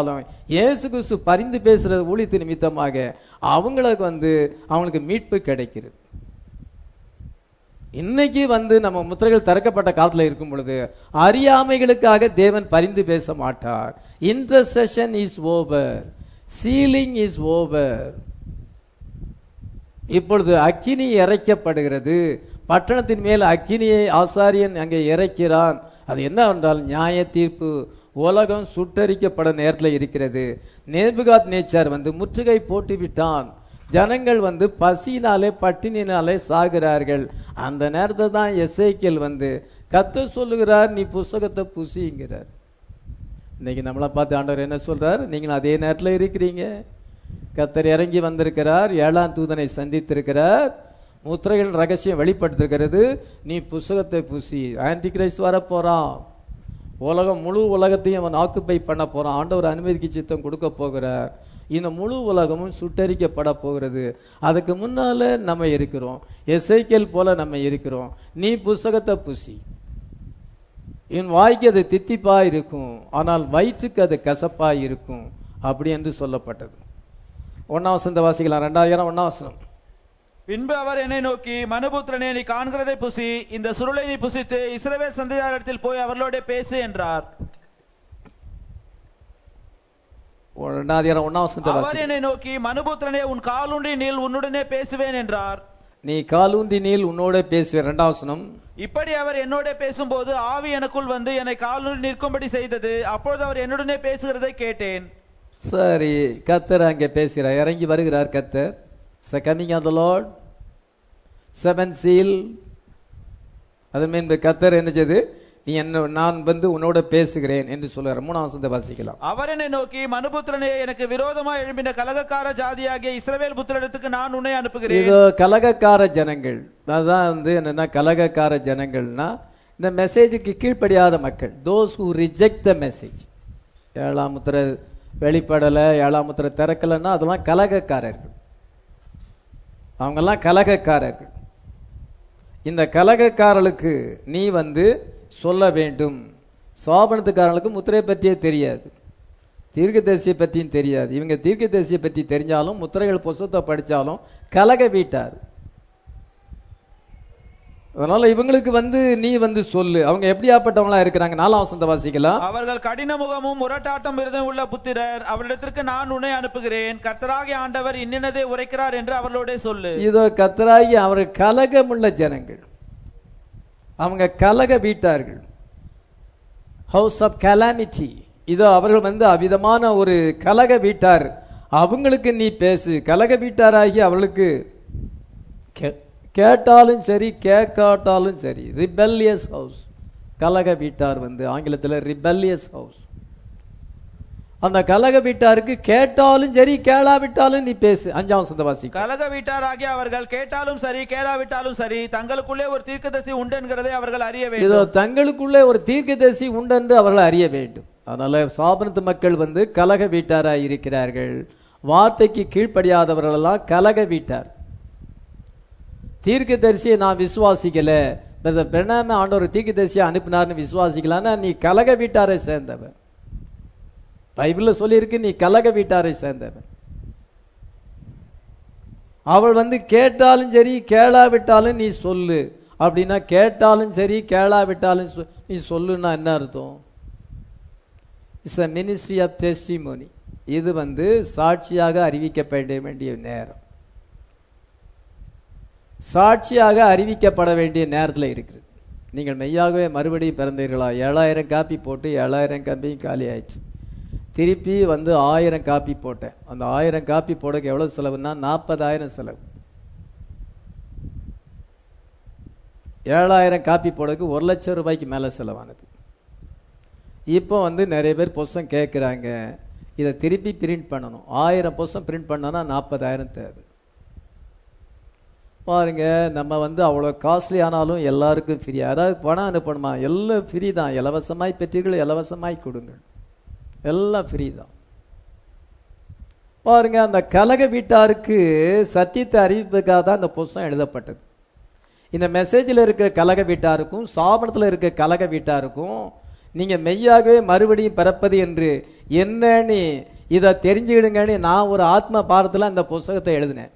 இயேசு கிறிஸ்து பரிந்து பேசுற ஊழியத்து நிமித்தமாக அவங்களுக்கு வந்து அவங்களுக்கு மீட்பு கிடைக்கிறது இன்னைக்கு வந்து நம்ம முத்திரைகள் திறக்கப்பட்ட காலத்துல இருக்கும் பொழுது அறியாமைகளுக்காக தேவன் பரிந்து பேச மாட்டார் intercession is over sealing is over இப்பொழுது அக்கினி இறைக்கப்படுகிறது பட்டணத்தின் மேல் அக்கினியை ஆசாரியன் அங்கே இறைக்கிறான் அது என்னவென்றால் நியாய தீர்ப்பு உலகம் சுட்டரிக்கப்பட நேரத்தில் இருக்கிறது நேர்புகாத் நேச்சார் வந்து முற்றுகை போட்டு விட்டான் ஜனங்கள் வந்து பசியினாலே பட்டினினாலே சாகிறார்கள் அந்த நேரத்தை தான் எஸ்ஐக்கியல் வந்து கத்த சொல்லுகிறார் நீ புஸ்தகத்தை புசிங்கிறார் இன்னைக்கு நம்மளை பார்த்து ஆண்டவர் என்ன சொல்றார் நீங்கள் அதே நேரத்தில் இருக்கிறீங்க கத்தர் இறங்கி வந்திருக்கிறார் ஏழாம் தூதனை சந்தித்திருக்கிறார் முத்திரைகள் ரகசியம் வெளிப்படுத்திருக்கிறது நீ புஸ்தகத்தை புசி ஆன்டி கிரைஸ்ட் வர போறான் உலகம் முழு உலகத்தையும் அவன் ஆக்குப்பை பண்ண போறான் ஆண்டவர் அனுமதிக்கு சித்தம் கொடுக்க போகிறார் இந்த முழு உலகமும் சுட்டரிக்கப்பட போகிறது அதுக்கு முன்னால நம்ம இருக்கிறோம் எஸ்ஐக்கேல் போல நம்ம இருக்கிறோம் நீ புஸ்தகத்தை புசி என் வாய்க்கு அது தித்திப்பா இருக்கும் ஆனால் வயிற்றுக்கு அது கசப்பா இருக்கும் அப்படி என்று சொல்லப்பட்டது ஒன்னாம் வசந்த வாசிக்கலாம் ரெண்டாயிரம் ஒன்னாம் வசனம் பின்பு அவர் என்னை நோக்கி மனுபுத்திரனே நீ காண்கிறதை புசி இந்த சுருளை நீ புசித்து இஸ்ரவேல் சந்தையாரிடத்தில் போய் அவர்களோட பேசு என்றார் ரெண்டாயிரம் ஒன்னாம் வசந்த அவர் வாசி என்னை நோக்கி மனுபுத்திரனே உன் காலுண்டி நீள் உன்னுடனே பேசுவேன் என்றார் நீ காலூந்தி நீல் உன்னோட பேசுவேன் ரெண்டாம் வசனம் இப்படி அவர் என்னோட பேசும்போது ஆவி எனக்குள் வந்து என்னை காலுண்டி நிற்கும்படி செய்தது அப்பொழுது அவர் என்னுடனே பேசுகிறதை கேட்டேன் சரி கத்தர் அங்கே பேசுகிறார் இறங்கி வருகிறார் கத்தர் coming of the Lord seven seal அது மீன் கத்தர் என்ன செய்து நீ என்ன நான் வந்து உன்னோட பேசுகிறேன் என்று சொல்லுறார் மூணாம் வசனத்தை வாசிக்கலாம் அவர் என்னை நோக்கி மனுபுத்திரனே எனக்கு விரோதமா எழும்பின கலகக்கார ஜாதியாகிய இஸ்ரவேல் புத்திரத்துக்கு நான் உன்னை அனுப்புகிறேன் இதோ கலகக்கார ஜனங்கள் அதுதான் வந்து என்னன்னா கலகக்கார ஜனங்கள்னா இந்த மெசேஜுக்கு கீழ்ப்படியாத மக்கள் those who reject the message ஏழாம் முத்திரை வெளிப்படலை ஏழாம் முத்திரை திறக்கலைன்னா அதெல்லாம் கலகக்காரர்கள் அவங்கெல்லாம் கலகக்காரர்கள் இந்த கலகக்காரர்களுக்கு நீ வந்து சொல்ல வேண்டும் சோபனத்துக்காரர்களுக்கு முத்திரை பற்றியே தெரியாது தீர்க்கதரிசியை பற்றியும் தெரியாது இவங்க தீர்க்கதரிசியை பற்றி தெரிஞ்சாலும் முத்திரைகள் புஸ்தத்தை படித்தாலும் கலக வீட்டார் அதனால இவங்களுக்கு வந்து நீ வந்து சொல்லு அவங்க எப்படியாப்பட்டவங்களா இருக்கிறாங்க நாலாம் வசந்த வாசிக்கலாம் அவர்கள் கடின முகமும் முரட்டாட்டம் இருதும் உள்ள புத்திரர் அவரிடத்திற்கு நான் உன்னை அனுப்புகிறேன் கர்த்தராகிய ஆண்டவர் இன்னினதை உரைக்கிறார் என்று அவர்களோட சொல்லு இதோ கத்தராகி அவர் கலகமுள்ள ஜனங்கள் அவங்க கலக வீட்டார்கள் ஹவுஸ் ஆஃப் கலாமிட்டி இதோ அவர்கள் வந்து அவ்விதமான ஒரு கலக வீட்டார் அவங்களுக்கு நீ பேசு கலக வீட்டாராகி அவளுக்கு கே- கேட்டாலும் சரி கேட்காட்டாலும் சரி ரிபெல்லியஸ் ஹவுஸ் கலக வீட்டார் வந்து ஆங்கிலத்தில் ரிபெல்லியஸ் ஹவுஸ் அந்த கலக வீட்டாருக்கு கேட்டாலும் சரி கேளாவிட்டாலும் நீ பேசு அஞ்சாம் வசந்த வாசி கலக வீட்டாராகிய அவர்கள் கேட்டாலும் சரி கேளாவிட்டாலும் சரி தங்களுக்குள்ளே ஒரு தீர்க்கதரிசி உண்டு என்கிறதை அவர்கள் அறிய இதோ வேண்டும் தங்களுக்குள்ளே ஒரு தீர்க்கதரிசி உண்டென்று அவர்கள் அறிய வேண்டும் அதனால சாபனத்து மக்கள் வந்து கலக வீட்டாராய் இருக்கிறார்கள் வார்த்தைக்கு கீழ்ப்படியாதவர்கள் எல்லாம் கலக வீட்டார் தீர்க்கதரிசியை நான் விசுவாசிக்கல பிரதர் பிரணாம ஆண்டவர் தீர்க்கதரிசியை அனுப்பினார்னு விசுவாசிக்கலான்னா நீ கலக வீட்டாரை சேர்ந்தவன் பைபிள்ல சொல்லியிருக்கு நீ கலக வீட்டாரை சேர்ந்தவன் அவள் வந்து கேட்டாலும் சரி கேளாவிட்டாலும் நீ சொல்லு அப்படின்னா கேட்டாலும் சரி கேளாவிட்டாலும் சொ- நீ சொல்லுன்னா என்ன அர்த்தம் it's a ministry of testimony இது வந்து சாட்சியாக அறிவிக்கப்பட வேண்டிய நேரம் சாட்சியாக அறிவிக்கப்பட வேண்டிய நேரத்தில் இருக்குது நீங்கள் மெய்யாகவே மறுபடியும் பிறந்தீர்களா ஏழாயிரம் காப்பி போட்டு ஏழாயிரம் காப்பியும் காலி ஆயிடுச்சு திருப்பி வந்து ஆயிரம் காப்பி போட்டேன் அந்த ஆயிரம் காப்பி போடக்கு எவ்வளவு செலவுன்னா நாற்பதாயிரம் செலவு ஏழாயிரம் காப்பி போடக்கு ஒரு லட்சம் ரூபாய்க்கு மேலே செலவானது இப்போ வந்து நிறைய பேர் புஸ்தம் கேட்குறாங்க இதை திருப்பி பிரிண்ட் பண்ணணும் ஆயிரம் புஸ்தம் பிரிண்ட் பண்ணோன்னா நாற்பதாயிரம் தேவை பாருங்க நம்ம வந்து அவ்வளோ காஸ்ட்லி ஆனாலும் எல்லாருக்கும் ஃப்ரீ அதாவது பணம் அனுப்பணுமா எல்லாம் ஃப்ரீ தான் இலவசமாய் பெற்றீர்கள் இலவசமாய் கொடுங்கள் எல்லாம் ஃப்ரீ தான் பாருங்க அந்த கலக வீட்டாருக்கு சத்தியத்தை அறிவிப்பதற்காக தான் இந்த புஸ்தகம் எழுதப்பட்டது இந்த மெசேஜில் இருக்கிற கலக வீட்டாருக்கும் சாபனத்தில் இருக்கிற கலக வீட்டாருக்கும் நீங்க மெய்யாகவே மறுபடியும் பிறப்பது என்று என்னன்னு இதை தெரிஞ்சுக்கிடுங்கன்னு நான் ஒரு ஆத்ம பாரத்தில் அந்த புஸ்தகத்தை எழுதினேன்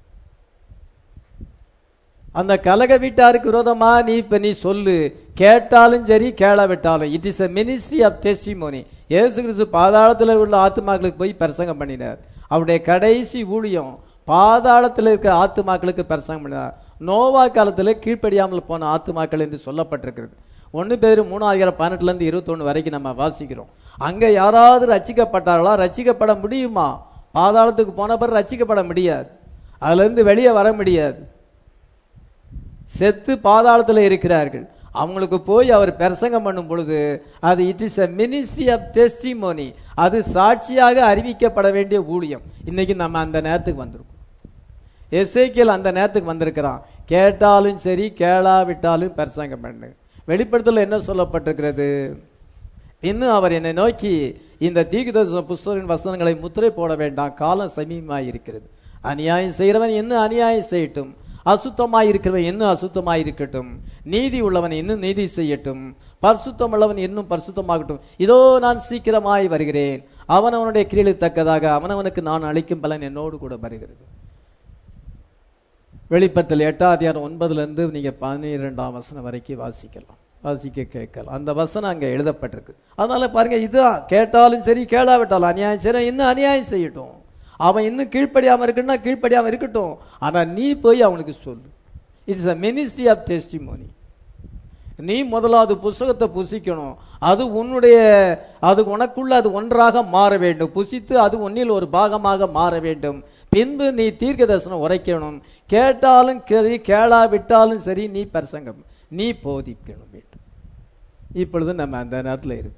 அந்த கலக வீட்டாருக்கு விரோதமா நீ இப்ப நீ சொல்லு கேட்டாலும் சரி கேளாவிட்டாலும் it is a ministry of testimony இயேசு கிறிஸ்து பாதாளத்தில் உள்ள ஆத்துமாக்களுக்கு போய் பிரசங்கம் பண்ணினார் அவருடைய கடைசி ஊழியம் பாதாளத்தில் இருக்கிற ஆத்துமாக்களுக்கு பிரசங்கம் பண்ணினார் நோவா காலத்தில் கீழ்ப்படியாமல் போன ஆத்துமாக்கள் என்று சொல்லப்பட்டிருக்கிறது ஒன்று பேர் மூணாயிரம் பதினெட்டுல இருந்து இருபத்தொன்னு வரைக்கும் நம்ம வாசிக்கிறோம் அங்க யாராவது ரட்சிக்கப்பட்டார்களா ரட்சிக்கப்பட முடியுமா பாதாளத்துக்கு போன பிறகு ரட்சிக்கப்பட முடியாது அதுல இருந்து வெளியே வர முடியாது செத்து பாதாளத்தில் இருக்கிறார்கள் அவங்களுக்கு போய் அவர் பிரசங்கம் பண்ணும் பொழுது அது it is a ministry of testimony அது சாட்சியாக அறிவிக்கப்பட வேண்டிய ஊழியம் இன்னைக்கு நம்ம அந்த நேரத்துக்கு வந்திருக்கோம் எசேக்கியல் அந்த நேரத்துக்கு வந்திருக்கிறான் கேட்டாலும் சரி கேளாவிட்டாலும் பிரசங்கம் பண்ணு வெளிப்படுத்தல என்ன சொல்லப்பட்டிருக்கிறது இன்னும் அவர் என்னை நோக்கி இந்த தீர்க்கதரிசன புஸ்தகின் வசனங்களை முத்திரை போட வேண்டாம் காலம் சமீபமாய் இருக்கிறது அநியாயம் செய்கிறவன் இன்னும் அநியாயம் செய்யட்டும் அசுத்தமாய் இருக்கிறவன் இன்னும் அசுத்தமாய் இருக்கட்டும் நீதி உள்ளவன் இன்னும் நீதி செய்யட்டும் பரிசுத்தம் உள்ளவன் இன்னும் பரிசுத்தமாகட்டும் இதோ நான் சீக்கிரமாய் வருகிறேன் அவன் அவனுடைய கிரியலுக்கு தக்கதாக அவனவனுக்கு நான் அளிக்கும் பலன் என்னோடு கூட வருகிறது வெளிப்பத்தில் எட்டாம் அதிகாரம் ஒன்பதுல இருந்து நீங்க பன்னிரெண்டாம் வசனம் வரைக்கும் வாசிக்கலாம் வாசிக்க கேட்கலாம் அந்த வசனம் அங்க எழுதப்பட்டிருக்கு அதனால பாருங்க இதுதான் கேட்டாலும் சரி கேளாவிட்டாலும் அநியாயம் சரி இன்னும் அநியாயம் செய்யட்டும் அவன் இன்னும் கீழ்ப்படியாம இருக்குன்னா கீழ்ப்படியாம இருக்கட்டும் ஆனா நீ போய் அவனுக்கு சொல்லு it's a ministry of testimony நீ முதலாவது புஸ்தகத்தை புசிக்கணும் அது உன்னுடைய அது உனக்குள்ள அது ஒன்றாக மாற வேண்டும் புசித்து அது உன்னில் ஒரு பாகமாக மாற வேண்டும் பின்பு நீ தீர்க்க தரிசனம் உரைக்கணும் கேட்டாலும் சரி கேளாவிட்டாலும் சரி நீ பிரசங்கம் நீ போதிக்கணும் வேண்டும் இப்பொழுது நம்ம அந்த நேரத்தில் இருக்கும்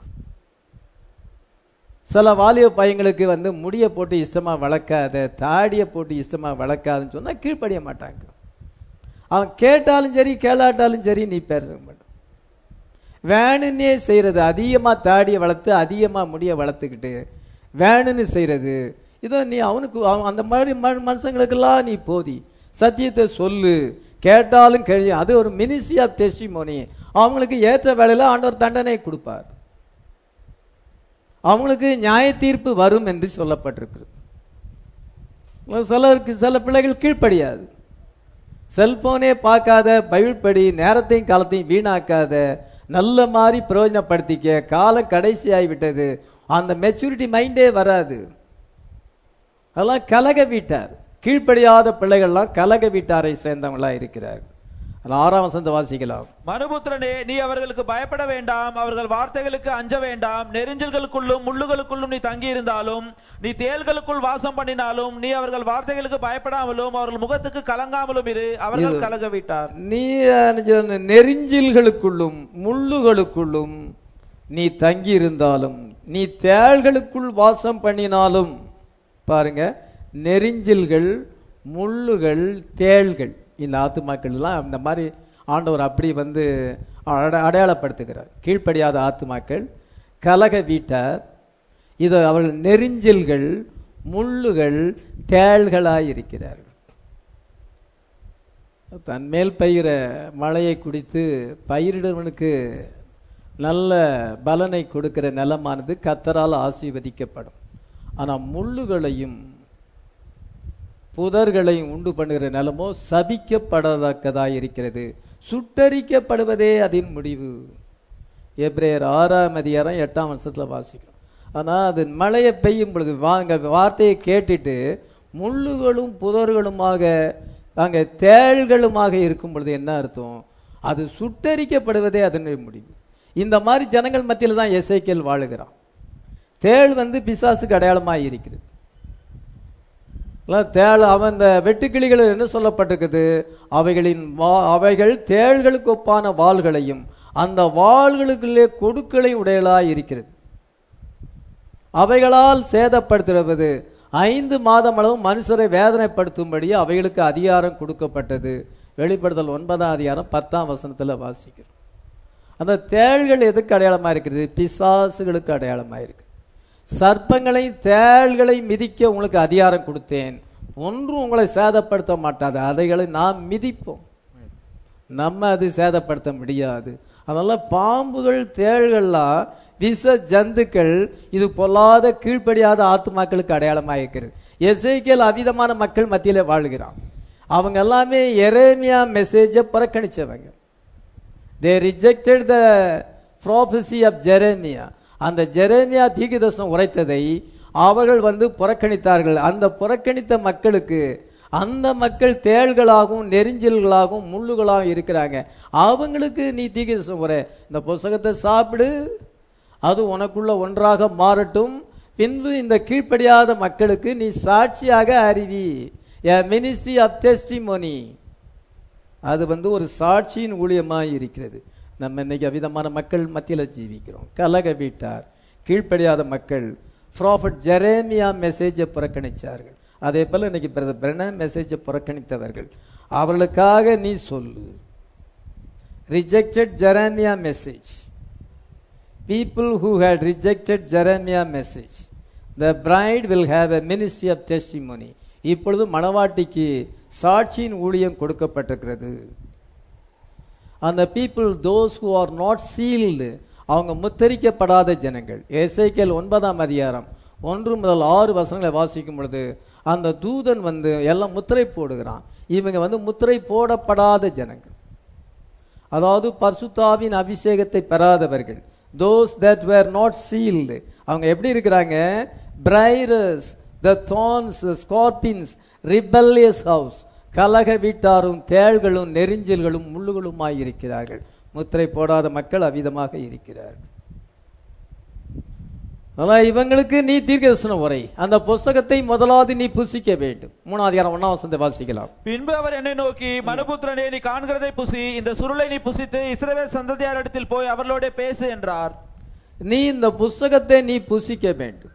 சில வாலிப பையங்களுக்கு வந்து முடியை போட்டு இஷ்டமா வளர்க்காத தாடியை போட்டு இஷ்டமா வளர்க்காதுன்னு சொன்னா கீழ்ப்படிய மாட்டாங்க அவன் கேட்டாலும் சரி கேளாட்டாலும் சரி நீ பேச மாட்டான் வேணுன்னே செய்யறது அதிகமா தாடியை வளர்த்து அதிகமா முடிய வளர்த்துக்கிட்டு வேணும்னு செய்யறது இதோ நீ அவனுக்கு அவன் அந்த மாதிரி ம- மனுஷங்களுக்கெல்லாம் நீ போதி சத்தியத்தை சொல்லு கேட்டாலும் கேள்வி அது ஒரு மினிஸ்ட்ரி ஆஃப் டெஸ்டிமோனி அவங்களுக்கு ஏற்ற வேலையில ஆண்டவர் தண்டனை கொடுப்பார் அவங்களுக்கு நியாய தீர்ப்பு வரும் என்று சொல்லப்பட்டிருக்கு சிலருக்கு சில பிள்ளைகள் கீழ்ப்படியாது செல்போனே பார்க்காத பைபிள் படி நேரத்தையும் காலத்தையும் வீணாக்காத நல்ல மாதிரி பிரயோஜனப்படுத்திக்க காலம் கடைசியாகி விட்டது அந்த மெச்சூரிட்டி மைண்டே வராது அதெல்லாம் கலக வீட்டார் கீழ்ப்படியாத பிள்ளைகள்லாம் கலக வீட்டாரை சேர்ந்தவங்களா இருக்கிறார் அதில் ஆறாம் வசந்த வாசிக்கலாம் மனுபுத்திரனே நீ அவர்களுக்கு பயப்பட வேண்டாம் அவர்கள் வார்த்தைகளுக்கு அஞ்ச வேண்டாம் நெரிஞ்சல்களுக்குள்ளும் முள்ளுகளுக்குள்ளும் நீ தங்கியிருந்தாலும் நீ தேள்களுக்குள் வாசம் பண்ணினாலும் நீ அவர்கள் வார்த்தைகளுக்கு பயப்படாமலும் அவர்கள் முகத்துக்கு கலங்காமலும் இரு அவர்கள் கலக விட்டார் நீ என்ன சொன்ன, நெரிஞ்சில்களுக்குள்ளும் முள்ளுகளுக்குள்ளும் நீ தங்கி இருந்தாலும் நீ தேள்களுக்குள் வாசம் பண்ணினாலும் பாருங்க நெரிஞ்சில்கள் முள்ளுகள் தேள்கள் இந்த ஆத்துமாக்கள் எல்லாம் இந்த மாதிரி ஆண்டவர் அப்படி வந்து அட- அடையாளப்படுத்துகிறார் கீழ்ப்படியாத ஆத்துமாக்கள் கலக வீட்டார் இது அவர்கள் நெரிஞ்சில்கள் முள்ளுகள் தேள்களாய் இருக்கிறார்கள் தன்மேல் பயிர மழையை குடித்து பயிரிடுவனுக்கு நல்ல பலனை கொடுக்கிற நிலமானது கத்தரால் ஆசீர்வதிக்கப்படும் ஆனால் முள்ளுகளையும் புதர்களையும் உண்டு பண்ணுகிற நிலமோ சபிக்கப்படத்தக்கதாய் இருக்கிறது சுட்டரிக்கப்படுவதே அதன் முடிவு எப்ரேயர் ஆறாம் அதிகாரம் எட்டாம் வருஷத்துல வாசிக்கிறோம் ஆனால் அது மழையை பெய்யும் பொழுது வாங்க வார்த்தையை கேட்டுட்டு முள்ளுகளும் புதர்களுமாக அங்கே தேள்களுமாக இருக்கும் பொழுது என்ன அர்த்தம் அது சுட்டரிக்கப்படுவதே அதனுடைய முடிவு இந்த மாதிரி ஜனங்கள் மத்தியில் தான் எசைக்கேல் வாழுகிறான் தேள் வந்து பிசாசுக்கு அடையாளமாக இருக்கிறது எல்லாம் தேள் அவன் இந்த வெட்டுக்கிளிகள் என்ன சொல்லப்பட்டிருக்குது அவைகளின் வா அவைகள் தேள்களுக்கு ஒப்பான வாள்களையும் அந்த வாள்களுக்குள்ளே கொடுக்களை உடையலாய் இருக்கிறது அவைகளால் சேதப்படுத்துவது ஐந்து மாதம் அளவு மனுஷரை வேதனைப்படுத்தும்படி அவைகளுக்கு அதிகாரம் கொடுக்கப்பட்டது வெளிப்படுத்தல் ஒன்பதாம் அதிகாரம் பத்தாம் வசனத்துல வாசிக்கிறோம் அந்த தேள்கள் எதுக்கு அடையாளமா இருக்கிறது பிசாசுகளுக்கு அடையாளமா இருக்கு சர்ப்பங்களை தேள்களை மிதிக்க உங்களுக்கு அதிகாரம் கொடுத்தேன் ஒன்றும் உங்களை சேதப்படுத்த மாட்டாது அதைகளை நாம் மிதிப்போம் நம்ம அது சேதப்படுத்த முடியாது அதனால பாம்புகள் தேள்கள்லாம் விச ஜந்துக்கள் இது பொல்லாத கீழ்ப்படியாத ஆத்துமாக்களுக்கு அடையாளமாக இருக்கிறது எசைக்கேல் அவிதமான மக்கள் மத்தியில வாழ்கிறான் அவங்க எல்லாமே எரேமியா மெசேஜை புறக்கணிச்சவங்க they rejected the prophecy of Jeremiah அந்த ஜெரேமியா தீர்க்கதரிசனம் உரைத்ததை அவர்கள் வந்து புறக்கணித்தார்கள் அந்த புறக்கணித்த மக்களுக்கு அந்த மக்கள் தேள்களாகவும் நெரிஞ்சல்களாகவும் முள்ளுகளாகவும் இருக்கிறாங்க அவங்களுக்கு நீ தீர்க்கதரிசனம் உரை இந்த புஸ்தகத்தை சாப்பிடு அது உனக்குள்ள ஒன்றாக மாறட்டும் பின்பு இந்த கீழ்ப்படியாத மக்களுக்கு நீ சாட்சியாக அறிவி மினிஸ்ட்ரி ஆஃப் டெஸ்டிமோனி அது வந்து ஒரு சாட்சியின் ஊழியமாக இருக்கிறது நம்ம இன்னைக்கு அவிதமான மக்கள் மத்தியில் ஜீவிக்கிறோம் கலக வீட்டார் கீழ்ப்படியாத மக்கள் ப்ராஃபட் ஜெரேமியா மெசேஜை புறக்கணித்தார்கள் அதே போல் இன்னைக்கு பிரதர் பிரண மெசேஜை புறக்கணித்தவர்கள் அவர்களுக்காக நீ சொல்லு rejected Jeremiah message people who had rejected Jeremiah message the bride will have a ministry of testimony இப்பொழுது மணவாட்டிக்கு சாட்சியின் ஊழியம் கொடுக்கப்பட்டிருக்கிறது அந்த people those who are not sealed அவங்க முத்தரிக்கப்படாத ஜனங்கள் எசைக்கேல் ஒன்பதாம் அதிகாரம் ஒன்று முதல் ஆறு வசனங்களை வாசிக்கும் பொழுது அந்த தூதன் வந்து எல்லாம் முத்திரை போடுகிறான் இவங்க வந்து முத்திரை போடப்படாத ஜனங்கள் அதாவது பர்சுத்தாவின் அபிஷேகத்தை பெறாதவர்கள் those that were not sealed அவங்க எப்படி இருக்கிறாங்க briars the thorns scorpions rebellious house கலக வீட்டாரும் தேள்களும் நெரிஞ்சல்களும் முள்ளுகளுமாய் இருக்கிறார்கள் முத்திரை போடாத மக்கள் அவ்விதமாக இருக்கிறார்கள் அதான் இவங்களுக்கு நீ தீர்க்கதரிசன உரை அந்த புஸ்தகத்தை முதலாவது நீ புசிக்க வேண்டும் மூணாவது யாரம் ஒன்னாம் வசந்த வாசிக்கலாம் பின்பு அவர் என்னை நோக்கி மனுபுத்திரனே நீ காண்கிறதை புசி இந்த சுருளை நீ புசித்து இஸ்ரவேல் சந்ததியாரிடத்தில் போய் அவர்களோட பேசு என்றார் நீ இந்த புஸ்தகத்தை நீ புசிக்க வேண்டும்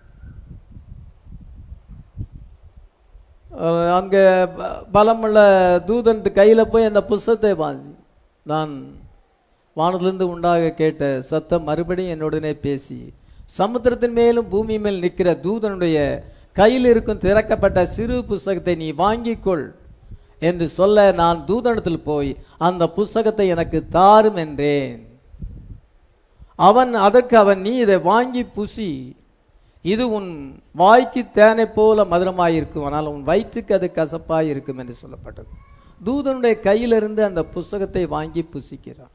அஹ் அங்க ப- பலமுள்ள தூதன் கையில போய் அந்த புஸ்தகத்தை வாங்கி நான் வானத்திலிருந்து உண்டாக கேட்ட சத்தம் மறுபடியும் என்னுடனே பேசி சமுத்திரத்தின் மேலும் பூமி மேல் நிற்கிற தூதனுடைய கையில் இருக்கும் திறக்கப்பட்ட சிறு புஸ்தகத்தை நீ வாங்கிக்கொள் என்று சொல்ல நான் தூதனத்தில் போய் அந்த புஸ்தகத்தை எனக்கு தாரும் என்றேன் அவன் அதற்கு அவன் நீ இதை வாங்கி புசி இது உன் வாய்க்கு தேனை போல மதுரமாயிருக்கும் ஆனால் உன் வயிற்றுக்கு அது கசப்பாய் இருக்கும் என்று சொல்லப்பட்டது தூதனுடைய கையிலிருந்து அந்த புஸ்தகத்தை வாங்கி புசிக்கிறான்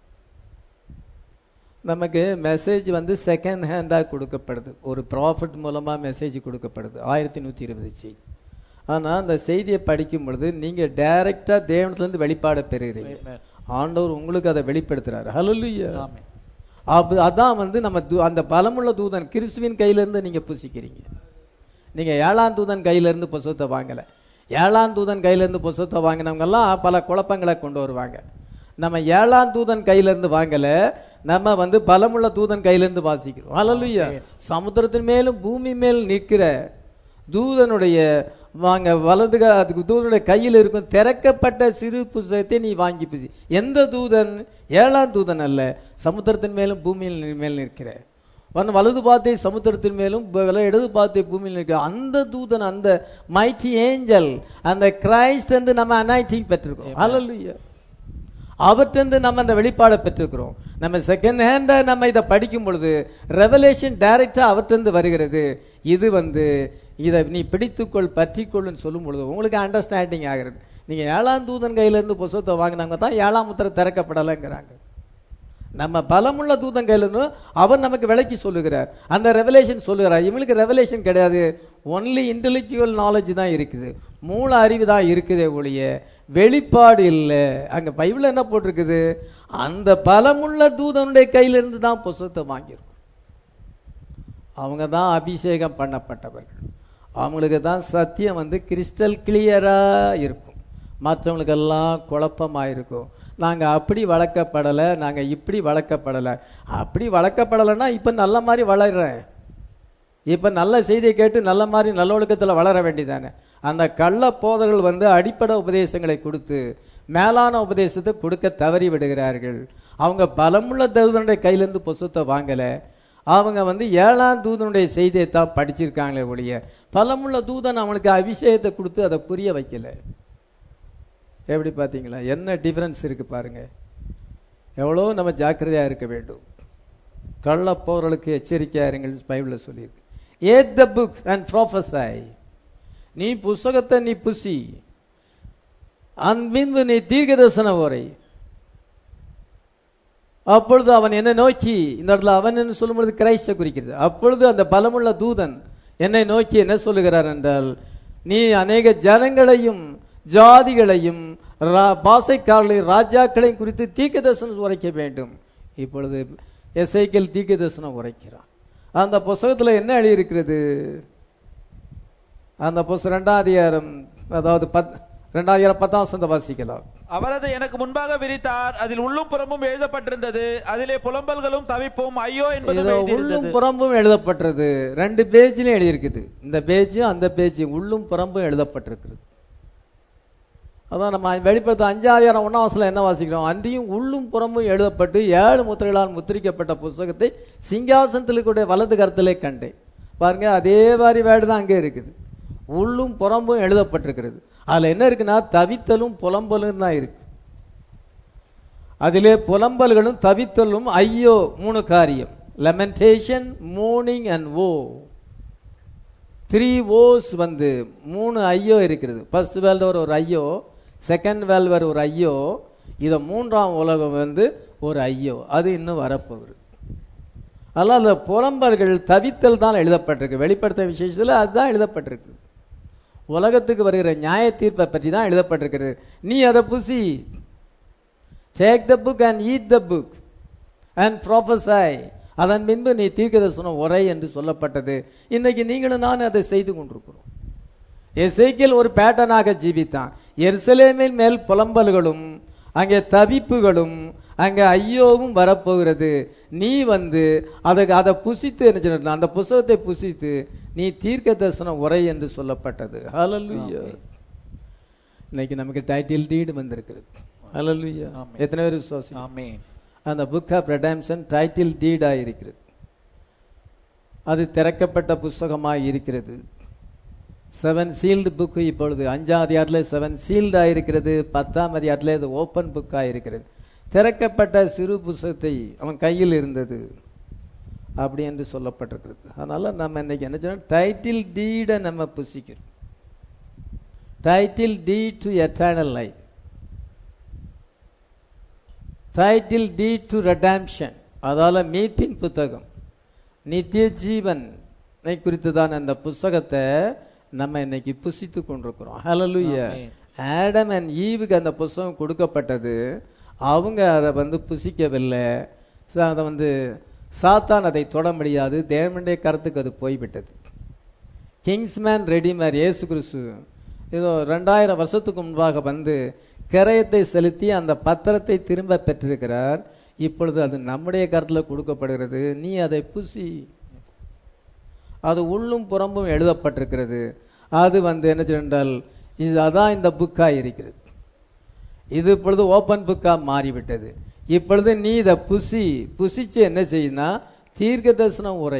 நமக்கு மெசேஜ் வந்து செகண்ட் ஹேண்டாக கொடுக்கப்படுது ஒரு ப்ராஃபிட் மூலமாக மெசேஜ் கொடுக்கப்படுது ஆயிரத்தி நூற்றி இருபது செய்தி ஆனால் அந்த செய்தியை படிக்கும் பொழுது நீங்கள் டைரெக்டாக தேவனத்துலேருந்து வெளிப்பாட பெறுகிறீங்க Amen. ஆண்டவர் உங்களுக்கு அதை வெளிப்படுத்துறாரு ஹalleluya ஆமென். அப்ப அதான் வந்து நம்ம தூ- அந்த பலமுள்ள தூதன் கிறிஸ்துவின் கையிலேருந்து நீங்க புசிக்கிறீங்க நீங்க ஏழாம் தூதன் கையிலேருந்து புஸ்தகத்தை வாங்கல ஏழாம் தூதன் கையிலேருந்து புஸ்தகத்தை வாங்கினவங்க எல்லாம் பல குழப்பங்களை கொண்டு வருவாங்க நம்ம ஏழாம் தூதன் கையிலேருந்து வாங்கல நம்ம வந்து பலமுள்ள தூதன் கையிலேருந்து வாசிக்கிறோம் ஹalleluya சமுத்திரத்தின் மேலும் பூமி மேல் நிற்கிற தூதனுடைய வாங்க வலது க- அதுக்கு தூதனுடைய கையில் இருக்கும் திறக்கப்பட்ட சிறு புஸ்தகத்தை நீ வாங்கி புசி எந்த தூதன் ஏழாம் தூதன் அல்ல சமுத்திரத்தின் மேலும் பூமியில் நி- மேல் நிற்கிற வன் வலது பாத்தை சமுத்திரத்தின் மேலும் வல- இடது பாத்தை பூமியில் நிற்கிற அந்த தூதன் அந்த மைட்டி ஏஞ்சல் அந்த கிரைஸ்ட் வந்து நம்ம அனாய்டிங் பெற்றிருக்கோம் ஹalleluya அவற்றிருந்து நம்ம அந்த வெளிப்பாடை பெற்றிருக்கிறோம் நம்ம செகண்ட் ஹேண்டா நம்ம இதை படிக்கும் பொழுது ரெவலேஷன் டைரக்டா அவற்றிருந்து வருகிறது இது வந்து இதை நீ பிடித்துக்கொள் பற்றிக்கொள்ளுன்னு சொல்லும் பொழுது உங்களுக்கு அண்டர்ஸ்டாண்டிங் ஆகிறது நீங்க ஏழாம் தூதன் கையில இருந்து புஸ்தகத்தை வாங்கினாங்க தான் ஏழாம் முத்திரை திறக்கப்படலைங்கிறாங்க நம்ம பலமுள்ள தூதன் கையில இருந்து அவர் நமக்கு விளக்கி சொல்லுகிறார் அந்த ரெவலேஷன் சொல்லுகிறார் இவங்களுக்கு ரெவலேஷன் கிடையாது ஒன்லி இன்டெலெக்சுவல் நாலேஜ் தான் இருக்குது மூல அறிவு தான் இருக்குதே ஒழிய வெளிப்பாடு இல்லை அங்க பைபிள் என்ன போட்டிருக்குது அந்த பலமுள்ள தூதனுடைய கையில இருந்து தான் புஸ்தகத்தை வாங்கியிருக்கோம் அவங்க தான் அபிஷேகம் பண்ணப்பட்டவர்கள் அவங்களுக்கு தான் சத்தியம் வந்து கிறிஸ்டல் கிளியரா இருக்கும் மற்றவங்களுக்கெல்லாம் குழப்பமாக இருக்கும் நாங்கள் அப்படி வளர்க்கப்படலை நாங்கள் இப்படி வளர்க்கப்படலை அப்படி வளர்க்கப்படலைன்னா இப்போ நல்ல மாதிரி வளர்றேன் இப்போ நல்ல செய்தியை கேட்டு நல்ல மாதிரி நல்ல ஒழுக்கத்தில் வளர வேண்டியதானே அந்த கள்ள போதர்கள் வந்து அடிப்படை உபதேசங்களை கொடுத்து மேலான உபதேசத்தை கொடுக்க தவறி விடுகிறார்கள் அவங்க பலமுள்ள தூதனுடைய கையிலேருந்து புஸ்தத்தை வாங்கலை அவங்க வந்து ஏழாம் தூதனுடைய செய்தியை தான் படிச்சிருக்காங்களே ஒழிய பலமுள்ள தூதன் அவனுக்கு அபிஷேகத்தை கொடுத்து அதை புரிய வைக்கல எப்படி பார்த்தீங்களா என்ன டிஃபரன்ஸ் இருக்கு பாருங்க எவ்வளோ நம்ம ஜாக்கிரதையாக இருக்க வேண்டும் கள்ளப்போர்களுக்கு எச்சரிக்கையாருங்கள் பைபிளில் சொல்லியிருக்கு eat the book and prophesy நீ புஸ்தகத்தை நீ புசி அன்பின்பு நீ தீர்க்கதர்சன உரை அப்பொழுது அவன் என்னை நோக்கி இந்த இடத்துல அவன் என்று சொல்லும்பொழுது கிரைஸ்ட குறிக்கிறது அப்பொழுது அந்த பலமுள்ள தூதன் என்னை நோக்கி என்ன சொல்லுகிறார் என்றால் நீ அநேக ஜனங்களையும் ஜாதிகளையும் ரா- பாசைக்காரர்களையும் ராஜாக்களையும் குறித்து தீர்க்க தரிசனம் உரைக்க வேண்டும் இப்பொழுது எசைக்கல் தீர்க்க தரிசனம் உரைக்கிறான் அந்த புஸ்தகத்தில் என்ன எழுதியிருக்கிறது அந்த புஸ்தகம் ரெண்டாம் அதிகாரம் அதாவது பத் ரெண்டாயிரம் பத்தாம் வசந்த வாசிக்கலாம் அவர் அதை எனக்கு முன்பாக விரித்தார் அதில் உள்ளும் புறமும் எழுதப்பட்டிருந்தது அதிலே புலம்பல்களும் தவிப்பும் ஐயோ என்பதும் இதோ எழுதியிருந்தது உள்ளும் புறம்பும் எழுதப்பட்டிருது ரெண்டு பேஜ்லயும் எழுதியிருக்குது இந்த பேஜும் அந்த பேஜும் உள்ளும் புறம்பும் எழுதப்பட்டிருக்குது அதான் நம்ம வெளிப்படுத்த அஞ்சாயிரம் ஒன்னாவசில் என்ன வாசிக்கிறோம் அன்றியும் உள்ளும் புறம்பும் எழுதப்பட்டு ஏழு முத்திரைகளால் முத்திரிக்கப்பட்ட புஸ்தகத்தை சிங்காசனத்தில் கூட வலது கருத்திலே கண்டேன் பாருங்க அதே மாதிரி வேர்டு தான் அங்கே இருக்குது உள்ளும் புறம்பும் எழுதப்பட்டிருக்கிறது அதுல என்ன இருக்குன்னா தவித்தலும் புலம்பலும் தான் இருக்கு அதிலே புலம்பல்களும் தவித்தலும் ஐயோ மூணு காரியம் lamentation mourning and woe three woes வந்து மூணு ஐயோ இருக்கிறது ஃபர்ஸ்ட் வேல்வர் ஒரு ஐயோ செகண்ட் வேல்வர் ஒரு ஐயோ இதை மூன்றாம் உலகம் வந்து ஒரு ஐயோ அது இன்னும் வரப்போகுது அதனால் அந்த புலம்பல்கள் தவித்தல் தான் எழுதப்பட்டிருக்கு வெளிப்படுத்த விசேஷத்தில் அதுதான் எழுதப்பட்டிருக்கு உலகத்துக்கு வருகிற நியாய தீர்ப்பை பற்றி தான் எழுதப்பட்டிருக்கிறது நீ அதை புசி take the book and eat the book and prophesy அதன் பின்பு நீ தீர்க்கதரிசனம் உரை என்று சொல்லப்பட்டது இன்னைக்கு நீங்களும் நான் அதை செய்து கொண்டிருக்கிறோம் எசேக்கியேல் ஒரு பேட்டனாக ஜீவித்தான் எருசலேமின் மேல் புலம்பல்களும் அங்கே தவிப்புகளும் அங்கே ஐயோவும் வரப்போகிறது நீ வந்து அதுக்கு அதை புசித்து என்ன சொன்ன அந்த புஸ்தகத்தை புசித்து நீ தீர்க்க தரிசனம் உரை என்று சொல்லப்பட்டது ஹalleluya இன்னைக்கு நமக்கு டைட்டில் டீடு வந்திருக்கிறது ஹalleluya ஆமென். எத்தனை பேர் விசுவாசி ஆமென் அந்த புக் ஆஃப் ரெடாம்ஷன் டைட்டில் டீடாக இருக்கிறது அது திறக்கப்பட்ட புஸ்தகமாக இருக்கிறது செவன் சீல்டு புக்கு இப்பொழுது அஞ்சாம் அதிகாரத்தில் செவன் சீல்டாக இருக்கிறது பத்தாம் அதிகாரத்தில் இது ஓப்பன் புக்காக இருக்கிறது திறக்கப்பட்ட சிறு புஸ்தகத்தை அவன் கையில் இருந்தது அப்படி என்று சொல்லப்பட்டிருக்கிறது அதனால நம்ம இன்னைக்கு என்ன சொன்னோம் டைட்டில் டீடை நம்ம புசிக்கிறோம் title deed to eternal life title deed to redemption அதால மீட்பின் புத்தகம் நித்திய ஜீவன் குறித்து தான் அந்த புஸ்தகத்தை நம்ம இன்னைக்கு புசித்து கொண்டிருக்கிறோம் ஹalleluya ஆமென். ஆடம் அண்ட் ஈவுக்கு அந்த புஸ்தகம் கொடுக்கப்பட்டது அவங்க அதை வந்து புசிக்கவில்லை ச- அதை வந்து சாத்தான் அதை தொட முடியாது தேவனுடைய கருத்துக்கு அது போய்விட்டது கிங்ஸ்மேன் ரெடிமேர் இயேசு கிறிஸ்து ஏதோ ரெண்டாயிரம் வருஷத்துக்கு முன்பாக வந்து கிரயத்தை செலுத்தி அந்த பத்திரத்தை திரும்ப பெற்றிருக்கிறார் இப்பொழுது அது நம்முடைய கருத்தில் கொடுக்கப்படுகிறது நீ அதை புசி அது உள்ளும் புறம்பும் எழுதப்பட்டிருக்கிறது அது வந்து என்ன சொன்னால் இது அதான் இந்த புக்காக இருக்கிறது இது இப்பொழுது ஓப்பன் புக்காக மாறிவிட்டது இப்பொழுது நீ இதை புசி புசிச்சு என்ன செய்யுனா தீர்க்க தரிசனம் உரை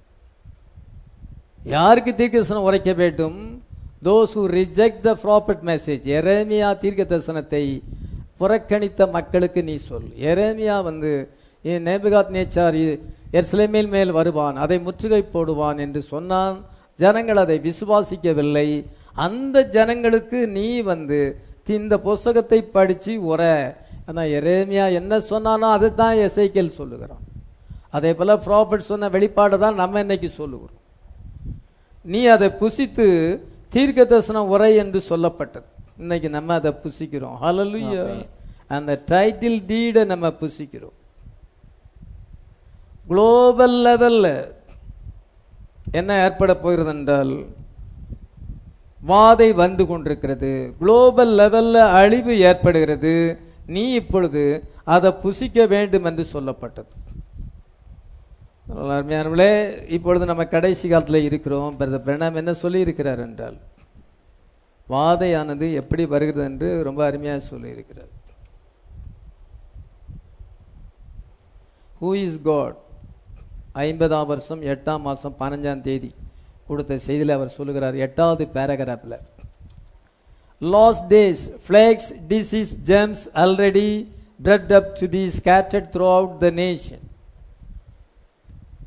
யாருக்கு தீர்க்கதரிசனம் உரைக்க வேண்டும் those who reject the prophet message எரேமியா தீர்க்க தரிசனத்தை புறக்கணித்த மக்களுக்கு நீ சொல் எரேமியா வந்து நேபுகாத் நேச்சார் எர்ஸ்லேமில் மேல் வருவான் அதை முற்றுகை போடுவான் என்று சொன்னான் ஜனங்கள் அதை விசுவாசிக்கவில்லை அந்த ஜனங்களுக்கு நீ வந்து இந்த புஸ்தகத்தை படிச்சு உர ஆனால் எரேமியா என்ன சொன்னானோ அதை தான் எசைக்கேல் சொல்லுகிறான் அதே போல ப்ராஃபிட் சொன்ன வெளிப்பாடு தான் நம்ம இன்னைக்கு சொல்லுகிறோம் நீ அதை புசித்து தீர்க்க தரிசனம் உரை என்று சொல்லப்பட்டது இன்னைக்கு நம்ம அதை புசிக்கிறோம் ஹalleluya ஆமென். அந்த டைட்டில் டீடை நம்ம புசிக்கிறோம் குளோபல் லெவல்ல என்ன ஏற்பட போகிறது என்றால் வாதை வந்து கொண்டிருக்கிறது குளோபல் லெவல்ல அழிவு ஏற்படுகிறது நீ இப்பொழுது அதை புசிக்க வேண்டும் என்று சொல்லப்பட்டது அருமையானவர்களே இப்பொழுது நம்ம கடைசி காலத்தில் இருக்கிறோம் பிரதர் பிரணாம் என்ன சொல்லி இருக்கிறார் என்றால் வாதையானது எப்படி வருகிறது என்று ரொம்ப அருமையாக சொல்லி இருக்கிறார் ஹூ இஸ் காட் ஐம்பதாம் வருஷம் எட்டாம் மாதம் பதினஞ்சாம் தேதி கொடுத்த செய்தியில் அவர் சொல்லுகிறார் எட்டாவது பேராகிராஃபில் last days plagues disease germs already spread up to be scattered throughout the nation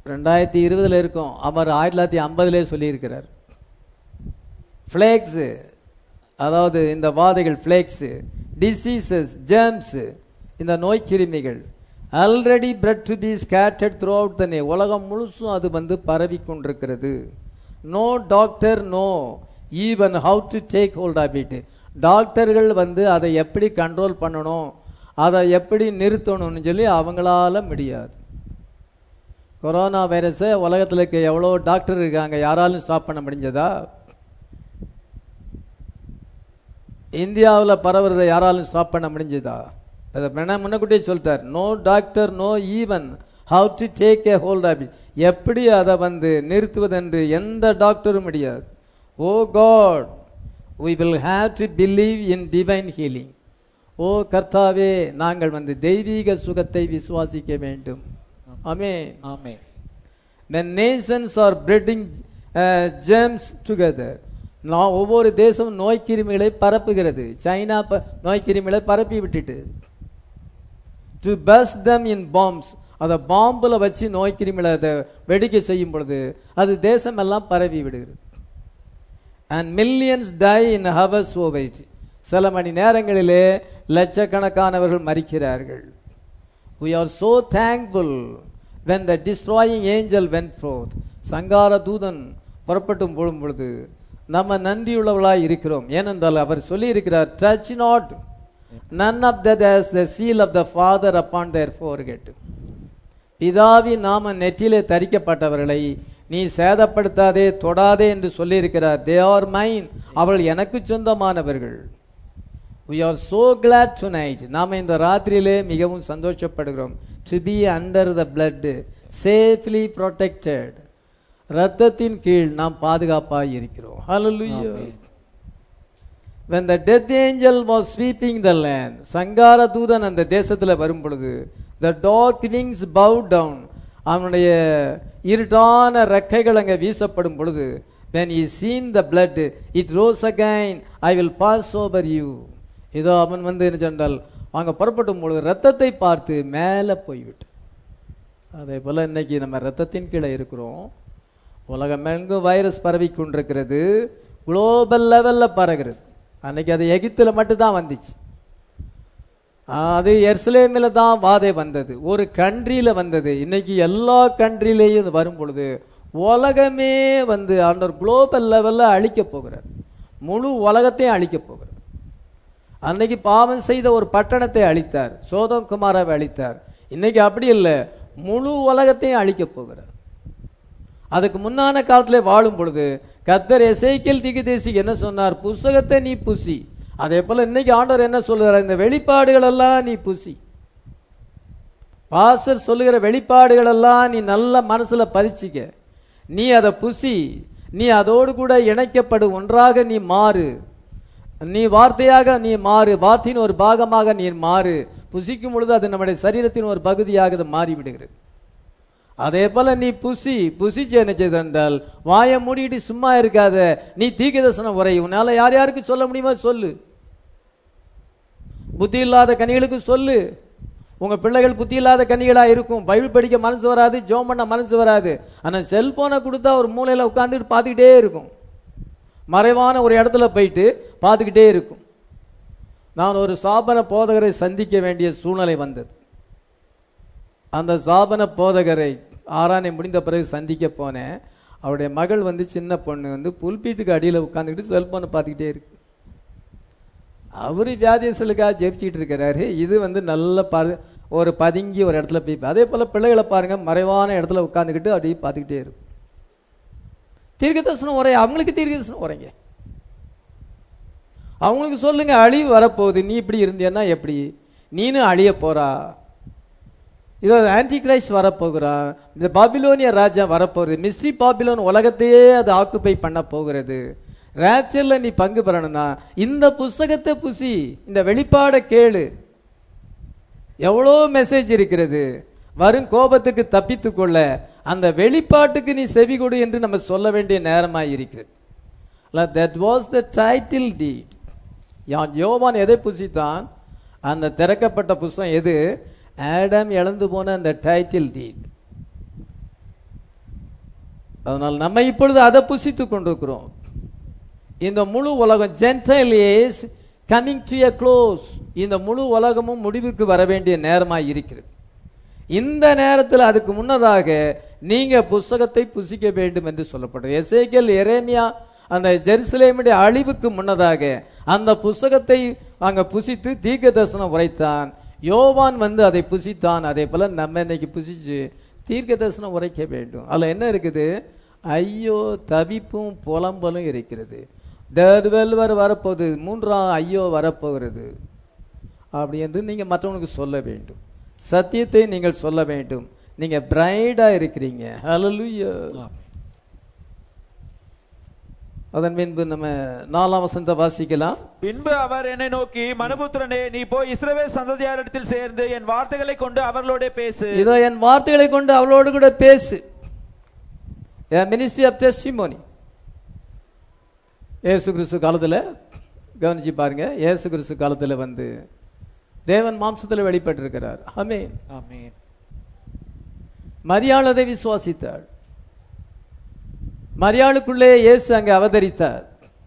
ரெண்டாயிரத்தி இருபதுல இருக்கும் அவர் ஆயிரத்தி தொள்ளாயிரத்தி ஐம்பதுலே சொல்லியிருக்கிறார் ஃப்ளேக்ஸு அதாவது இந்த வாதைகள் ஃப்ளேக்ஸு டிசீசஸ் ஜேர்ம்ஸு இந்த நோய் கிருமிகள் already spread to be scattered throughout the உலகம் முழுசும் அது வந்து பரவி கொண்டிருக்கிறது no doctor no even how to take hold of it டாக்டர்கள் வந்து அதை எப்படி கண்ட்ரோல் பண்ணணும் அதை எப்படி நிறுத்தணும்னு சொல்லி அவங்களால முடியாது கொரோனா வைரஸை உலகத்தில் இருக்க எவ்வளோ டாக்டர் இருக்காங்க யாராலும் ஸ்டாப் பண்ண முடிஞ்சதா இந்தியாவில் பரவுறதை யாராலும் ஸ்டாப் பண்ண முடிஞ்சதா அதை வேணா முன்னக்கூட்டியே சொல்லிட்டார் no doctor no even how to take a hold of எப்படி அதை வந்து நிறுத்துவதென்று எந்த டாக்டரும் முடியாது oh God we will have to believe in divine healing ஓ கர்த்தாவே நாங்கள் வந்து தெய்வீக சுகத்தை விசுவாசிக்க வேண்டும் ஆமென் ஆமென் the nations are breeding uh, germs together நான் ஒவ்வொரு தேசமும் நோய் கிருமிகளை பரப்புகிறது சைனா ப- நோய் கிருமிகளை பரப்பி விட்டுட்டு to burst them in bombs அதை பாம்பில் வச்சு நோய் கிருமிகளை அதை வெடிக்க செய்யும் பொழுது அது தேசம் எல்லாம் பரவி விடுகிறது and millions die in hours ஓவைட் சில மணி நேரங்களிலே லட்சக்கணக்கானவர்கள் மறிக்கிறார்கள் we are so thankful when the destroying angel went forth சங்கார தூதன் புறப்பட்டும் போடும் பொழுது நம்ம நன்றியுள்ளவளாய் இருக்கிறோம் ஏனென்றால் அவர் சொல்லி இருக்கிறார் touch not none of that has the seal of the father upon their forehead பிதாவின் நாம நெற்றிலே தரிக்கப்பட்டவர்களை நீ சேதப்படுத்தாதே தொடாதே என்று சொல்லியிருக்கிறார் தே ஆர் மைன் அவர்கள் எனக்கு சொந்தமானவர்கள் we are so glad tonight நாம இந்த ராத்திரியிலே மிகவும் சந்தோஷப்படுகிறோம் to be under the blood safely protected ரத்தத்தின் கீழ் நாம் பாதுகாப்பாய் இருக்கிறோம் hallelujah when the death angel was sweeping the land சங்கார தூதன் அந்த தேசத்துல வரும் பொழுது the dark wings bowed down அவனுடைய இருட்டான ரெக்கைகள் அங்கே வீசப்படும் பொழுது when he seen the blood it rose again i will pass over you இதோ அவன் வந்து என்ன சொன்னால் அங்க புறப்படும் பொழுது ரத்தத்தை பார்த்து மேலே போய்விட்டு அதே போல இன்னைக்கு நம்ம ரத்தத்தின் கீழே இருக்கிறோம் உலகமெங்கும் வைரஸ் பரவி கொண்டிருக்கிறது குளோபல் லெவல்ல பரகிறது அன்னைக்கு அது எகிப்துல மட்டும்தான் வந்துச்சு அது எர்சலேமில் தான் வாதை வந்தது ஒரு கண்ட்ரியில வந்தது இன்னைக்கு எல்லா கண்ட்ரிலையும் இது வரும் பொழுது உலகமே வந்து அந்த குளோபல் லெவல்ல அழிக்க போகிறார் முழு உலகத்தையும் அழிக்க போகிறார் அன்னைக்கு பாவம் செய்த ஒரு பட்டணத்தை அழித்தார் சோதம் குமாராவை அழித்தார் இன்னைக்கு அப்படி இல்லை முழு உலகத்தையும் அழிக்க போகிறார் அதுக்கு முன்னான காலத்திலே வாழும் பொழுது கத்தர் எசைக்கேல் திகுதேசிக்கு என்ன சொன்னார் புஸ்தகத்தை நீ புசி அதே போல இன்னைக்கு ஆண்டவர் என்ன சொல்லுறார் இந்த வெளிப்பாடுகள் எல்லாம் நீ புசி பாசர் சொல்லுகிற வெளிப்பாடுகள் எல்லாம் நீ நல்ல மனசுல பதிச்சுக்க நீ அதை புசி நீ அதோடு கூட இணைக்கப்படு ஒன்றாக நீ மாறு நீ வார்த்தையாக நீ மாறு வார்த்தையின் ஒரு பாகமாக நீ மாறு புசிக்கும் பொழுது அது நம்முடைய சரீரத்தின் ஒரு பகுதியாக அது மாறிவிடுகிறது அதே போல நீ புசி புசிச்சு என்ன செய்த என்றால் வாயை மூடிட்டு சும்மா இருக்காத நீ தீர்க்கதரிசனம் உரை உன்னால யார் யாருக்கு சொல்ல முடியுமோ சொல்லு புத்தி இல்லாத கனிகளுக்கு சொல்லு உங்க பிள்ளைகள் புத்தி இல்லாத கனிகளா இருக்கும் பைபிள் படிக்க மனசு வராது ஜோம் பண்ண மனசு வராது ஆனா செல்போனை கொடுத்தா ஒரு மூலையில உட்காந்துட்டு பார்த்துக்கிட்டே இருக்கும் மறைவான ஒரு இடத்துல போயிட்டு பார்த்துக்கிட்டே இருக்கும் நான் ஒரு சாபன போதகரை சந்திக்க வேண்டிய சூழ்நிலை வந்தது அந்த சாபன போதகரை ஆறானை முடிந்த பிறகு சந்திக்க போனேன் அவருடைய மகள் வந்து சின்ன பொண்ணு வந்து புல்பீட்டுக்கு அடியில் உட்காந்துக்கிட்டு செல்போனை பார்த்துக்கிட்டே இருக்கு அவரு வியாதியசலுக்காக ஜெபிச்சுக்கிட்டு இருக்கிறாரு இது வந்து நல்ல பரு ஒரு பதுங்கி ஒரு இடத்துல போய் அதே போல பிள்ளைகளை பாருங்க மறைவான இடத்துல உட்காந்துக்கிட்டு அப்படியே பார்த்துக்கிட்டே இருக்கும் தீர்க்கதர்சனம் உரை அவங்களுக்கு தீர்க்கதர்சனம் உரைங்க அவங்களுக்கு சொல்லுங்க அழிவு வரப்போகுது நீ இப்படி இருந்தியன்னா எப்படி நீனும் அழிய போறா இதோ ஆன்டி கிரைஸ்ட் வரப்போகிறான் இந்த பாபிலோனிய ராஜா வரப்போகுது மிஸ்ரி பாபிலோன் உலகத்தையே அது ஆக்குப்பை பண்ண போகிறது ரேப்சர்ல நீ பங்கு பெறணும்னா இந்த புஸ்தகத்தை புசி இந்த வெளிப்பாட கேளு எவ்வளோ மெசேஜ் இருக்கிறது வரும் கோபத்துக்கு தப்பித்து கொள்ள அந்த வெளிப்பாட்டுக்கு நீ செவி கொடு என்று நம்ம சொல்ல வேண்டிய நேரமாய் இருக்கிறது that was the title deed யோவான் எதை புசித்தான் அந்த திறக்கப்பட்ட புஸ்தகம் எது ஆடம் இழந்து போன அந்த டைட்டில் டீட் அதனால் நம்ம இப்பொழுது அதை புசித்துக் கொண்டிருக்கிறோம் இந்த முழு உலகம் gentile is coming to a close இந்த முழு உலகமும் முடிவுக்கு வர வேண்டிய நேரமாய் இருக்கிறது இந்த நேரத்தில் அதுக்கு முன்னதாக நீங்க புஸ்தகத்தை புசிக்க வேண்டும் என்று சொல்லப்பட்டது எசேக்கியல் எரேமியா அந்த ஜெருசலேமுடைய அழிவுக்கு முன்னதாக அந்த புஸ்தகத்தை அங்க புசித்து தீர்க்க தரிசனம் உரைத்தான் யோவான் வந்து அதை புசித்தான் அதே போல நம்ம இன்னைக்கு புசிச்சு தீர்க்க தரிசனம் உரைக்க வேண்டும் அதுல என்ன இருக்குது ஐயோ தவிப்பும் புலம்பலும் இருக்கிறது தேர்ட் வெல்வர் வரப்போகுது மூன்றாம் ஐயோ வரப்போகிறது அப்படி என்று நீங்க மற்றவனுக்கு சொல்ல வேண்டும் சத்தியத்தை நீங்கள் சொல்ல வேண்டும் நீங்க பிரைடா இருக்கிறீங்க ஹalleluya அதன் பின்பு நம்ம நாலாம் வசனத்தை வாசிக்கலாம் பின்பு அவர் என்னை நோக்கி மனுபுத்திரனே நீ போய் இஸ்ரவேல் சந்ததியாரிடத்தில் சேர்ந்து என் வார்த்தைகளை கொண்டு அவர்களோட பேசு இதோ என் வார்த்தைகளை கொண்டு அவளோடு கூட பேசு மினிஸ்ட்ரி ஆஃப் டெஸ்டிமோனி ஏசு கிறிஸ்து காலத்துல கவனிச்சு பாருங்க ஏசு கிறிஸ்து காலத்துல வந்து தேவன் மாம்சத்துல வெளிப்பட்டிருக்கிறார் ஆமென் ஆமென் மரியாள் அதை விசுவாசித்தாள் மரியாளுக்குள்ளே இயேசு அங்கே அவதரித்தார்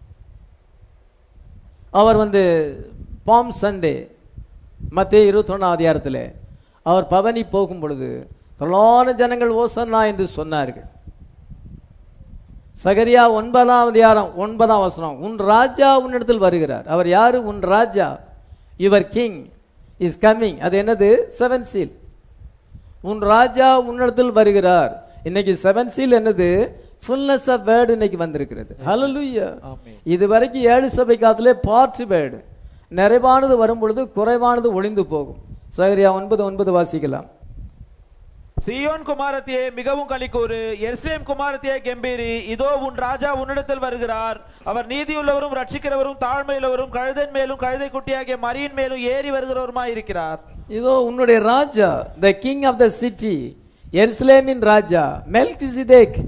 அவர் வந்து பாம் சண்டே மத்திய இருபத்தொன்னாம் அதிகாரத்தில் அவர் பவனி போகும் பொழுது தொள்ளாயிரம் ஜனங்கள் ஓசன்னா என்று சொன்னார்கள் சகரியா ஒன்பதாம் அதிகாரம் ஒன்பதாம் வசனம் உன் ராஜா உன்னிடத்தில் வருகிறார் அவர் யாரு உன் ராஜா யுவர் கிங் இஸ் கம்மிங் அது என்னது செவன் சீல் உன் ராஜா உன்னிடத்தில் வருகிறார் இன்னைக்கு செவன் சீல் என்னது ஃபுல்னஸ் ஆஃப் வேர்டு இன்னைக்கு வந்திருக்கிறது ஹalleluya ஆமென். இது வரைக்கும் ஏழு சபை காலத்திலே பார்ட் வேர்டு நிறைவானது வரும் பொழுது குறைவானது ஒளிந்து போகும் சகரியா ஒன்பது ஒன்பது வாசிக்கலாம் சீயோன் குமாரத்தியே மிகவும் களிக்கூறு எருசலேம் குமாரத்தியே கெம்பீரி இதோ உன் ராஜா உன்னிடத்தில் வருகிறார் அவர் நீதியுள்ளவரும் ரட்சிக்கிறவரும் தாழ்மையுள்ளவரும் கழுதன் மேலும் கழுதை குட்டியாகிய மரியின் மேலும் ஏறி வருகிறவருமாய் இருக்கிறார் இதோ உன்னுடைய ராஜா the king of the city எருசலேமின் ராஜா மெல்கிசிதேக்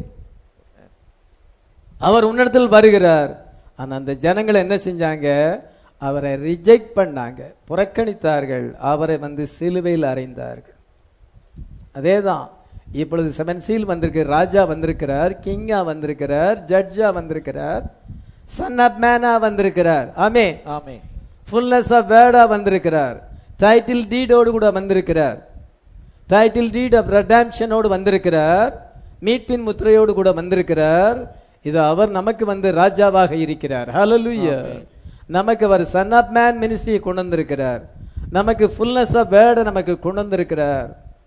அவர் உன்னிடத்தில் வருகிறார் ஆனா அந்த ஜனங்கள் என்ன செஞ்சாங்க அவரை ரிஜெக்ட் பண்ணாங்க புறக்கணித்தார்கள் அவரை வந்து சிலுவையில் அறைந்தார்கள் அதேதான் இப்பொழுது செவன் சீல் வந்திருக்கு ராஜா வந்திருக்கிறார் கிங்கா வந்திருக்கிறார் ஜட்ஜா வந்திருக்கிறார் சன் ஆஃப் மேனா வந்திருக்கிறார் ஆமே ஆமென் ஃபுல்னஸ் ஆஃப் வேர்டா வந்திருக்கிறார் டைட்டில் டீடோடு கூட வந்திருக்கிறார் டைட்டில் டீட் ஆஃப் ரெடாம்ஷனோடு வந்திருக்கிறார் மீட்பின் முத்திரையோடு கூட வந்திருக்கிறார் இது அவர் நமக்கு வந்து ராஜாவாக இருக்கிறார் ஹalleluya நமக்கு அவர் சன் ஆஃப் மேன் மினிஸ்ட்ரியை கொண்டு வந்திருக்கிறார் நமக்கு ஃபுல்னஸ் ஆஃப் வேர்டை நமக்கு கொண்டு வந்திருக்கிறார்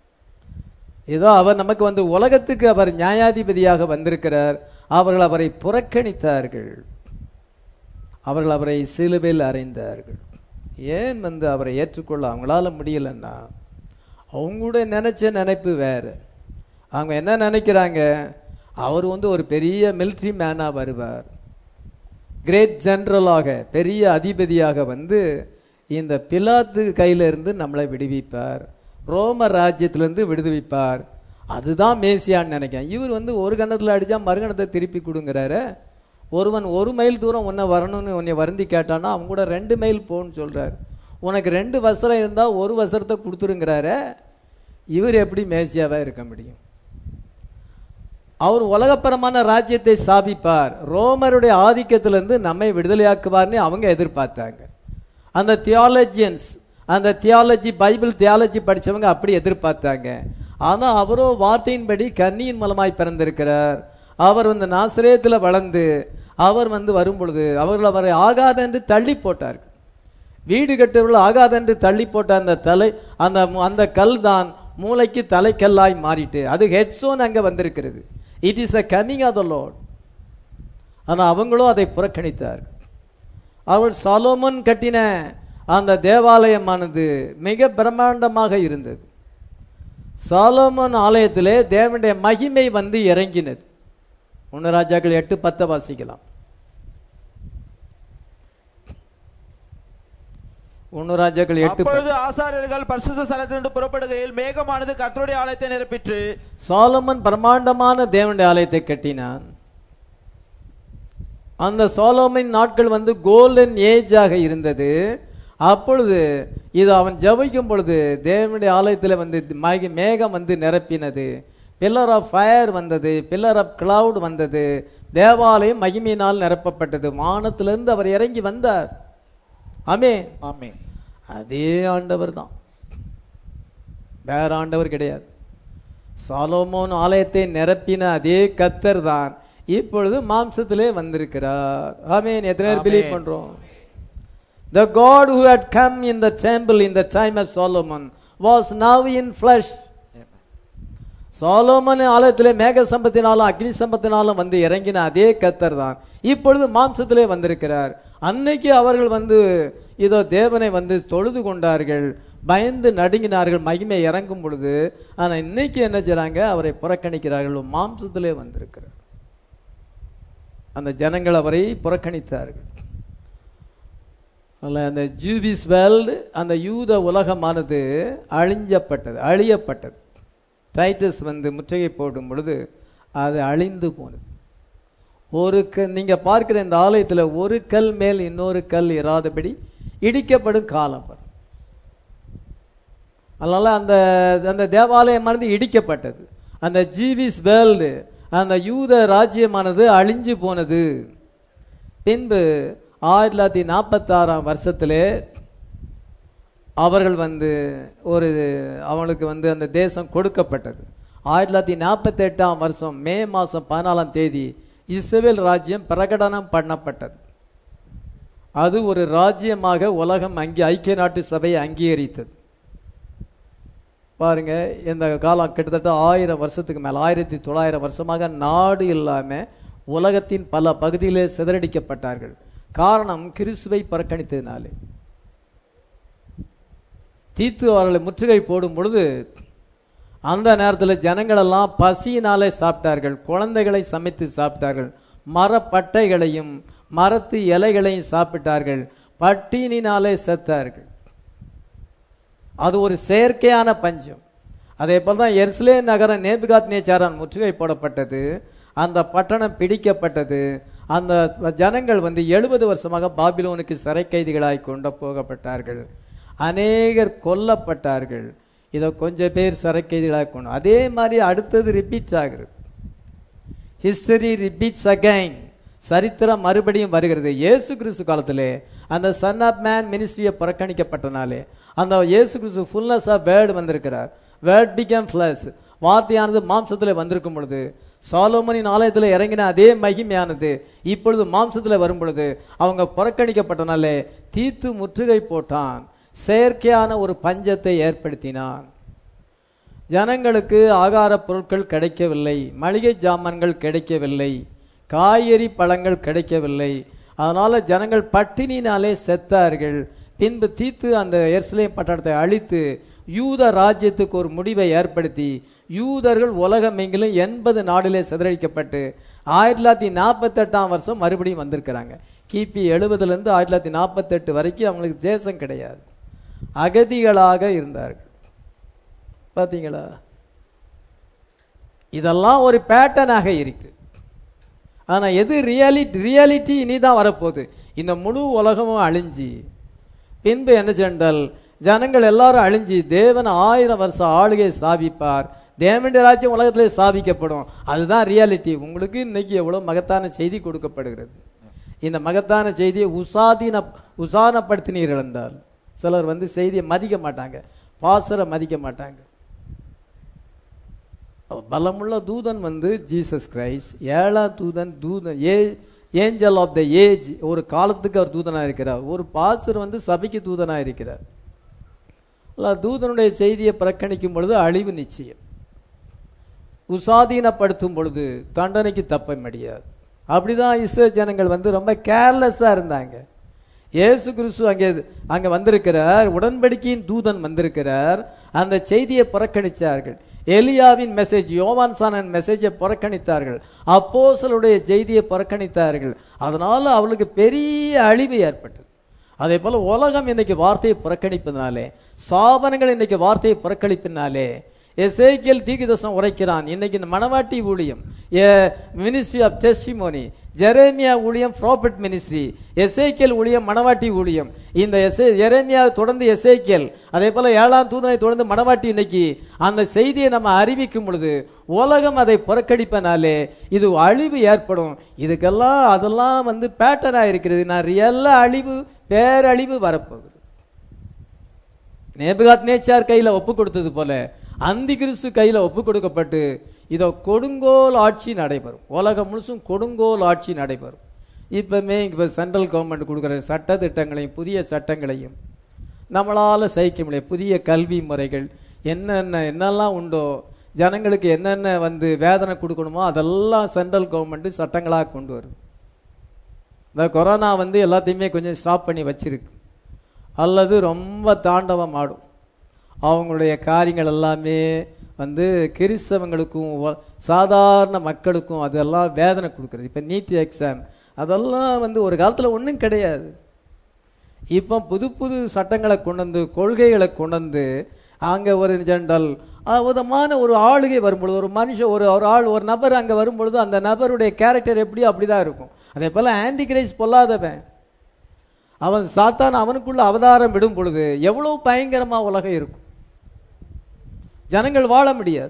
ஏதோ அவர் நமக்கு வந்து உலகத்துக்கு அவர் நியாயாதிபதியாக வந்திருக்கிறார் அவர்கள் அவரை புறக்கணித்தார்கள் அவர்கள் அவரை சிலுவையில் அறைந்தார்கள் ஏன் வந்து அவரை ஏற்றுக்கொள்ள அவங்களால முடியலன்னா அவங்களுடைய நினைச்ச நினைப்பு வேற அவங்க என்ன நினைக்கிறாங்க அவர் வந்து ஒரு பெரிய மிலிட்ரி மேனா வருவார் கிரேட் ஜெனரலாக பெரிய அதிபதியாக வந்து இந்த பிலாத்து கையில இருந்து நம்மளை விடுவிப்பார் ரோம ராஜ்யத்திலிருந்து விடுவிப்பார் அதுதான் மேசியான்னு நினைக்கிறேன் இவர் வந்து ஒரு கணத்துல அடிச்சா மறுகணத்தை திருப்பி கொடுங்கிறாரு ஒருவன் ஒரு மைல் தூரம் உன்னை வரணும்னு உன்னை வருந்தி கேட்டானா அவன் கூட ரெண்டு மைல் போன்னு சொல்றாரு உனக்கு ரெண்டு வசரம் இருந்தா ஒரு வசரத்தை கொடுத்துருங்கிறாரு இவர் எப்படி மேசியாவா இருக்க முடியும் அவர் உலகப்பரமான ராஜ்யத்தை ஸ்தாபிப்பார் ரோமருடைய ஆதிக்கத்திலிருந்து நம்மை விடுதலையாக்குவார்னு அவங்க எதிர்பார்த்தாங்க அந்த தியாலஜியன்ஸ் அந்த தியாலஜி பைபிள் தியாலஜி படிச்சவங்க அப்படி எதிர்பார்த்தாங்க ஆனா அவரோ வார்த்தையின்படி கன்னியின் மூலமாய் பிறந்திருக்கிறார் அவர் வந்து நாசிரியத்தில் வளர்ந்து அவர் வந்து வரும் பொழுது அவர்கள் அவரை ஆகாதென்று தள்ளி போட்டார்கள் வீடு கட்டுவர்கள் ஆகாதென்று தள்ளி போட்ட அந்த தலை அந்த அந்த கல் தான் மூளைக்கு தலைக்கல்லாய் மாறிட்டு அது ஹெட்ஸோன் அங்க வந்திருக்கிறது it is a coming of the Lord ஆனா அவங்களும் அதை புறக்கணித்தார்கள் அவள் சாலோமன் கட்டின அந்த தேவாலயமானது மிக பிரம்மாண்டமாக இருந்தது சாலோமன் ஆலயத்திலே தேவனுடைய மகிமை வந்து இறங்கினது ஒன்னு ராஜாக்கள் எட்டு பத்தை வாசிக்கலாம் ஒன்னு ராஜாக்கள் எட்டு பத்து. அப்பொழுது ஆசாரியர்கள் பரிசுத்த ஸ்தலத்திலிருந்து புறப்படுகையில் மேகமானது கர்த்தருடைய ஆலயத்தை நிரப்பிற்று சாலமன் பிரம்மாண்டமான தேவனுடைய ஆலயத்தை கட்டினான் அந்த சாலோமின் நாட்கள் வந்து கோல்டன் ஏஜாக இருந்தது அப்பொழுது இது அவன் ஜெபிக்கும் பொழுது தேவனுடைய ஆலயத்தில் வந்து மகி- மேகம் வந்து நிரப்பினது பில்லர் ஆஃப் ஃபயர் வந்தது பில்லர் ஆஃப் கிளவுட் வந்தது தேவாலயம் மகிமையினால் நிரப்பப்பட்டது வானத்திலிருந்து அவர் இறங்கி வந்தார் ஆமே ஆமே அதே ஆண்டவர் தான் வேற ஆண்டவர் கிடையாது சாலோமோன் ஆலயத்தை நிரப்பின அதே கத்தர் தான் இப்பொழுது மாம்சத்திலே வந்திருக்கிறார் ஆமென் எத்தனை பேர் பிலீவ் ஆமென். பண்றோம் The God who had come in the temple in the time of Solomon was now in flesh. Solomon ஆலயத்திலே மேக சம்பத்தினாலும் அக்னி சம்பத்தினாலும் வந்து இறங்கின அதே கத்தர் தான் இப்பொழுது மாம்சத்திலே வந்திருக்கிறார் அன்னைக்கு அவர்கள் வந்து இதோ தேவனை வந்து தொழுது கொண்டார்கள் பயந்து நடுங்கினார்கள் மகிமை இறங்கும் பொழுது ஆனா இன்னைக்கு என்ன செய்றாங்க அவரை புறக்கணிக்கிறார்கள் மாம்சத்திலே வந்திருக்கிறார் அந்த ஜனங்கள் அவரை புறக்கணித்தார்கள் அல்ல அந்த ஜூபிஸ் வேர்ல்டு அந்த யூத உலகமானது அழிஞ்சப்பட்டது அழியப்பட்டது டைட்டஸ் வந்து முற்றுகை போடும் பொழுது அது அழிந்து போனது ஒரு க நீங்க பார்க்கிற இந்த ஆலயத்துல ஒரு கல் மேல் இன்னொரு கல் இராதபடி இடிக்கப்படும் காலம் வரும் அதனால அந்த அந்த தேவாலயமானது இடிக்கப்பட்டது அந்த ஜீவிஸ் வேர்ல்டு அந்த யூத ராஜ்யமானது அழிஞ்சு போனது பின்பு ஆயிரத்தி தொள்ளாயிரத்தி நாற்பத்தாறாம் வருஷத்திலே அவர்கள் வந்து ஒரு அவங்களுக்கு வந்து அந்த தேசம் கொடுக்கப்பட்டது ஆயிரத்தி தொள்ளாயிரத்தி நாற்பத்தி எட்டாம் வருஷம் மே மாதம் பதினாலாம் தேதி இஸ்ரேல் ராஜ்யம் பிரகடனம் பண்ணப்பட்டது அது ஒரு ராஜ்யமாக உலகம் அங்கே ஐக்கிய நாட்டு சபையை அங்கீகரித்தது பாருங்க இந்த காலம் கிட்டத்தட்ட ஆயிரம் வருஷத்துக்கு மேல ஆயிரத்தி தொள்ளாயிரம் வருஷமாக நாடு இல்லாம உலகத்தின் பல பகுதியிலே சிதறடிக்கப்பட்டார்கள் காரணம் கிறிஸ்துவை புறக்கணித்ததினாலே தீத்து அவர்களை முற்றுகை போடும் பொழுது அந்த நேரத்தில் ஜனங்கள் எல்லாம் பசியினாலே சாப்பிட்டார்கள் குழந்தைகளை சமைத்து சாப்பிட்டார்கள் மரப்பட்டைகளையும் மரத்து இலைகளையும் சாப்பிட்டார்கள் பட்டினினாலே செத்தார்கள் அது ஒரு செயற்கையான பஞ்சம் அதே போல தான் எர்ஸ்லே நகரம் நேபுகாத் நேச்சாரான் முற்றுகை போடப்பட்டது அந்த பட்டணம் பிடிக்கப்பட்டது அந்த ஜனங்கள் வந்து எழுபது வருஷமாக பாபிலோனுக்கு சிறை கைதிகளாய் கொண்டு போகப்பட்டார்கள் அநேகர் கொல்லப்பட்டார்கள் இதை கொஞ்சம் பேர் சிறை கைதிகளாக கொண்டு அதே மாதிரி அடுத்தது ரிப்பீட்ஸ் ஆகுது ஹிஸ்டரி ரிப்பீட்ஸ் அகைன் சரித்திரம் மறுபடியும் வருகிறது இயேசு கிறிஸ்து காலத்திலே அந்த சன் ஆஃப் மேன் மினிஸ்ட்ரியை புறக்கணிக்கப்பட்டனாலே அந்த இயேசு கிறிஸ்து ஃபுல்னஸ் ஆஃப் வேர்டு வந்திருக்கிறார் வேர்ட் பிகம் ஃபிளஸ் வார்த்தையானது மாம்சத்தில் வந்திருக்கும் பொழுது சாலோமனின் ஆலயத்தில் இறங்கின அதே மகிமையானது இப்பொழுது மாம்சத்தில் வரும் பொழுது அவங்க புறக்கணிக்கப்பட்டனாலே தீத்து முற்றுகை போட்டான் செயற்கையான ஒரு பஞ்சத்தை ஏற்படுத்தினான் ஜனங்களுக்கு ஆகார பொருட்கள் கிடைக்கவில்லை மளிகை ஜாமான்கள் கிடைக்கவில்லை காய்கறி பழங்கள் கிடைக்கவில்லை அதனால ஜனங்கள் பட்டினினாலே செத்தார்கள் பின்பு தீத்து அந்த எருசலேம் பட்டணத்தை அழித்து யூத ராஜ்யத்துக்கு ஒரு முடிவை ஏற்படுத்தி யூதர்கள் உலகம் எங்கிலும் எண்பது நாடுகளே சிதறடிக்கப்பட்டு ஆயிரத்தி தொள்ளாயிரத்தி நாற்பத்தெட்டாம் வருஷம் மறுபடியும் வந்திருக்கிறாங்க கிபி எழுபதுலேருந்து ஆயிரத்தி தொள்ளாயிரத்தி நாற்பத்தெட்டு வரைக்கும் அவங்களுக்கு தேசம் கிடையாது அகதிகளாக இருந்தார்கள் பார்த்தீங்களா இதெல்லாம் ஒரு பேட்டர்னாக இருக்கு ஆனா எது ரியாலிட்டி ரியாலிட்டி இனிதான் வரப்போகுது இந்த முழு உலகமும் அழிஞ்சி பின்பு என்ன சென்றால் ஜனங்கள் எல்லாரும் அழிஞ்சி தேவன் ஆயிரம் வருஷம் ஆளுகை சாபிப்பார் தேவனுடைய ராஜ்யம் உலகத்திலே சாபிக்கப்படும் அதுதான் ரியாலிட்டி உங்களுக்கு இன்னைக்கு எவ்வளவு மகத்தான செய்தி கொடுக்கப்படுகிறது இந்த மகத்தான செய்தியை உசாதீன உசானப்படுத்தினீர்கள் என்றால் சிலர் வந்து செய்தியை மதிக்க மாட்டாங்க பாசரை மதிக்க மாட்டாங்க பலமுள்ள தூதன் வந்து ஜீசஸ் கிரைஸ்ட் ஏழாம் தூதன் தூதன் a angel of the age ஒரு காலத்துக்கு அவர் தூதனா இருக்கிறார் ஒரு பாசர் வந்து சபைக்கு தூதனா இருக்கிறார் அல்ல, தூதனுடைய செய்தியை புறக்கணிக்கும் பொழுது அழிவு நிச்சயம் உசாதீனப்படுத்தும் பொழுது தண்டனைக்கு தப்ப முடியாது அப்படிதான் இஸ்ரேல் ஜனங்கள் வந்து ரொம்ப கேர்லெஸ்ஸா இருந்தாங்க இயேசு கிறிஸ்து அங்கே அங்க வந்திருக்கிறார் உடன்படிக்கையின் தூதன் வந்திருக்கிறார் அந்த செய்தியை புறக்கணித்தார்கள் எலியாவின் மெசேஜ் யோவான் சானன் மெசேஜை புறக்கணித்தார்கள் அப்போஸ்தலருடைய செய்தியை புறக்கணித்தார்கள் அதனால அவளுக்கு பெரிய அழிவு ஏற்பட்டது அதே போல உலகம் இன்னைக்கு வார்த்தையை புறக்கணிப்பதனாலே சாபனங்கள் இன்னைக்கு வார்த்தையை புறக்கணிப்பினாலே எசேக்கியல் தீர்க்கதர்சனம் உரைக்கிறான் இன்னைக்கு இந்த மணவாட்டி ஊழியம் மினிஸ்ட்ரி ஆஃப் டெஸ்டிமோனி ஜெரேமியா ஊழியம் ப்ராஃபிட் மினிஸ்ட்ரி எசேக்கியல் ஊழியம் மணவாட்டி ஊழியம் இந்த எசே ஜெரேமியா தொடர்ந்து எசேக்கியல் அதே போல ஏழாம் தூதனை தொடர்ந்து மணவாட்டி இன்னைக்கு அந்த செய்தியை நம்ம அறிவிக்கும் பொழுது உலகம் அதை புறக்கணிப்பனாலே இது அழிவு ஏற்படும் இதுக்கெல்லாம் அதெல்லாம் வந்து பேட்டர்னா இருக்கிறது நான் ரியல்ல அழிவு பேரழிவு வரப்போகுது நேபுகாத் நேச்சார் கையில ஒப்பு கொடுத்தது போல அந்தி கிறிஸ்து கையில ஒப்பு கொடுக்கப்பட்டு இதோ கொடுங்கோல் ஆட்சி நடைபெறும் உலகம் முழுசும் கொடுங்கோல் ஆட்சி நடைபெறும் இப்பவுமே இப்போ சென்ட்ரல் கவர்மெண்ட் கொடுக்குற சட்ட திட்டங்களையும் புதிய சட்டங்களையும் நம்மளால சகிக்க முடியாது புதிய கல்வி முறைகள் என்னென்ன என்னெல்லாம் உண்டோ ஜனங்களுக்கு என்னென்ன வந்து வேதனை கொடுக்கணுமோ அதெல்லாம் சென்ட்ரல் கவர்மெண்ட் சட்டங்களாக கொண்டு வருது இந்த கொரோனா வந்து எல்லாத்தையுமே கொஞ்சம் ஸ்டாப் பண்ணி வச்சிருக்கு அல்லது ரொம்ப தாண்டவம் ஆடும் அவங்களுடைய காரியங்கள் எல்லாமே வந்து கிறிஸ்தவங்களுக்கும் வ- சாதாரண மக்களுக்கும் அதெல்லாம் வேதனை கொடுக்குறது இப்போ நீட் எக்ஸாம் அதெல்லாம் வந்து ஒரு காலத்தில் ஒன்றும் கிடையாது இப்போ புது புது சட்டங்களை கொண்டு வந்து கொள்கைகளை கொண்டு வந்து அங்கே ஒரு ஜென்ரல் விதமான ஒரு ஆளுகை வரும்பொழுது ஒரு மனுஷன் ஒரு ஒரு ஆள் ஒரு நபர் அங்கே வரும்பொழுது அந்த நபருடைய கேரக்டர் எப்படியோ அப்படிதான் இருக்கும் அதே போல் ஆன்டி கிரைஸ் பொல்லாதவன் அவன் சாத்தான் அவனுக்குள்ள அவதாரம் விடும் பொழுது எவ்வளவு பயங்கரமா உலகம் இருக்கும் ஜனங்கள் வாழ முடியாது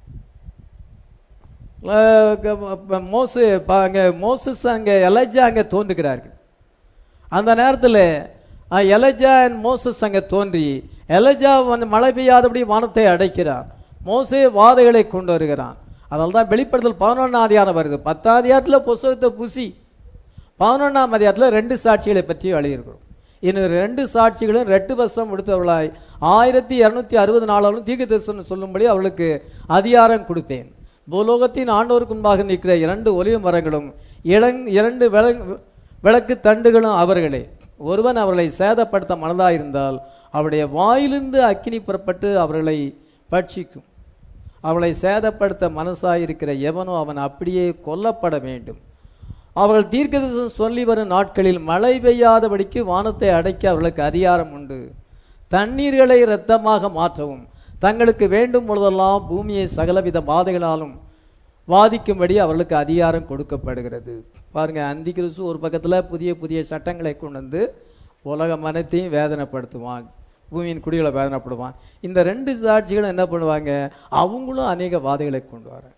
அஹ் க- மோசு ப- அங்க மோசஸ் அங்க எலஜா அங்க தோன்றுகிறார்கள் அந்த நேரத்தில் எலஜா அண்ட் மோசஸ் அங்க தோன்றி எலஜா வந்து மழை பெய்யாதபடி வானத்தை அடைக்கிறான் மோசே வாதைகளை கொண்டு வருகிறான் அதனால தான் வெளிப்படுத்தல் பதினொன்றாம் அதிகாரம் வருது பத்தாம் அதிகாரத்தில் புஸ்தகத்தை புசி பதினொன்றாம் அதிகாரத்தில் ரெண்டு சாட்சிகளை பற்றி எழுதியிருக்கிறோம் இன்னும் ரெண்டு சாட்சிகளும் ரெட்டு வருஷம் முடித்தவர்களாய் ஆயிரத்தி இருநூத்தி அறுபது நாளாலும் தீர்க்க தரிசனம் சொல்லும்படி அவளுக்கு அதிகாரம் கொடுப்பேன் பூலோகத்தின் ஆண்டோருக்கு முன்பாக நிற்கிற இரண்டு ஒலிவ மரங்களும் இளங் இரண்டு விள- விளக்கு தண்டுகளும் அவர்களே ஒருவன் அவர்களை சேதப்படுத்த மனதாயிருந்தால் அவருடைய வாயிலிருந்து அக்கினி புறப்பட்டு அவர்களை பட்சிக்கும் அவளை சேதப்படுத்த மனசாயிருக்கிற எவனோ அவன் அப்படியே கொல்லப்பட வேண்டும் அவர்கள் தீர்க்கதரிசனம் சொல்லி வரும் நாட்களில் மழை பெய்யாதபடிக்கு வானத்தை அடைக்க அவர்களுக்கு அதிகாரம் உண்டு தண்ணீர்களை இரத்தமாக மாற்றவும் தங்களுக்கு வேண்டும் பொழுதெல்லாம் பூமியை சகலவித பாதைகளாலும் வாதிக்கும்படி அவர்களுக்கு அதிகாரம் கொடுக்கப்படுகிறது பாருங்க அந்தி கிறிஸ்து ஒரு பக்கத்துல புதிய புதிய சட்டங்களை கொண்டு வந்து உலகம் அனைத்தையும் வேதனைப்படுத்துவான் பூமியின் குடிகளை வேதனைப்படுவான் இந்த ரெண்டு சாட்சிகளும் என்ன பண்ணுவாங்க அவங்களும் அநேக வாதைகளை கொண்டு வராங்க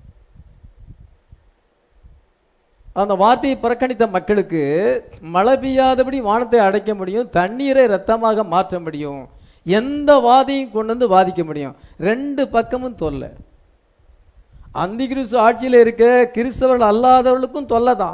அந்த வார்த்தையை புறக்கணித்த மக்களுக்கு மழை பெய்யாதபடி வானத்தை அடைக்க முடியும் தண்ணீரை ரத்தமாக மாற்ற முடியும் எந்த வாதையும் கொண்டு வந்து வாதிக்க முடியும் ரெண்டு பக்கமும் தொல்லை அந்தி கிறிஸ்து ஆட்சியில் இருக்க கிறிஸ்தவர்கள் அல்லாதவர்களுக்கும் தொல்லை தான்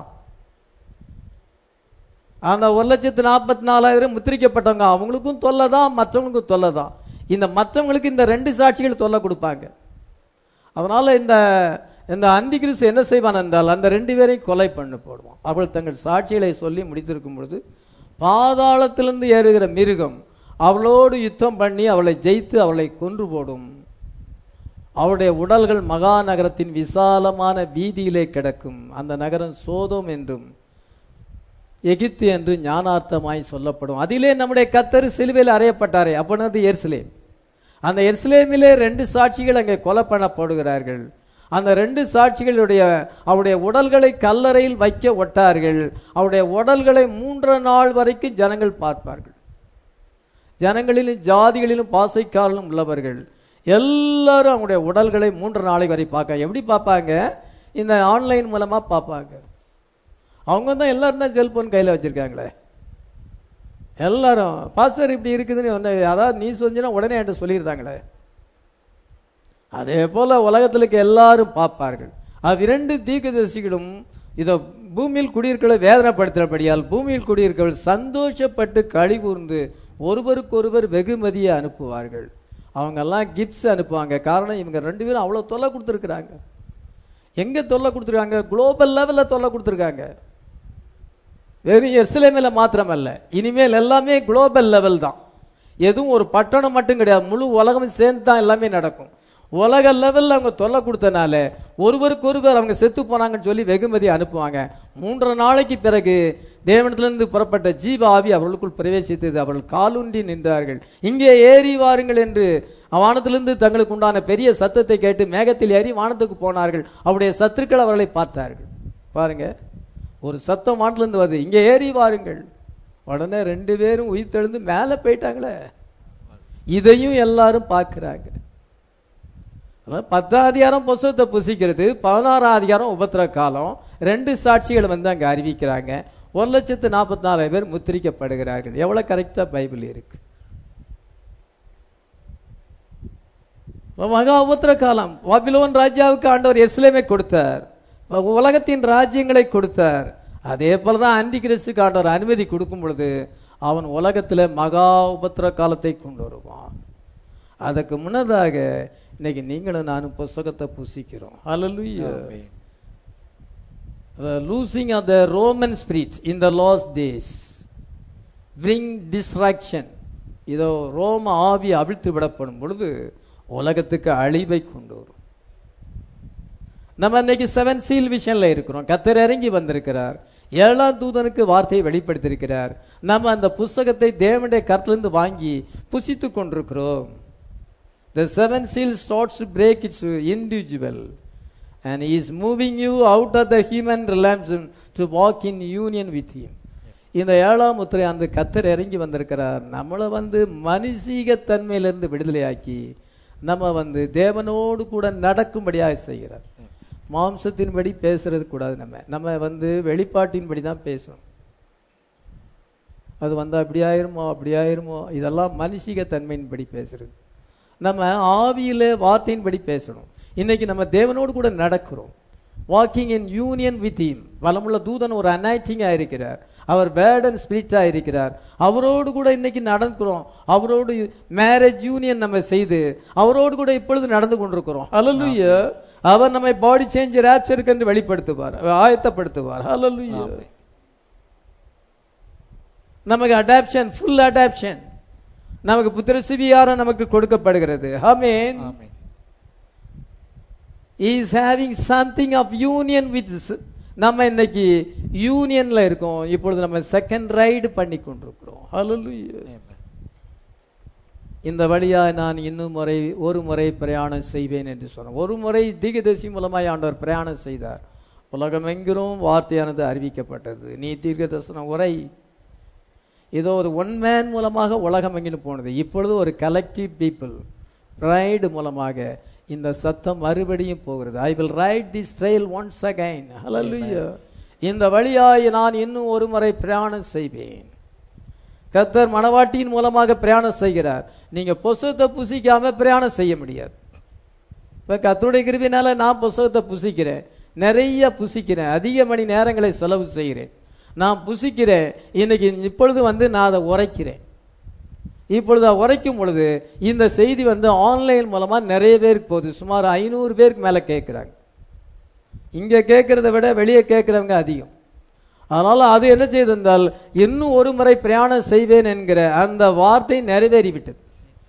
அந்த ஒரு லட்சத்து நாற்பத்தி நாலாயிரம் முத்திரிக்கப்பட்டவங்க அவங்களுக்கும் தொல்லை தான் மற்றவங்களுக்கும் தொல்லை தான் இந்த மற்றவங்களுக்கு இந்த ரெண்டு சாட்சிகள் தொல்லை கொடுப்பாங்க அதனால இந்த இந்த அந்தி கிறிஸ்து என்ன செய்வான் என்றால் அந்த ரெண்டு பேரையும் கொலை பண்ணி போடுவான் அவள் தங்கள் சாட்சிகளை சொல்லி முடித்திருக்கும் பொழுது பாதாளத்திலிருந்து ஏறுகிற மிருகம் அவளோடு யுத்தம் பண்ணி அவளை ஜெயித்து அவளை கொன்று போடும் அவருடைய உடல்கள் மகா நகரத்தின் விசாலமான வீதியிலே கிடக்கும் அந்த நகரம் சோதோம் என்றும் எகிப்து என்று ஞானார்த்தமாய் சொல்லப்படும் அதிலே நம்முடைய கத்தர் சிலுவையில் அறையப்பட்டாரே அப்பனது எருசலேம் அந்த எருசலேமிலே ரெண்டு சாட்சிகள் அங்கே கொலை பண்ணப்படுகிறார்கள் அந்த ரெண்டு சாட்சிகளுடைய அவருடைய உடல்களை கல்லறையில் வைக்க ஒட்டார்கள் அவருடைய உடல்களை மூன்று நாள் வரைக்கும் ஜனங்கள் பார்ப்பார்கள் ஜனங்களிலும் ஜாதிகளிலும் பாசைக்காரலும் உள்ளவர்கள் எல்லாரும் அவங்களுடைய உடல்களை மூன்று நாளை வரை பார்க்க எப்படி பார்ப்பாங்க இந்த ஆன்லைன் மூலமா பார்ப்பாங்க அவங்க தான் எல்லாரும் தான் செல்போன் கையில் வச்சிருக்காங்களே எல்லாரும் பாஸ்டர் இப்படி இருக்குதுன்னு ஒன்று அதாவது நீ சொன்னா உடனே என்கிட்ட சொல்லியிருந்தாங்களே அதே போல உலகத்தில் இருக்க எல்லாரும் பார்ப்பார்கள் அவ்விரண்டு தீர்க்கதரிசிகளும் இதோ பூமியில் குடியிருக்களை வேதனைப்படுத்துகிறபடியால் பூமியில் குடியிருக்கவர்கள் சந்தோஷப்பட்டு களி கூர்ந்து ஒருவருக்கொருவர் வெகுமதியை அனுப்புவார்கள் அவங்கெல்லாம் கிஃப்ட்ஸ் அனுப்புவாங்க காரணம் இவங்க ரெண்டு பேரும் அவ்வளோ தொல்லை கொடுத்துருக்குறாங்க எங்கே தொல்லை கொடுத்துருக்காங்க குளோபல் லெவலில் தொல்லை கொடுத்துருக்காங்க வெறும் எர்சிலேமில் மாத்திரமல்ல இனிமேல் எல்லாமே குளோபல் லெவல் தான் எதுவும் ஒரு பட்டணம் மட்டும் கிடையாது முழு உலகமும் சேர்ந்து தான் எல்லாமே நடக்கும் உலக லெவலில் அவங்க தொல்லை கொடுத்தனால ஒருவருக்கு ஒருவர் அவங்க செத்து போனாங்கன்னு சொல்லி வெகுமதி அனுப்புவாங்க மூன்று நாளைக்கு பிறகு தேவனத்திலிருந்து புறப்பட்ட ஜீவ ஆவி அவர்களுக்குள் பிரவேசித்தது அவர்கள் காலுண்டி நின்றார்கள் இங்கே ஏறி வாருங்கள் என்று வானத்திலிருந்து தங்களுக்கு உண்டான பெரிய சத்தத்தை கேட்டு மேகத்தில் ஏறி வானத்துக்கு போனார்கள் அவருடைய சத்துருக்கள் அவர்களை பார்த்தார்கள் பாருங்க ஒரு சத்தம் வாட்டிலேருந்து வருது இங்கே ஏறி வாருங்கள் உடனே ரெண்டு பேரும் உயிர்த்தெழுந்து மேலே போயிட்டாங்களே இதையும் எல்லாரும் பார்க்குறாங்க அதாவது பத்தாம் அதிகாரம் புஸ்தகத்தை புசிக்கிறது பதினாறாம் அதிகாரம் உபத்திர காலம் ரெண்டு சாட்சிகள் வந்து அங்கே அறிவிக்கிறாங்க ஒரு லட்சத்து நாற்பத்தி நாலாயிரம் பேர் முத்திரிக்கப்படுகிறார்கள் எவ்வளோ கரெக்டாக பைபிள் இருக்கு மகா உபத்திர காலம் பாபிலோன் ராஜாவுக்கு ஆண்டவர் எஸ்லேமை கொடுத்தார் உலகத்தின் ராஜ்யங்களை கொடுத்தார் அதே போல தான் அண்டி கிறிஸ்துக்கு ஆண்டவர் அனுமதி கொடுக்கும் பொழுது அவன் உலகத்தில் மகா உபத்திர காலத்தை கொண்டு வருவான் அதுக்கு முன்னதாக இன்னைக்கு நீங்களும் நானும் புஸ்தகத்தை புசிக்கிறோம் hallelujah loosing of the Roman spirit in the last days bring destruction இதோ ரோம ஆவி அவிழ்த்து விடப்படும் பொழுது உலகத்துக்கு அழிவை கொண்டு வரும் நம்ம இன்னைக்கு செவன் சீல் விஷன்ல இருக்கிறோம் கத்தர் இறங்கி வந்திருக்கிறார் ஏழாம் தூதனுக்கு வார்த்தையை வெளிப்படுத்தியிருக்கிறார் நம்ம அந்த புஸ்தகத்தை தேவனுடைய கருத்திலிருந்து வாங்கி புசித்து கொண்டிருக்கிறோம் The seven seals starts to break its individual and he is moving you out of the human realms to walk in union with him. இந்த ஏழாம் முத்திரை அந்த கத்தர் இறங்கி வந்திருக்கிறார் நம்மளை வந்து மனுஷீக தன்மையிலிருந்து விடுதலையாக்கி நம்ம வந்து தேவனோடு கூட நடக்கும்படியாக செய்கிறார் மாம்சத்தின்படி பேசுறது கூடாது நம்ம நம்ம வந்து வெளிப்பாட்டின்படி தான் பேசணும் அது வந்தா இப்படி ஆயிருமோ அப்படி ஆயிருமோ இதெல்லாம் மனுஷிக தன்மையின்படி பேசுறது நம்ம ஆவியில வார்த்தையின்படி பேசணும் இன்னைக்கு நம்ம தேவனோடு கூட நடக்கிறோம் walking in union with him வளமுள்ள தூதன் ஒரு அனாய்டிங்கா இருக்கிறார் அவர் பேர்ட் அண்ட் ஸ்பிரிட்டா இருக்கிறார் அவரோடு கூட இன்னைக்கு நடக்கிறோம் அவரோடு மேரேஜ் யூனியன் நம்ம செய்து அவரோடு கூட இப்பொழுது நடந்து கொண்டிருக்கிறோம் ஹalleluya அவர் நம்மை பாடி சேஞ்ச் ரேப்சருக்கு என்று வெளிப்படுத்துவார் ஆயத்தப்படுத்துவார் ஹalleluya நமக்கு அடாப்ஷன் ஃபுல் அடாப்ஷன் நமக்கு புத்திர சிவியாரம் நமக்கு கொடுக்கப்படுகிறது ஆமென் ஆமென் is having something of union with நம்ம இன்னைக்கு யூனியன்ல இருக்கோம் இப்பொழுது நம்ம செகண்ட் ரைடு பண்ணி கொண்டிருக்கிறோம் ஹalleluya ஆமென் இந்த வழியாய் நான் இன்னும் முறை ஒரு முறை பிரயாணம் செய்வேன் என்று சொன்னார் ஒரு முறை தீர்க்கதரிசி மூலமாய் ஆண்டவர் பிரயாணம் செய்தார் உலகமெங்கிலும் வார்த்தையானது அறிவிக்கப்பட்டது நீ தீர்க்கதரிசன உரை இதோ ஒரு ஒன் மேன் மூலமாக உலகம் எங்கிலும் போனது இப்பொழுது ஒரு கலெக்டிவ் பீப்புள் ரைடு மூலமாக இந்த சத்தம் மறுபடியும் போகிறது I will ride this trail once again hallelujah இந்த வழியாய் நான் இன்னும் ஒரு முறை பிரயாணம் செய்வேன் கர்த்தர் மணவாட்டியின் மூலமாக பிரயாணம் செய்கிறார் நீங்க புஸ்தகத்தை புசிக்காம பிரயாணம் செய்ய முடியாது இப்ப கர்த்தருடைய கிருபினால நான் புஸ்தகத்தை புசிக்கிறேன் நிறைய புசிக்கிறேன் அதிக மணி நேரங்களை செலவு செய்கிறேன் நான் புசிக்கிறேன் இன்னைக்கு இப்பொழுது வந்து நான் அதை உரைக்கிறேன் இப்பொழுது அதை உரைக்கும் பொழுது இந்த செய்தி வந்து ஆன்லைன் மூலமா நிறைய பேருக்கு போகுது சுமார் ஐநூறு பேருக்கு மேல கேட்குறாங்க இங்க கேட்கறத விட வெளியே கேட்கறவங்க அதிகம் அதனால அது என்ன செய்திருந்தால் இன்னும் ஒரு முறை பிரயாணம் செய்வேன் என்கிற அந்த வார்த்தை நிறைவேறிவிட்டது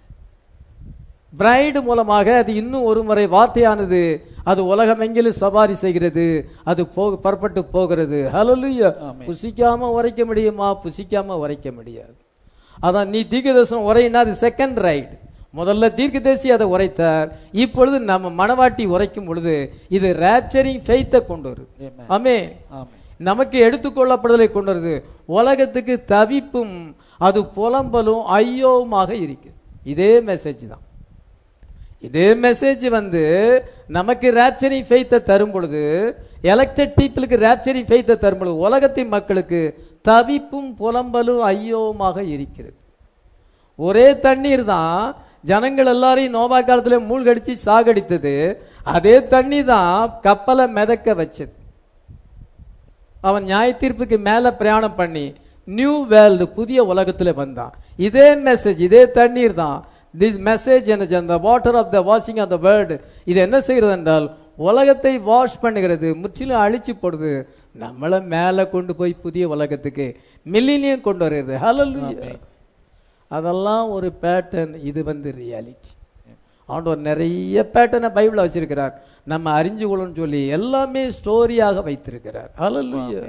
பிரைடு மூலமாக அது இன்னும் ஒரு முறை வார்த்தையானது அது உலகமெங்கிலும் சவாரி செய்கிறது அது போக புறப்பட்டு போகிறது ஹalleluya ஆமென். புசிக்காம உரைக்க முடியுமா புசிக்காம உரைக்க முடியாது அதான் நீ தீர்க்கதரிசனம் உரையினா அது செகண்ட் ரைடு முதல்ல தீர்க்கதரிசி அதை உரைத்தார் இப்பொழுது நம்ம மணவாட்டி உரைக்கும் பொழுது இது ரேப்சரிங் ஃபெய்த்தை கொண்டு வருது Amen. ஆமென் ஆமென் நமக்கு எடுத்துக்கொள்ளப்படுதலை கொண்டு வருது உலகத்துக்கு தவிப்பும் அது புலம்பலும் ஐயோவுமாக இருக்கு இதே மெசேஜ் தான் இதே மெசேஜ் வந்து நமக்கு ரேப்சரிங் ஃபெய்த்தை தரும் பொழுது எலெக்டட் பீப்புளுக்கு ரேப்சரிங் ஃபெய்த்தை தரும் பொழுது உலகத்தின் மக்களுக்கு தவிப்பும் புலம்பலும் ஐயோவுமாக இருக்கிறது ஒரே தண்ணீர் தான் ஜனங்கள் எல்லாரையும் நோபா காலத்துல மூழ்கடிச்சு சாகடித்தது அதே தண்ணி தான் கப்பலை மிதக்க வச்சது அவன் நியாய தீர்ப்புக்கு மேல பிரயாணம் பண்ணி நியூ வேர்ல்டு புதிய உலகத்துல வந்தான் இதே மெசேஜ் இதே தண்ணீர் தான் திஸ் மெசேஜ் அந்த water of the washing of the world இது என்ன செய்கிறது என்றால் உலகத்தை வாஷ் பண்ணுகிறது முற்றிலும் அழிச்சு போடுது நம்மளை மேல கொண்டு போய் புதிய உலகத்துக்கு மில்லினியம் கொண்டு வருகிறது ஹalleluya அதெல்லாம் ஒரு பேட்டர்ன் இது வந்து ரியாலிட்டி ஆண்டவர் நிறைய பேட்டர்னை பைபிள்ல வச்சிருக்கிறார் நம்ம அறிஞ்சு கொள்ளணும்னு சொல்லி எல்லாமே ஸ்டோரியாக வைத்திருக்கிறார் ஹalleluya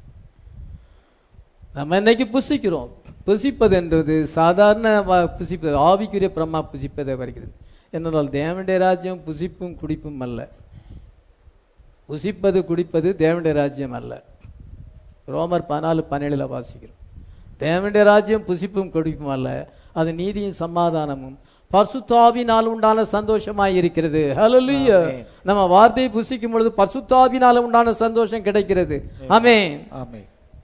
நம்ம இன்னைக்கு புசிக்கிறோம் புசிப்பது என்றது சாதாரண வ- புசிப்பது ஆவிக்குரிய பிரம்மா புசிப்பதை வருகிறது என்னென்றால் தேவனுடைய ராஜ்யம் புசிப்பும் குடிப்பும் அல்ல புசிப்பது குடிப்பது தேவனுடைய ராஜ்யம் அல்ல ரோமர் பதினாலு பதினேழுல வாசிக்கிறோம் தேவனுடைய ராஜ்யம் புசிப்பும் கொடுக்கும் அல்ல அது நீதியும் சமாதானமும் பர்சுத்தாவினால் உண்டான சந்தோஷமாய் இருக்கிறது ஹalleluya ஆமென். நம்ம வார்த்தையை புசிக்கும் பொழுது பர்சுத்தாவினால் உண்டான சந்தோஷம் கிடைக்கிறது ஆமென் ஆமென்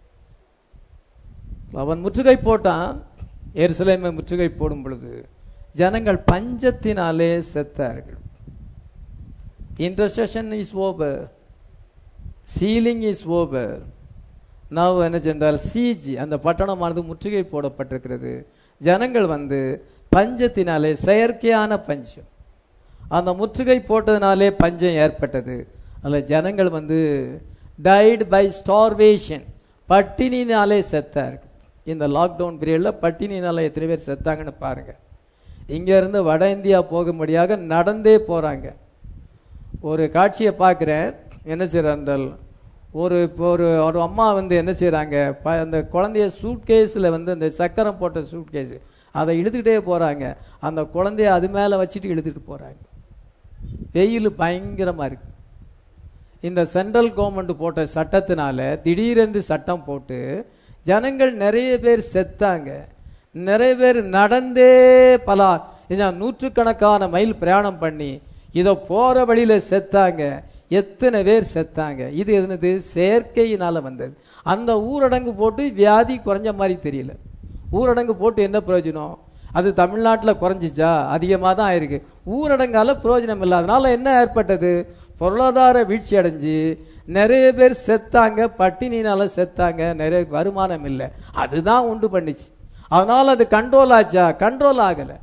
அவன் முற்றுகை போட்டான் எருசலேமை முற்றுகை போடும் பொழுது ஜனங்கள் பஞ்சத்தினாலே செத்தார்கள் intercession is over sealing is over now என்ன சென்றால் சிஜி அந்த பட்டணமானது முற்றுகை போடப்பட்டிருக்கிறது ஜனங்கள் வந்து பஞ்சத்தினாலே செயற்கையான பஞ்சம் அந்த முற்றுகை போட்டதினாலே பஞ்சம் ஏற்பட்டது அதில் ஜனங்கள் வந்து டைட் பை ஸ்டார்வேஷன் பட்டினினாலே செத்தார்கள் இந்த லாக்டவுன் பீரியடில் பட்டினினால எத்தனை பேர் செத்தாங்கன்னு பாருங்க இங்க இருந்து வட இந்தியா போகும்படியாக நடந்தே போறாங்க ஒரு காட்சியை பார்க்குறேன் என்ன செய்கிறார்கள் ஒரு இப்போ ஒரு ஒரு அம்மா வந்து என்ன செய்கிறாங்க ப அந்த குழந்தைய சூட்கேஸில் வந்து அந்த சக்கரம் போட்ட சூட்கேஸ் அதை இழுத்துக்கிட்டே போகிறாங்க அந்த குழந்தைய அது மேலே வச்சுட்டு இழுத்துட்டு போகிறாங்க வெயில் பயங்கரமாக இருக்கு இந்த சென்ட்ரல் கவர்மெண்ட் போட்ட சட்டத்தினால திடீரென்று சட்டம் போட்டு ஜனங்கள் நிறைய பேர் செத்தாங்க நிறைய பேர் நடந்தே பல இந்த நூற்றுக்கணக்கான மைல் பிரயாணம் பண்ணி இதோ போற வழியில செத்தாங்க எத்தனை பேர் செத்தாங்க இது என்னது செயற்கையினால வந்தது அந்த ஊரடங்கு போட்டு வியாதி குறைஞ்ச மாதிரி தெரியல ஊரடங்கு போட்டு என்ன பிரயோஜனம் அது தமிழ்நாட்டில் குறைஞ்சிச்சா அதிகமாக தான் ஆயிருக்கு ஊரடங்கால பிரயோஜனம் இல்லை அதனால என்ன ஏற்பட்டது பொருளாதார வீழ்ச்சி அடைஞ்சு நிறைய பேர் செத்தாங்க பட்டினினால செத்தாங்க நிறைய வருமானம் இல்லை அதுதான் உண்டு பண்ணுச்சு அதனால அது கண்ட்ரோல் ஆச்சா கண்ட்ரோல் ஆகலை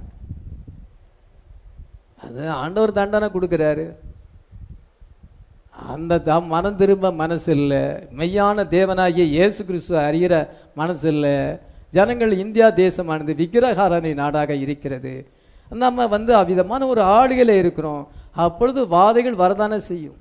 அது ஆண்டவர் தண்டனை கொடுக்கிறாரு அந்த த- மனம் திரும்ப மனசு இல்லை மெய்யான தேவனாகிய இயேசு கிறிஸ்து அறிகிற மனசு இல்லை ஜனங்கள் இந்தியா தேசமானது விக்கிரகாரணி நாடாக இருக்கிறது நம்ம வந்து அவ்விதமான ஒரு ஆளுகளை இருக்கிறோம் அப்பொழுது வாதைகள் வரதானே செய்யும்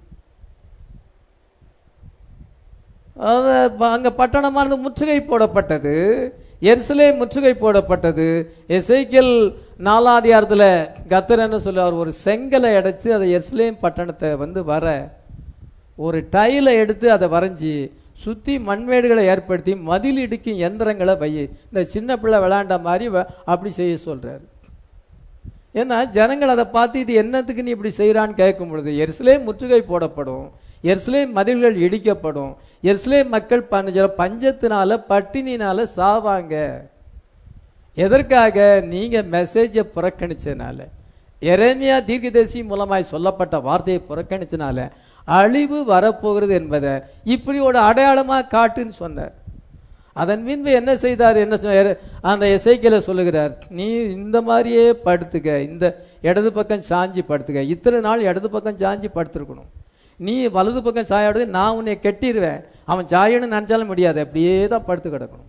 அது ப- அங்க பட்டணமானது முற்றுகை போடப்பட்டது எருசலே முற்றுகை போடப்பட்டது எசைக்கேல் நாலாதிகாரத்துல கத்தர் என்ன சொல்லுவார் ஒரு செங்கலை அடைச்சு அதை எருசலேம் பட்டணத்தை வந்து வர ஒரு டைலை எடுத்து அதை வரைஞ்சி சுத்தி மண்மேடுகளை ஏற்படுத்தி மதில் இடிக்கும் எந்திரங்களை வை இந்த சின்ன பிள்ளை விளையாண்ட மாதிரி வ- அப்படி செய்ய சொல்றாரு ஏன்னா ஜனங்கள் அதை பார்த்து இது என்னத்துக்கு நீ இப்படி செய்யறான்னு கேட்கும் பொழுது எருசலேம் முற்றுகை போடப்படும் எருசலேம் மதில்கள் இடிக்கப்படும் எருசலேம் மக்கள் பஞ்ச பஞ்சத்தினால பட்டினினால சாவாங்க எதற்காக நீங்க மெசேஜை புறக்கணிச்சதுனால எரேமியா தீர்க்கதரிசி மூலமாய் சொல்லப்பட்ட வார்த்தையை புறக்கணிச்சனால அழிவு வரப்போகிறது என்பதை இப்படி ஒரு அடையாளமா காட்டுன்னு சொன்னார் அதன் பின்பு என்ன செய்தார் என்ன சொன்னார் அந்த இசைக்கில சொல்லுகிறார் நீ இந்த மாதிரியே படுத்துக்க இந்த இடது பக்கம் சாஞ்சி படுத்துக்க இத்தனை நாள் இடது பக்கம் சாஞ்சி படுத்திருக்கணும் நீ வலது பக்கம் சாயோடு நான் உன்னை கெட்டிடுவேன் அவன் சாயணும்னு நினைச்சாலும் முடியாது அப்படியே தான் படுத்து கிடக்கணும்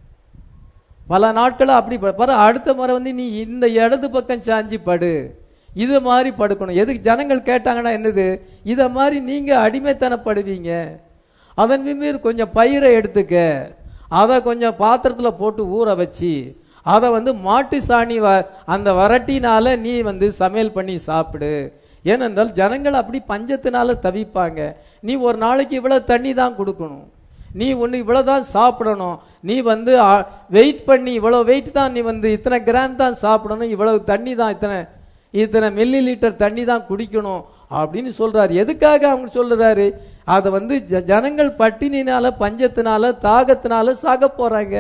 பல நாட்களா அப்படி ப- பாரு அடுத்த முறை வந்து நீ இந்த இடது பக்கம் சாஞ்சி படு இது மாதிரி படுக்கணும் எதுக்கு ஜனங்கள் கேட்டாங்கன்னா என்னது இத மாதிரி நீங்க அடிமைத்தனப்படுவீங்க அதன் பின்பு கொஞ்சம் பயிரை எடுத்துக்க அதை கொஞ்சம் பாத்திரத்துல போட்டு ஊற வச்சு அதை வந்து மாட்டு சாணி வ- அந்த வரட்டினால நீ வந்து சமையல் பண்ணி சாப்பிடு ஏனென்றால் ஜனங்கள் அப்படி பஞ்சத்தினால தவிப்பாங்க நீ ஒரு நாளைக்கு இவ்வளவு தண்ணி தான் கொடுக்கணும் நீ ஒன்று இவ்வளோதான் சாப்பிடணும் நீ வந்து வெயிட் பண்ணி இவ்வளோ வெயிட் தான் நீ வந்து இத்தனை கிராம் தான் சாப்பிடணும் இவ்வளவு தண்ணி தான் இத்தனை இத்தனை மில்லி லிட்டர் தண்ணி தான் குடிக்கணும் அப்படின்னு சொல்றாரு எதுக்காக அவங்க சொல்றாரு அதை வந்து ஜ- ஜனங்கள் பட்டினினால பஞ்சத்தினால தாகத்தினால சாக போறாங்க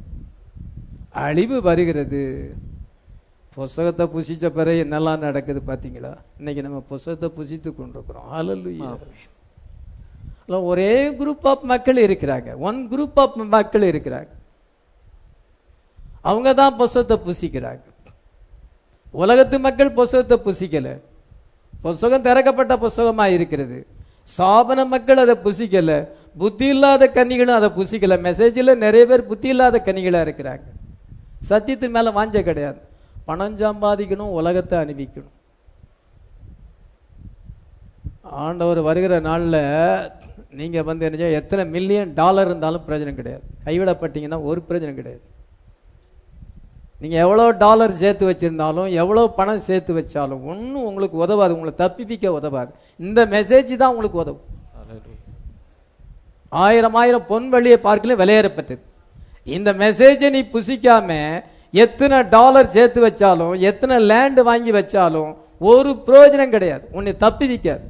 அழிவு வருகிறது புஸ்தகத்தை புசிச்ச பிறகு என்னெல்லாம் நடக்குது பாத்தீங்களா இன்னைக்கு நம்ம புஸ்தகத்தை புசித்து கொண்டிருக்கிறோம் ஹalleluya இல்ல, ஒரே குரூப் ஆஃப் மக்கள் இருக்கிறாங்க ஒன் குரூப் ஆஃப் மக்கள் இருக்கிறாங்க அவங்க தான் புஸ்தகத்தை புசிக்கிறாங்க உலகத்து மக்கள் புஸ்தகத்தை புசிக்கல புஸ்தகம் திறக்கப்பட்ட புஸ்தகமா இருக்கிறது சாபன மக்கள் அதை புசிக்கல புத்தி இல்லாத கன்னிகளும் அதை புசிக்கல மெசேஜில் நிறைய பேர் புத்தி இல்லாத கன்னிகளா இருக்கிறாங்க சத்தியத்தின் மேல வாஞ்ச கிடையாது பணம் சம்பாதிக்கணும் உலகத்தை அனுபவிக்கணும் ஆண்டவர் வருகிற நாள்ல நீங்க வந்து என்ன செய்ய- எத்தனை மில்லியன் டாலர் இருந்தாலும் பிரயோஜனம் கிடையாது கைவிடப்பட்டீங்கன்னா ஒரு பிரயோஜனம் கிடையாது நீங்க எவ்வளவு டாலர் சேர்த்து வச்சிருந்தாலும் எவ்வளவு பணம் சேர்த்து வச்சாலும் ஒன்றும் உங்களுக்கு உதவாது உங்களை தப்பிப்பிக்க உதவாது இந்த மெசேஜ் தான் உங்களுக்கு உதவும் ஆயிரம் ஆயிரம் பொன் வழியை பார்க்கல விலையேறப்பட்டது இந்த மெசேஜை நீ புசிக்காம எத்தனை டாலர் சேர்த்து வச்சாலும் எத்தனை லேண்ட் வாங்கி வச்சாலும் ஒரு பிரயோஜனம் கிடையாது உன்னை தப்பி வைக்காது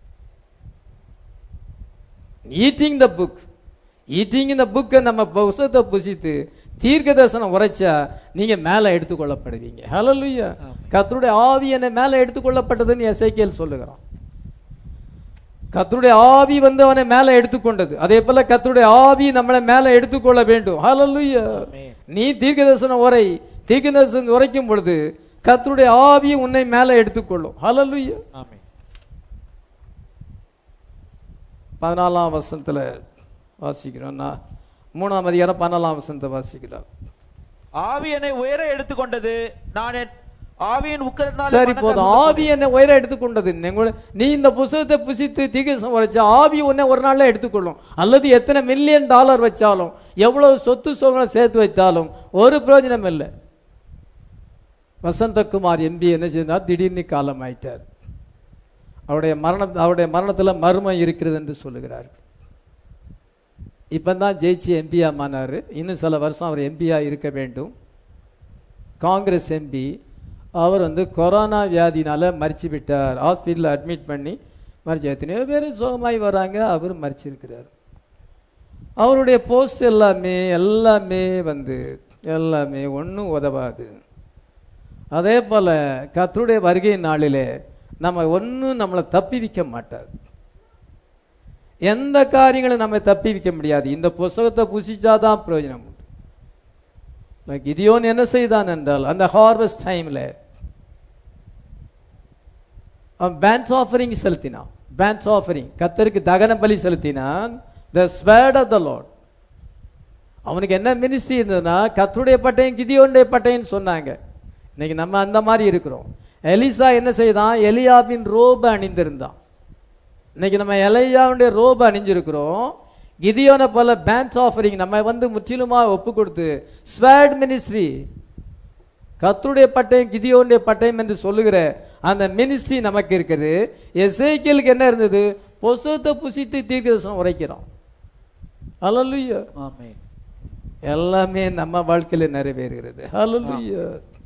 ஈட்டிங் த புக் ஈட்டிங் இந்த புக்கை நம்ம புஸ்தகத்தை புசித்து தீர்க்க தரிசனம் உரைச்சா நீங்க மேல எடுத்துக்கொள்ளப்படுவீங்க ஹalleluya கர்த்தருடைய ஆவி என்னை மேல எடுத்துக்கொள்ளப்பட்டதுன்னு எசேக்கியேல் சொல்லுகிறான் கர்த்தருடைய ஆவி வந்து அவனை மேல எடுத்துக்கொண்டது அதே போல கர்த்தருடைய ஆவி நம்மளை மேல எடுத்துக்கொள்ள வேண்டும் ஹalleluya ஆமென். நீ தீர்க்க தரிசனம் உரை தீர்க்க தரிசனம் உரைக்கும் பொழுது கர்த்தருடைய ஆவி உன்னை மேல எடுத்துக்கொள்ளும் ஹalleluya ஆமென் பதினாலாம் வசனத்துல வாசிக்கிறோம் நான் மூணாம் அதிகாரம் பதினாலாம் வசனத்தை வாசிக்கிறோம் ஆவி என்னை உயர எடுத்துக்கொண்டது நான் என் ஆவியின் உக்கரத்தினாலே சரி மனக்கசப்பு போதும் ஆவி என்னை உயர எடுத்துக்கொண்டது நீங்க- நீ இந்த புஸ்தகத்தை புசித்து தீகசம் வரைச்ச ஆவி உன்னை ஒரு நாள்ல எடுத்துக்கொள்ளும் அல்லது எத்தனை மில்லியன் டாலர் வச்சாலும் எவ்வளவு சொத்து சுகங்களை சேர்த்து வைத்தாலும் ஒரு பிரயோஜனம் இல்லை வசந்தகுமார் எம்பி என்ன செய்தார் திடீர்னு காலம் ஆயிட்டார் அவருடைய மரண அவருடைய மரணத்துல மர்மம் இருக்கிறது என்று சொல்லுகிறார் இப்பதான் ஜெயிச்சு எம்பியா மானாரு இன்னும் சில வருஷம் அவர் எம்பியா இருக்க வேண்டும் காங்கிரஸ் எம்பி அவர் வந்து கொரோனா வியாதினால மறிச்சு விட்டார் ஹாஸ்பிட்டலில் அட்மிட் பண்ணி மறிச்சு எத்தனையோ பேர் சுகமாய் வராங்க அவர் மறிச்சிருக்கிறார் அவருடைய போஸ்ட் எல்லாமே எல்லாமே வந்து எல்லாமே ஒன்றும் உதவாது அதே போல கர்த்தருடைய வருகை நாளிலே நம்ம ஒன்றும் நம்மளை தப்பி வைக்க மாட்டார் எந்த காரியங்களும் நம்ம தப்பி வைக்க முடியாது இந்த புஸ்தகத்தை புசிச்சாதான் பிரயோஜனம் உண்டு Like கிதியோன் என்ன செய்தான் என்றால் அந்த ஹார்வெஸ்ட் டைம்ல அவன் பேன்ஸ் ஆஃபரிங் செலுத்தினான் பேன்ஸ் ஆஃபரிங் கத்தருக்கு தகன பலி செலுத்தினான் the sword of the Lord அவனுக்கு என்ன மினிஸ்ட்ரி இருந்ததுன்னா கத்தருடைய பட்டயம் கிதியோனுடைய பட்டயம்னு சொன்னாங்க இன்னைக்கு நம்ம அந்த மாதிரி இருக்கிறோம் எலிசா என்ன செய்தான் எலியாபின் ரோபை அணிந்திருந்தான் இன்னைக்கு நம்ம எலையாவுடைய ரோபை அணிஞ்சிருக்கிறோம் கிதியோனை போல பேன்ஸ் ஆஃபரிங் நம்ம வந்து முற்றிலுமாக ஒப்பு கொடுத்து ஸ்வேட் மினிஸ்ட்ரி கர்த்தருடைய பட்டயம் கிதியோனுடைய பட்டயம் என்று சொல்லுகிற அந்த மினிஸ்ட்ரி நமக்கு இருக்குது எசேக்கியலுக்கு என்ன இருந்தது பொசுத்தை புசித்து தீர்க்கதரிசனம் உரைக்கிறோம் ஹalleluya ஆமென் எல்லாமே நம்ம வாழ்க்கையில நிறைவேறுகிறது ஹalleluya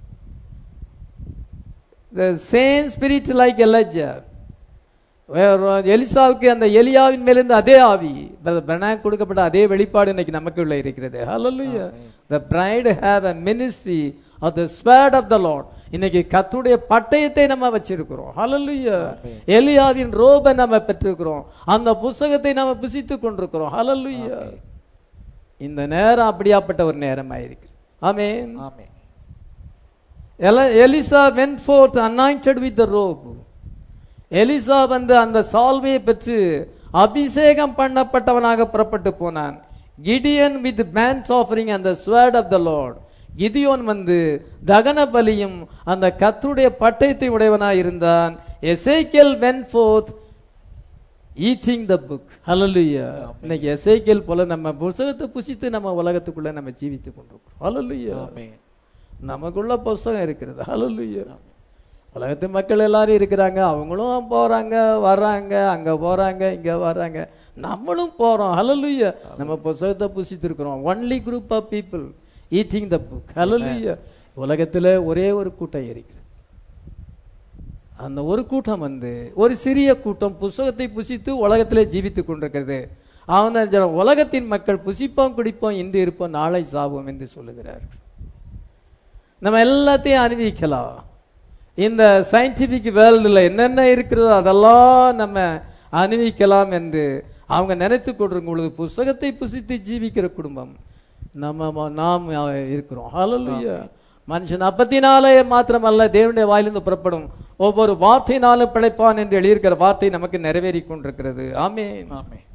the same spirit like Elijah வேற- எலிசாவுக்கு அந்த எலியாவின் மேலிருந்து அதே ஆவி பிரணாக் கொடுக்கப்பட்ட அதே வெளிப்பாடு இன்னைக்கு நமக்குள்ள இருக்கிறது ஹalleluya the bride have a ministry of the spirit of the lord இன்னைக்கு கத்துடைய பட்டயத்தை நம்ம வச்சிருக்கிறோம் ஹalleluya எலியாவின் ரோபை நம்ம பெற்றிருக்கிறோம் அந்த புஸ்தகத்தை நம்ம புசித்துக் கொண்டிருக்கிறோம் ஹalleluya இந்த நேரம் அப்படியாப்பட்ட ஒரு நேரமாயிருக்கு ஆமென் ஆமென் எல- எலிசா went forth anointed with the robe எலிசா வந்து அந்த சால்வையை பெற்று அபிஷேகம் பண்ணப்பட்டவனாக புறப்பட்டு போனான் கிடியன் வித் பேன்ஸ் ஆஃபரிங் அந்த ஸ்வேர்ட் ஆஃப் த லார்ட் கிதியோன் வந்து தகன பலியும் அந்த கத்துடைய பட்டயத்தை உடையவனாய் இருந்தான் எசேக்கியல் went forth eating the book hallelujah இன்னைக்கு எசேக்கியல் போல நம்ம புத்தகத்தை புசித்து நம்ம உலகத்துக்குள்ள நம்ம ஜீவித்துக் கொண்டிருக்கிறோம் ஹalleluya ஆமென் நமக்குள்ள புஸ்தகம் இருக்கிறது ஹalleluya உலகத்து மக்கள் எல்லாரும் இருக்கிறாங்க அவங்களும் போறாங்க வர்றாங்க அங்க போறாங்க இங்க வர்றாங்க நம்மளும் போறோம் ஹalleluya நம்ம புஸ்தகத்தை புசித்திருக்கிறோம் only group of people eating the book hallelujah உலகத்துல ஒரே ஒரு கூட்டம் இருக்கிறது அந்த ஒரு கூட்டம் வந்து ஒரு சிறிய கூட்டம் புஸ்தகத்தை புசித்து உலகத்திலே ஜீவித்துக் கொண்டிருக்கிறது அவன் தான் சொல்றான், உலகத்தின் மக்கள் புசிப்போம் குடிப்போம் இன்று இருப்போம் நாளை சாவோம் என்று சொல்லுகிறார்கள் நம்ம எல்லாத்தையும் அனுபவிக்கலாம் இந்த சயின்டிபிக் வேர்ல்டில் என்னென்ன இருக்கிறதோ அதெல்லாம் நம்ம அனுபவிக்கலாம் என்று அவங்க நினைத்து கொண்டிருக்கும் பொழுது புஸ்தகத்தை புசித்து ஜீவிக்கிற குடும்பம் நம்ம ம- நாம் இருக்கிறோம் ஹalleluya மனுஷன் அப்பத்தினாலே மாத்திரமல்ல தேவனுடைய வாயிலிருந்து புறப்படும் ஒவ்வொரு வார்த்தையினாலும் பிழைப்பான் என்று எழுதியிருக்கிற வார்த்தை நமக்கு நிறைவேறி கொண்டிருக்கிறது ஆமென் ஆமென்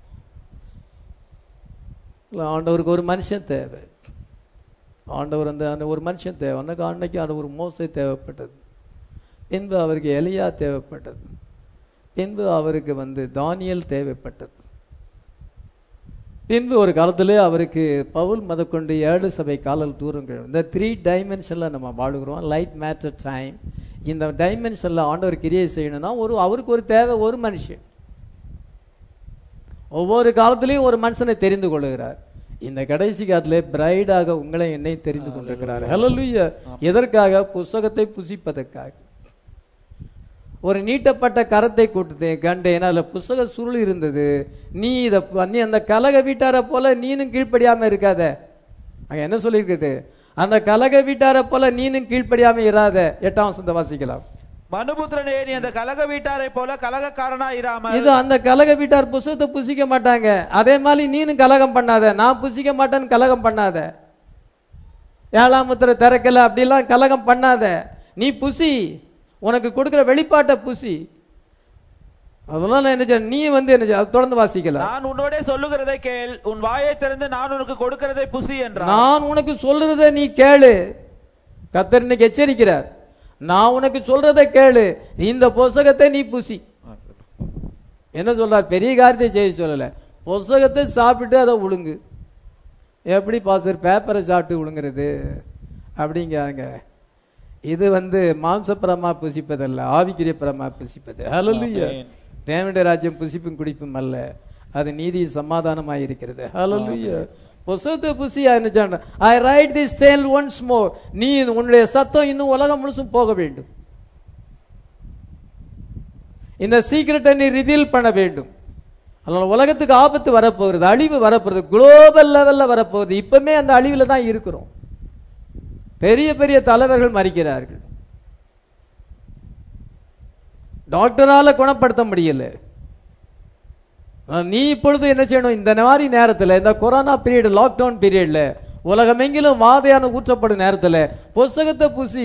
இல்ல, ஆண்டவருக்கு ஒரு மனுஷன் தேவை ஆண்டவர் அந்த அந்த ஒரு மனுஷன் தேவை அன்னைக்கு அன்னைக்கு அந்த ஒரு மோசை தேவைப்பட்டது பின்பு அவருக்கு எலியா தேவைப்பட்டது பின்பு அவருக்கு வந்து தானியல் தேவைப்பட்டது பின்பு ஒரு காலத்திலே அவருக்கு பவுல் முதற்கொண்டு ஏழு சபை காலல் தூரங்கள் இந்த த்ரீ டைமென்ஷனில் நம்ம வாழுகிறோம் லைட் மேட்டர் டைம் இந்த டைமென்ஷனில் ஆண்டவர் கிரியை செய்யணும்னா ஒரு அவருக்கு ஒரு தேவை ஒரு மனுஷன் ஒவ்வொரு காலத்திலையும் ஒரு மனுஷனை தெரிந்து கொள்ளுகிறார் இந்த கடைசி காலத்திலே பிரைடாக உங்களை என்னை தெரிந்து கொண்டிருக்கிறார் ஹalleluya எதற்காக புஸ்தகத்தை புசிப்பதற்காக ஒரு நீட்டப்பட்ட கரத்தை கூட்டத்தை கண்டேன் அதுல புஸ்தக சுருள் இருந்தது நீ இத நீ அந்த கலக வீட்டாரை போல நீனும் கீழ்ப்படியாம இருக்காத அங்க என்ன சொல்லியிருக்குது அந்த கலக வீட்டாரை போல நீனும் கீழ்ப்படியாம இராத எட்டாம் வசந்த வாசிக்கலாம் மனுபுத்திரனே நீ அந்த கலக வீட்டாரை போல கலகக்காரனா இராமல் இது அந்த கலக வீட்டார் புஸ்தகத்தை புசிக்க மாட்டாங்க அதே மாதிரி நீனும் கலகம் பண்ணாத நான் புசிக்க மாட்டேன்னு கலகம் பண்ணாத ஏழாம் முத்திரை திறக்கல அப்படிலாம் கலகம் பண்ணாத நீ புசி உனக்கு கொடுக்கிற வெளிப்பாட்டை புசி அதெல்லாம் நான் என்ன செய்ய- நீ வந்து என்ன செய்ய- தொடர்ந்து வாசிக்கலாம் நான் உன்னோடே சொல்லுகிறதை கேள் உன் வாயை திறந்து நான் உனக்கு கொடுக்கிறதை புசி என்றார் நான் உனக்கு சொல்றத நீ கேளு கத்தர் இன்னைக்கு எச்சரிக்கிறார் நான் உனக்கு சொல்றத கேளு இந்த புஸ்தகத்தை நீ புசி என்ன சொல்றார் பெரிய காரியத்தை செய்ய சொல்லல புஸ்தகத்தை சாப்பிட்டு அதை உழுங்கு எப்படி பாசர் பேப்பரை சாப்பிட்டு உழுங்குறது அப்படிங்காங்க இது வந்து மாம்சப்பிரமா புசிப்பதல்ல ஆவிக்குரிய பிரமா புசிப்பது ஹalleluya ஆமென். தேவனுடைய ராஜ்யம் புசிப்பும் குடிப்பும் அல்ல அது நீதி சமாதானமாய் இருக்கிறது ஹalleluya புஸ்தகத்தை புசியா என்ன I ride this trail once more நீ உன்னுடைய சத்தம் இன்னும் உலகம் முழுசும் போக வேண்டும் இந்த சீக்கிரட்டை நீ ரிவீல் பண்ண வேண்டும் அதனால உலகத்துக்கு ஆபத்து வரப்போகுது அழிவு வரப்போகுது குளோபல் லெவல்ல வரப்போகுது இப்பவுமே அந்த அழிவுல தான் இருக்கிறோம் பெரிய பெரிய தலைவர்கள் மறிக்கிறார்கள் டாக்டரால குணப்படுத்த முடியல ஆனா, நீ இப்பொழுது என்ன செய்யணும் இந்த மாதிரி நேரத்துல இந்த கொரோனா பீரியட் லாக்டவுன் பீரியட்ல உலகமெங்கிலும் வாதையான ஊற்றப்படும் நேரத்துல புஸ்தகத்தை புசி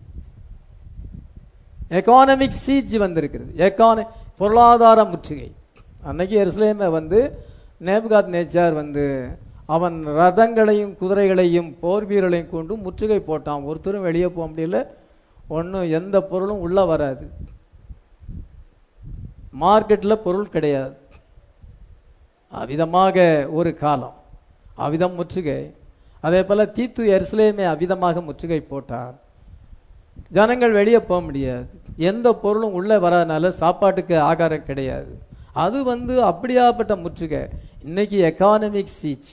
எக்கானமிக் சீஜ் வந்திருக்கிறது எக்கான பொருளாதார முற்றுகை அன்னைக்கு எருசலேமை வந்து நேபுகாத் நேச்சார் வந்து அவன் ரதங்களையும் குதிரைகளையும் போர் வீரர்களையும் கொண்டு முற்றுகை போட்டான் ஒருத்தரும் வெளியே போக முடியல ஒன்றும் எந்த பொருளும் உள்ள வராது மார்க்கெட்டில் பொருள் கிடையாது அவிதமாக ஒரு காலம் அவிதம் முற்றுகை அதே போல தீத்து எருசலேமை அவிதமாக முற்றுகை போட்டான் ஜனங்கள் வெளியே போக முடியாது எந்த பொருளும் உள்ளே வராதனால சாப்பாட்டுக்கு ஆகாரம் கிடையாது அது வந்து அப்படியாப்பட்ட முற்றுகை இன்னைக்கு எக்கானமிக் சீச்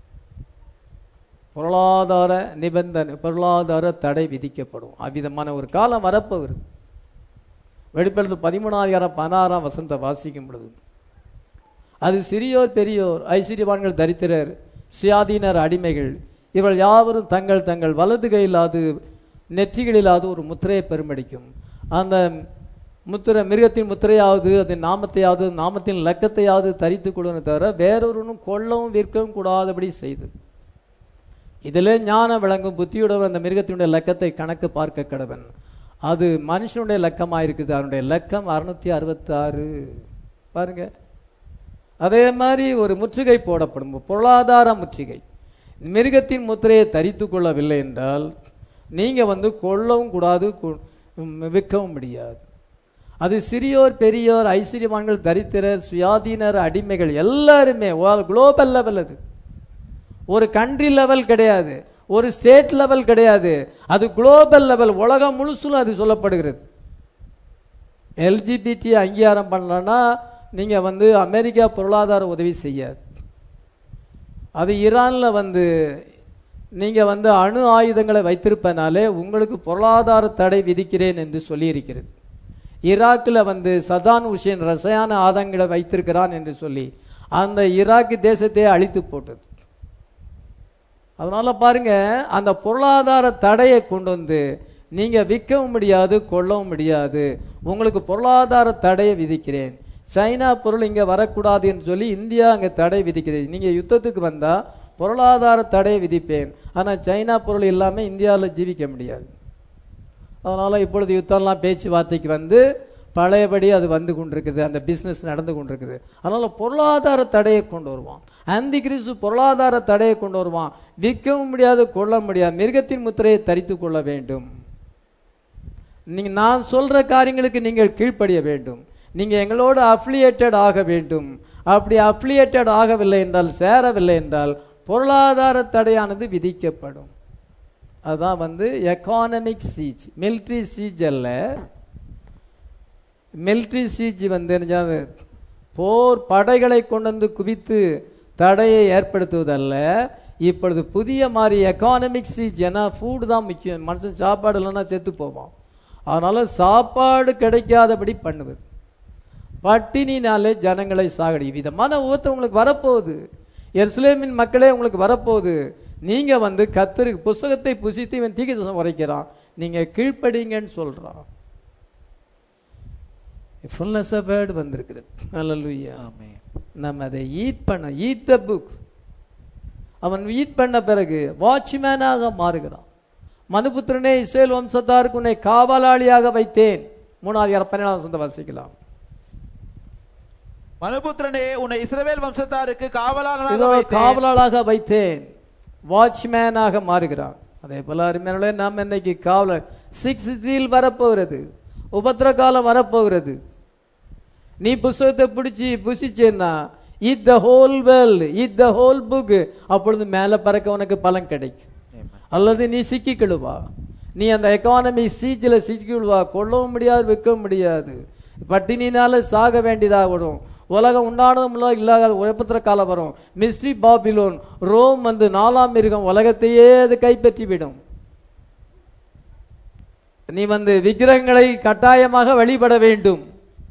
பொருளாதார நிபந்தனை பொருளாதார தடை விதிக்கப்படும் அவ்விதமான ஒரு காலம் வரப்போகுது வெளிப்படுத்து பதிமூணாயிரம் பதினாறாம் வசனத்தை வாசிக்கும் பொழுது அது சிறியோர் பெரியோர் ஐஸ்வர்யவான்கள் தரித்திரர் சுயாதீனர் அடிமைகள் இவள் யாவரும் தங்கள் தங்கள் வலது கையிலாது நெற்றிகளிலாவது ஒரு முத்திரையை பெருமடிக்கும் அந்த முத்திரை மிருகத்தின் முத்திரையாவது அதன் நாமத்தையாவது நாமத்தின் லக்கத்தையாவது தரித்து கொள்ளணும் தவிர வேறொருவனும் கொல்லவும் விற்கவும் கூடாதபடி செய்தது இதிலே ஞானம் விளங்கும் புத்தியுடன் அந்த மிருகத்தினுடைய லக்கத்தை கணக்கு பார்க்க கடவன் அது மனுஷனுடைய லக்கமாக இருக்குது அவனுடைய லக்கம் அறுநூத்தி அறுபத்தாறு பாருங்க அதே மாதிரி ஒரு முற்றுகை போடப்படும் பொருளாதார முற்றுகை மிருகத்தின் முத்திரையை தரித்து கொள்ளவில்லை என்றால் நீங்க வந்து கொல்லவும் கூடாது கு- ம், விற்கவும் முடியாது அது சிறியோர் பெரியோர் ஐஸ்வர்யவான்கள் தரித்திரர் சுயாதீனர் அடிமைகள் எல்லாருமே குளோபல் லெவல் அது ஒரு கண்ட்ரி லெவல் கிடையாது ஒரு ஸ்டேட் லெவல் கிடையாது அது குளோபல் லெவல் உலகம் முழுசும் அது சொல்லப்படுகிறது எல்ஜிபிடி அங்கீகாரம் பண்ணலன்னா நீங்க வந்து அமெரிக்கா பொருளாதார உதவி செய்யாது அது ஈரான்ல வந்து நீங்க வந்து அணு ஆயுதங்களை வைத்திருப்பனாலே உங்களுக்கு பொருளாதார தடை விதிக்கிறேன் என்று சொல்லியிருக்கிறது ஈராக்கில் வந்து சதான் ஹுசேன் ரசாயன ஆதங்களை வைத்திருக்கிறான் என்று சொல்லி அந்த ஈராக் தேசத்தை அழித்து போட்டது அதனால பாருங்க அந்த பொருளாதார தடையை கொண்டு வந்து நீங்க விற்கவும் முடியாது கொள்ளவும் முடியாது உங்களுக்கு பொருளாதார தடையை விதிக்கிறேன் சைனா பொருள் இங்க வரக்கூடாது என்று சொல்லி இந்தியா அங்க தடை விதிக்கிறது நீங்க யுத்தத்துக்கு வந்தா பொருளாதார தடையை விதிப்பேன் ஆனா சைனா பொருள் இல்லாம இந்தியாவில் ஜீவிக்க முடியாது அதனால இப்பொழுது யுத்தம்லாம் பேச்சுவார்த்தைக்கு வந்து பழையபடி அது வந்து கொண்டிருக்குது அந்த பிசினஸ் நடந்து கொண்டிருக்குது அதனால பொருளாதார தடையை கொண்டு வருவான் அந்தி கிறிஸ்து பொருளாதார தடையை கொண்டு வருவான் விற்கவும் முடியாது கொள்ள முடியாது மிருகத்தின் முத்திரையை தரித்து கொள்ள வேண்டும் நீங்க நான் சொல்ற காரியங்களுக்கு நீங்கள் கீழ்ப்படிய வேண்டும் நீங்க எங்களோடு அஃபிலியேட்டட் ஆக வேண்டும் அப்படி அஃபிலியேட்டட் ஆகவில்லை என்றால் சேரவில்லை என்றால் பொருளாதார தடையானது விதிக்கப்படும் அதான் வந்து எக்கானமிக் சீச் மிலிட்ரி சீச் அல்ல மிலிட்ரி சீச் வந்து என்னது, போர் படைகளை கொண்டு வந்து குவித்து தடையை ஏற்படுத்துவதல்ல இப்பொழுது புதிய மாதிரி எக்கானமிக் ஜன ஃபுட் தான் முக்கியம் மனுஷன் சாப்பாடு இல்லைன்னா செத்து போவான் அதனால சாப்பாடு கிடைக்காதபடி பண்ணுவது பட்டினினாலே ஜனங்களை சாகடி விதமான உபத்திரம் உங்களுக்கு வரப்போகுது எருசலேமின் மக்களே உங்களுக்கு வரப்போகுது நீங்க வந்து கத்தருக்கு புஸ்தகத்தை புசித்து இவன் தீக்கு தசம் உரைக்கிறான் நீங்க கீழ்ப்படிங்கன்னு சொல்றான் ஃபுல்னஸ் ஆஃப் வேர்டு வந்திருக்கிறது அல்லேலூயா ஆமென் நம்ம அதை ஈட் பண்ண ஈட் த புக் அவன் ஈட் பண்ண பிறகு வாட்ச்மேனாக மாறுகிறான் மனுபுத்திரனே இஸ்ரேல் வம்சத்தாருக்கு உன்னை காவலாளியாக வைத்தேன் மூணாவது யார் பன்னெண்டாம் வசனத்தை வாசிக்கலாம் மனுபுத்திரனே உன்னை இஸ்ரவேல் வம்சத்தாருக்கு காவலாளனாக இதோ வைத்தேன். காவலாளாக வைத்தேன் வாட்ச்மேனாக மாறுகிறான் அதே போல அருமையானே நாம் இன்னைக்கு காவலர் சிக்ஸ் சீல் வரப்போகிறது உபத்திர காலம் வரப்போகிறது நீ புஸ்தகத்தை பிடிச்சி புசிச்சேன்னா it the whole world it the whole book அப்பொழுது மேலே பறக்க உனக்கு பலன் கிடைக்கும் Amen. அல்லது நீ சிக்கிக்கிடுவா நீ அந்த எக்கானமி சீச்சில் சிக்கிக்கிடுவா கொள்ளவும் முடியாது விற்கவும் முடியாது பட்டினினால சாக வேண்டியதாக வரும் உலகம் உண்டானதும் இல்லை இல்லாத உழைப்பத்திர காலம் வரும் மிஸ்ரி பாபிலோன் ரோம் வந்து நாலாம் மிருகம் உலகத்தையே அது கைப்பற்றி விடும் நீ வந்து விக்கிரகங்களை கட்டாயமாக வழிபட வேண்டும்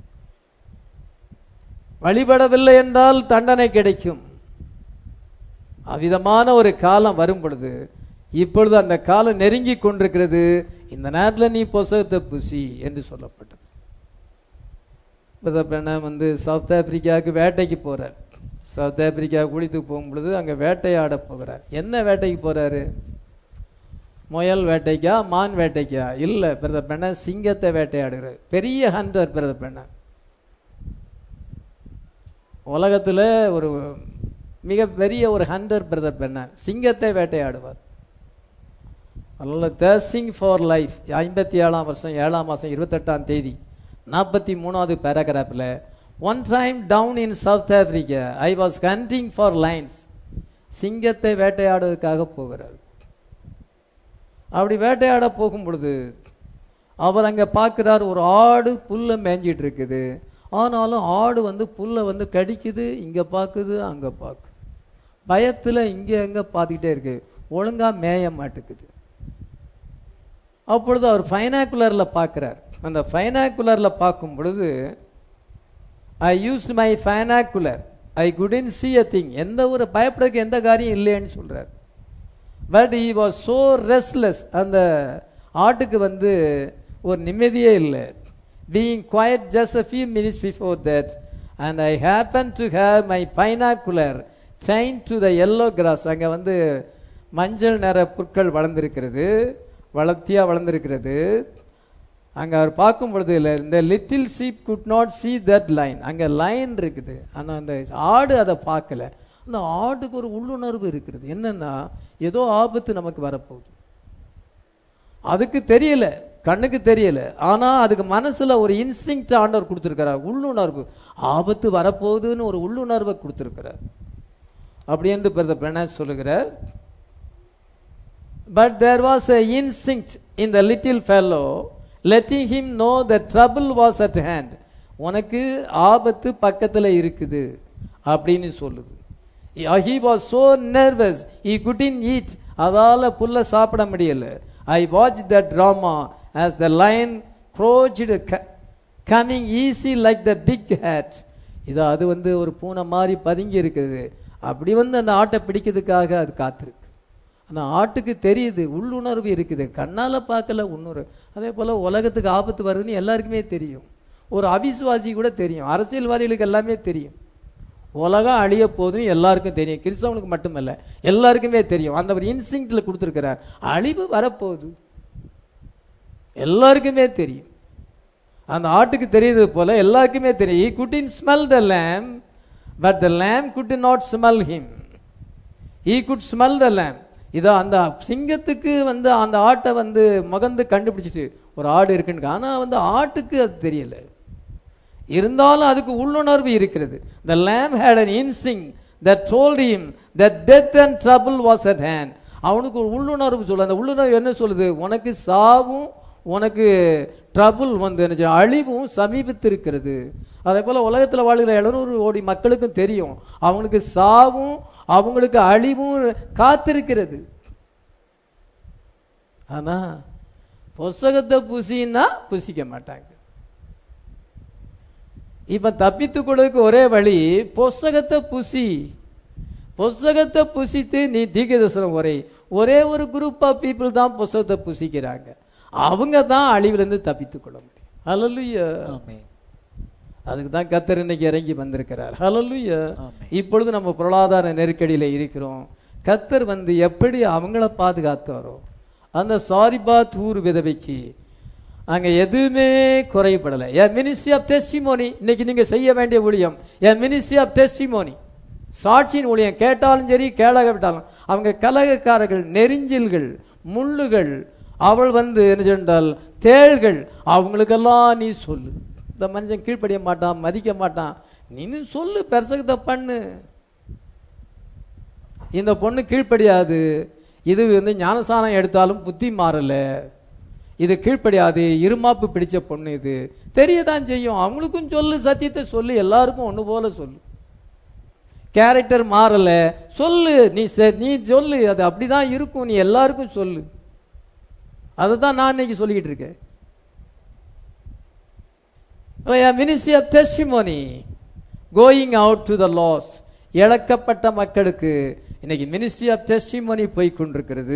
வழிபடவில்லை என்றால் தண்டனை கிடைக்கும் அவ்விதமான ஒரு காலம் வரும் பொழுது இப்பொழுது அந்த காலம் நெருங்கி கொண்டிருக்கிறது இந்த நேரத்தில் நீ புஸ்தகத்தை புசி என்று சொல்லப்பட்டது பெண்ண வந்து சவுத் ஆப்பிரிக்காவுக்கு வேட்டைக்கு போறார் சவுத் ஆப்பிரிக்கா குளித்துக்கு போகும் பொழுது அங்கே வேட்டையாட போகிறார் என்ன வேட்டைக்கு போறாரு முயல் வேட்டைக்கா மான் வேட்டைக்கா இல்லை பிரத பெண்ண சிங்கத்தை வேட்டையாடுகிறார் பெரிய ஹண்டர் பிரத பெண்ண உலகத்தில் ஒரு மிகப்பெரிய ஒரு ஹண்டர் பிரதர் பெண்ண சிங்கத்தை வேட்டையாடுவார் அதனால் தேர்சிங் ஃபார் லைஃப் ஐம்பத்தி ஏழாம் வருஷம் ஏழாம் மாதம் இருபத்தெட்டாம் தேதி நாற்பத்தி மூணாவது பேராகிராஃபில் one time down in South Africa I was hunting for lions சிங்கத்தை வேட்டையாடுவதற்காக போகிறார் அப்படி வேட்டையாட போகும் பொழுது அவர் அங்கே பார்க்குறார் ஒரு ஆடு புல்லை மேய்ஞ்சிட்டு இருக்குது ஆனாலும் ஆடு வந்து புல்லை வந்து கடிக்குது இங்கே பார்க்குது அங்கே பார்க்குது பயத்தில் இங்கே அங்கே பார்த்துக்கிட்டே இருக்கு ஒழுங்காக மேய மாட்டுக்குது அப்பொழுது அவர் ஃபைனாக்குலரில் பார்க்குறார் அந்த ஃபைனாக்குலரில் பார்க்கும் பொழுது I use my binocular I couldn't see a thing எந்த ஒரு பயப்படுறதுக்கு எந்த காரியம் இல்லைன்னு சொல்றார் but he was so restless அந்த ஆட்டுக்கு வந்து ஒரு நிம்மதியே இல்லை being quiet just a few minutes before that and I happened to have my binocular chained to the yellow grass அங்கே வந்து மஞ்சள் நிற புற்கள் வளர்ந்திருக்கிறது வளர்த்தியாக வளர்ந்திருக்கிறது அங்கே அவர் பார்க்கும் பொழுது இல்லை இந்த little sheep could not see that lion அங்கே லைன் இருக்குது ஆனால் அந்த ஆடு அதை பார்க்கல அந்த ஆடுக்கு ஒரு உள்ளுணர்வு இருக்கிறது என்னன்னா ஏதோ ஆபத்து நமக்கு வரப்போகுது அதுக்கு தெரியல கண்ணுக்கு தெரியல ஆனா அதுக்கு மனசுல ஒரு இன்ஸ்டிங் ஆண்டவர் கொடுத்திருக்கிறார் உள்ளுணர்வு ஆபத்து வரப்போகுதுன்னு ஒரு உள்ளுணர்வை கொடுத்திருக்கிறார் அப்படி என்று பிரதர் பிரணாஸ் சொல்லுகிறார் but there was a instinct in the little fellow letting him know the trouble was at hand உனக்கு ஆபத்து பக்கத்துல இருக்குது அப்படின்னு சொல்லுது he was so nervous he couldn't eat அதால புல்ல சாப்பிட முடியல I watch the drama as the lion crouched coming easy like the big cat இது அது வந்து ஒரு பூனை மாதிரி பதுங்கி இருக்குது அப்படி வந்து அந்த ஆட்டை பிடிக்கிறதுக்காக அது காத்திருக்கு அந்த ஆட்டுக்கு தெரியுது உள்ளுணர்வு இருக்குது கண்ணால பார்க்கல உணர்வு அதே போல உலகத்துக்கு ஆபத்து வருதுன்னு எல்லாருக்குமே தெரியும் ஒரு அவிசுவாசி கூட தெரியும் அரசியல்வாதிகளுக்கு எல்லாமே தெரியும் உலகம் அழிய போகுதுன்னு எல்லாருக்கும் தெரியும் கிறிஸ்தவனுக்கு மட்டுமல்ல எல்லாருக்குமே தெரியும் அந்த ஒரு இன்ஸ்டிங்க்ட்ல கொடுத்துருக்கிறார் அழிவு வரப்போகுது எல்லாருக்குமே தெரியும் அந்த ஆட்டுக்கு தெரியுது போல எல்லாருக்குமே தெரியும் he couldn't smell the lamb but the lamb could not smell him he could smell the lamb இதோ அந்த சிங்கத்துக்கு வந்து அந்த ஆட்டை வந்து மகந்து கண்டுபிடிச்சிட்டு ஒரு ஆடு இருக்குன்னு ஆனா வந்து ஆட்டுக்கு அது தெரியல இருந்தாலும் அதுக்கு உள்ளுணர்வு இருக்கிறது the lamb had an instinct that told him that death and trouble was at hand அவனுக்கு ஒரு உள்ளுணர்வு சொல்லு அந்த உள்ளுணர்வு என்ன சொல்லுது உனக்கு சாவும் உனக்கு ட்ரபுள் வந்து என்ன செய்யும்? அழிவும் சமீபித்திருக்கிறது அதே போல உலகத்தில் வாழ்கிற எழுநூறு கோடி மக்களுக்கும் தெரியும் அவங்களுக்கு சாவும் அவங்களுக்கு அழிவும் காத்திருக்கிறது ஆனா புஸ்தகத்தை புசின்னா புசிக்க மாட்டாங்க இப்ப தப்பித்து கொடுக்க ஒரே வழி புஸ்தகத்தை புசி புஸ்தகத்தை புசித்து நீ தீர்க்கதரிசனம் உரை ஒரே ஒரு குரூப் ஆஃப் பீப்புள் தான் புஸ்தகத்தை புசிக்கிறாங்க அவங்க தான் அழிவிலிருந்து தப்பித்துக் கொள்ள முடியும் ஹalleluya ஆமென் அதுக்கு தான் கத்தர் இன்னைக்கு இறங்கி வந்திருக்கிறார் ஹalleluya ஆமென். இப்பொழுது நம்ம பொருளாதார நெருக்கடியில இருக்கிறோம் கத்தர் வந்து எப்படி அவங்கள பாதுகாத்தாரோ அந்த சாரிபாத் ஊர் விதவைக்கு அங்க எதுவுமே குறைபடல எ மினிஸ்ட்ரி ஆஃப் டெஸ்டிமோனி இன்னைக்கு நீங்க செய்ய வேண்டிய ஊழியம் எ மினிஸ்ட்ரி ஆஃப் டெஸ்டிமோனி சாட்சியின் ஊழியம் கேட்டாலும் சரி கேளாவிட்டாலும் அவங்க கலகக்காரர்கள் நெரிஞ்சில்கள் முள்ளுகள் அவள் வந்து என்ன சொன்னால் தேள்கள் அவங்களுக்கெல்லாம் நீ சொல்லு இந்த மனுஷன் கீழ்ப்படிய மாட்டான் மதிக்க மாட்டான் நீனு சொல்லு பெருசகத்தை பண்ணு இந்த பொண்ணு கீழ்ப்படியாது இது வந்து ஞானசானம் எடுத்தாலும் புத்தி மாறல இது கீழ்ப்படியாது இருமாப்பு பிடிச்ச பொண்ணு இது தெரியதான் செய்யும் அவங்களுக்கும் சொல்லு சத்தியத்தை சொல்லு எல்லாருக்கும் ஒண்ணு போல சொல்லு கேரக்டர் மாறல சொல்லு நீ செ- நீ சொல்லு அது அப்படிதான் இருக்கும் நீ எல்லாருக்கும் சொல்லு அதுதான் நான் இன்னைக்கு சொல்லிக்கிட்டு இருக்கேன் ministry of testimony going out to the lost இழக்கப்பட்ட மக்களுக்கு இன்னைக்கு மினிஸ்ட்ரி ஆஃப் டெஸ்டிமோனி போய் கொண்டிருக்கிறது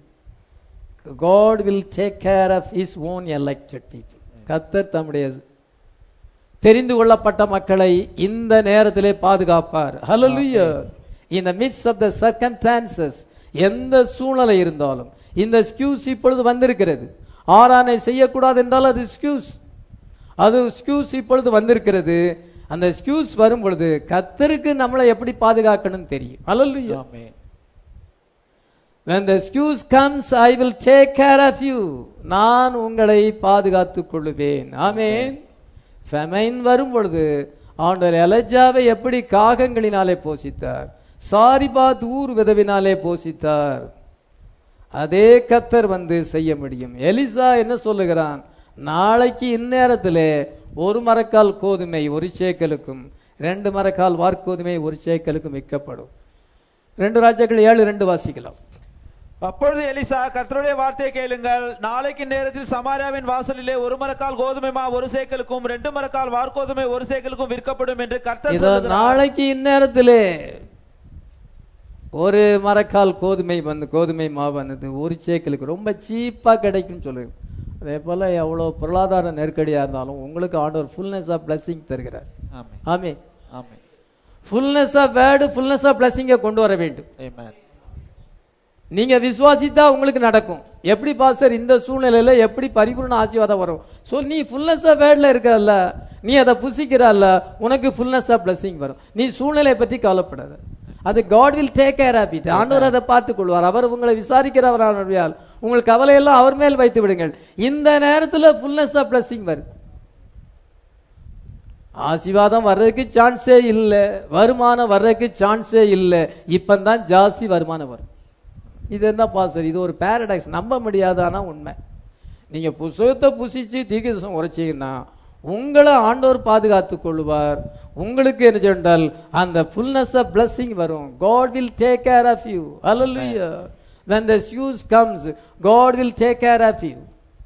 God will take care of his own elected people கத்தர் தம்முடைய தெரிந்து கொள்ளப்பட்ட மக்களை இந்த நேரத்திலே பாதுகாப்பார் ஹalleluya in the midst of the circumstances எந்த சூழ்நிலை இருந்தாலும் இந்த ஸ்கியூஸ் இப்பொழுது வந்திருக்கிறது ஆரானை செய்யக்கூடாது என்றால் அது ஸ்கியூஸ் அது ஸ்கியூஸ் இப்பொழுது வந்திருக்கிறது அந்த ஸ்கியூஸ் வரும் பொழுது கத்தருக்கு நம்மளை எப்படி பாதுகாக்கணும்னு தெரியும் ஹalleluya ஆமென் when the excuse comes i will take care of you நான் உங்களை பாதுகாத்துக் கொள்ளுவேன் ஆமென் ஃபெமைன் வரும் பொழுது ஆண்டவர் எலஜாவை எப்படி காகங்களினாலே போஷித்தார் சாரிபாத் ஊர் விதவினாலே போஷித்தார் அதே கத்தர் வந்து செய்ய முடியும் எலிசா என்ன சொல்லுகிறான் நாளைக்கு இந்நேரத்திலே ஒரு மரக்கால் கோதுமை ஒரு சேக்கலுக்கும் ரெண்டு மரக்கால் வார்கோதுமை ஒரு சேக்கலுக்கும் விற்கப்படும் ரெண்டு ராஜாக்கள் ஏழு ரெண்டு வாசிக்கலாம் அப்பொழுது எலிசா கர்த்தருடைய வார்த்தையை கேளுங்கள் நாளைக்கு நேரத்தில் சமாரியாவின் வாசலிலே ஒரு மரக்கால் கோதுமை மா ஒரு சேக்கலுக்கும் ரெண்டு மரக்கால் வார்கோதுமை ஒரு சேக்கலுக்கும் விற்கப்படும் என்று கர்த்தர் இதோ சொல்லுகிறார். நாளைக்கு இந்நேரத்திலே ஒரு மரக்கால் கோதுமை வந்து கோதுமை மாவு வந்தது ஒரு சேக்கலுக்கு ரொம்ப சீப்பா கிடைக்கும் சொல்லுங்க அதே போல எவ்வளவு பொருளாதார நெருக்கடியா இருந்தாலும் உங்களுக்கு ஆண்டவர் ஃபுல்னஸ் ஆஃப் பிளஸிங் தருகிறார் ஆமென் ஆமே ஆமென் fullness of word fullness of பிளஸிங்கை கொண்டு வர வேண்டும் ஆமென் நீங்க விசுவாசித்தா உங்களுக்கு நடக்கும் எப்படி பாஸ்டர் இந்த சூழ்நிலையில எப்படி பரிபூர்ண ஆசீர்வாதம் வரும் சோ நீ ஃபுல்னஸ் ஆஃப் வேர்ட்ல இருக்கல்ல நீ அதை புசிக்கிறல்ல உனக்கு ஃபுல்னஸ் ஆஃப் blessing வரும் நீ சூழ்நிலையை பத்தி கவலைப்படாத அது God will take care of it ஆண்டவர் அதை பார்த்துக் கொள்வார் அவர் உங்களை விசாரிக்கிறவரால் உங்கள் கவலையெல்லாம் அவர் மேல் வைத்து விடுங்கள் இந்த நேரத்துல ஃபுல்னஸ் ஆஃப் blessing வருது ஆசீர்வாதம் வர்றதுக்கு சான்ஸே இல்லை வருமானம் வர்றதுக்கு சான்ஸே இல்லை இப்பந்தான் ஜாஸ்தி வருமானம் வரும் இது என்ன பாசர் இது ஒரு பேரடைஸ் நம்ப முடியாதானா உண்மை நீங்க புஸ்தகத்தை புசிச்சு தீர்க்கதரிசனம் உரைச்சீங்கன்னா உங்களை ஆண்டவர் பாதுகாத்துக் கொள்வார் உங்களுக்கு என்ன சொன்னால் அந்த ஃபுல்னஸ் ஆஃப் blessing வரும் God will take care of you hallelujah when the shoes comes god will take care of you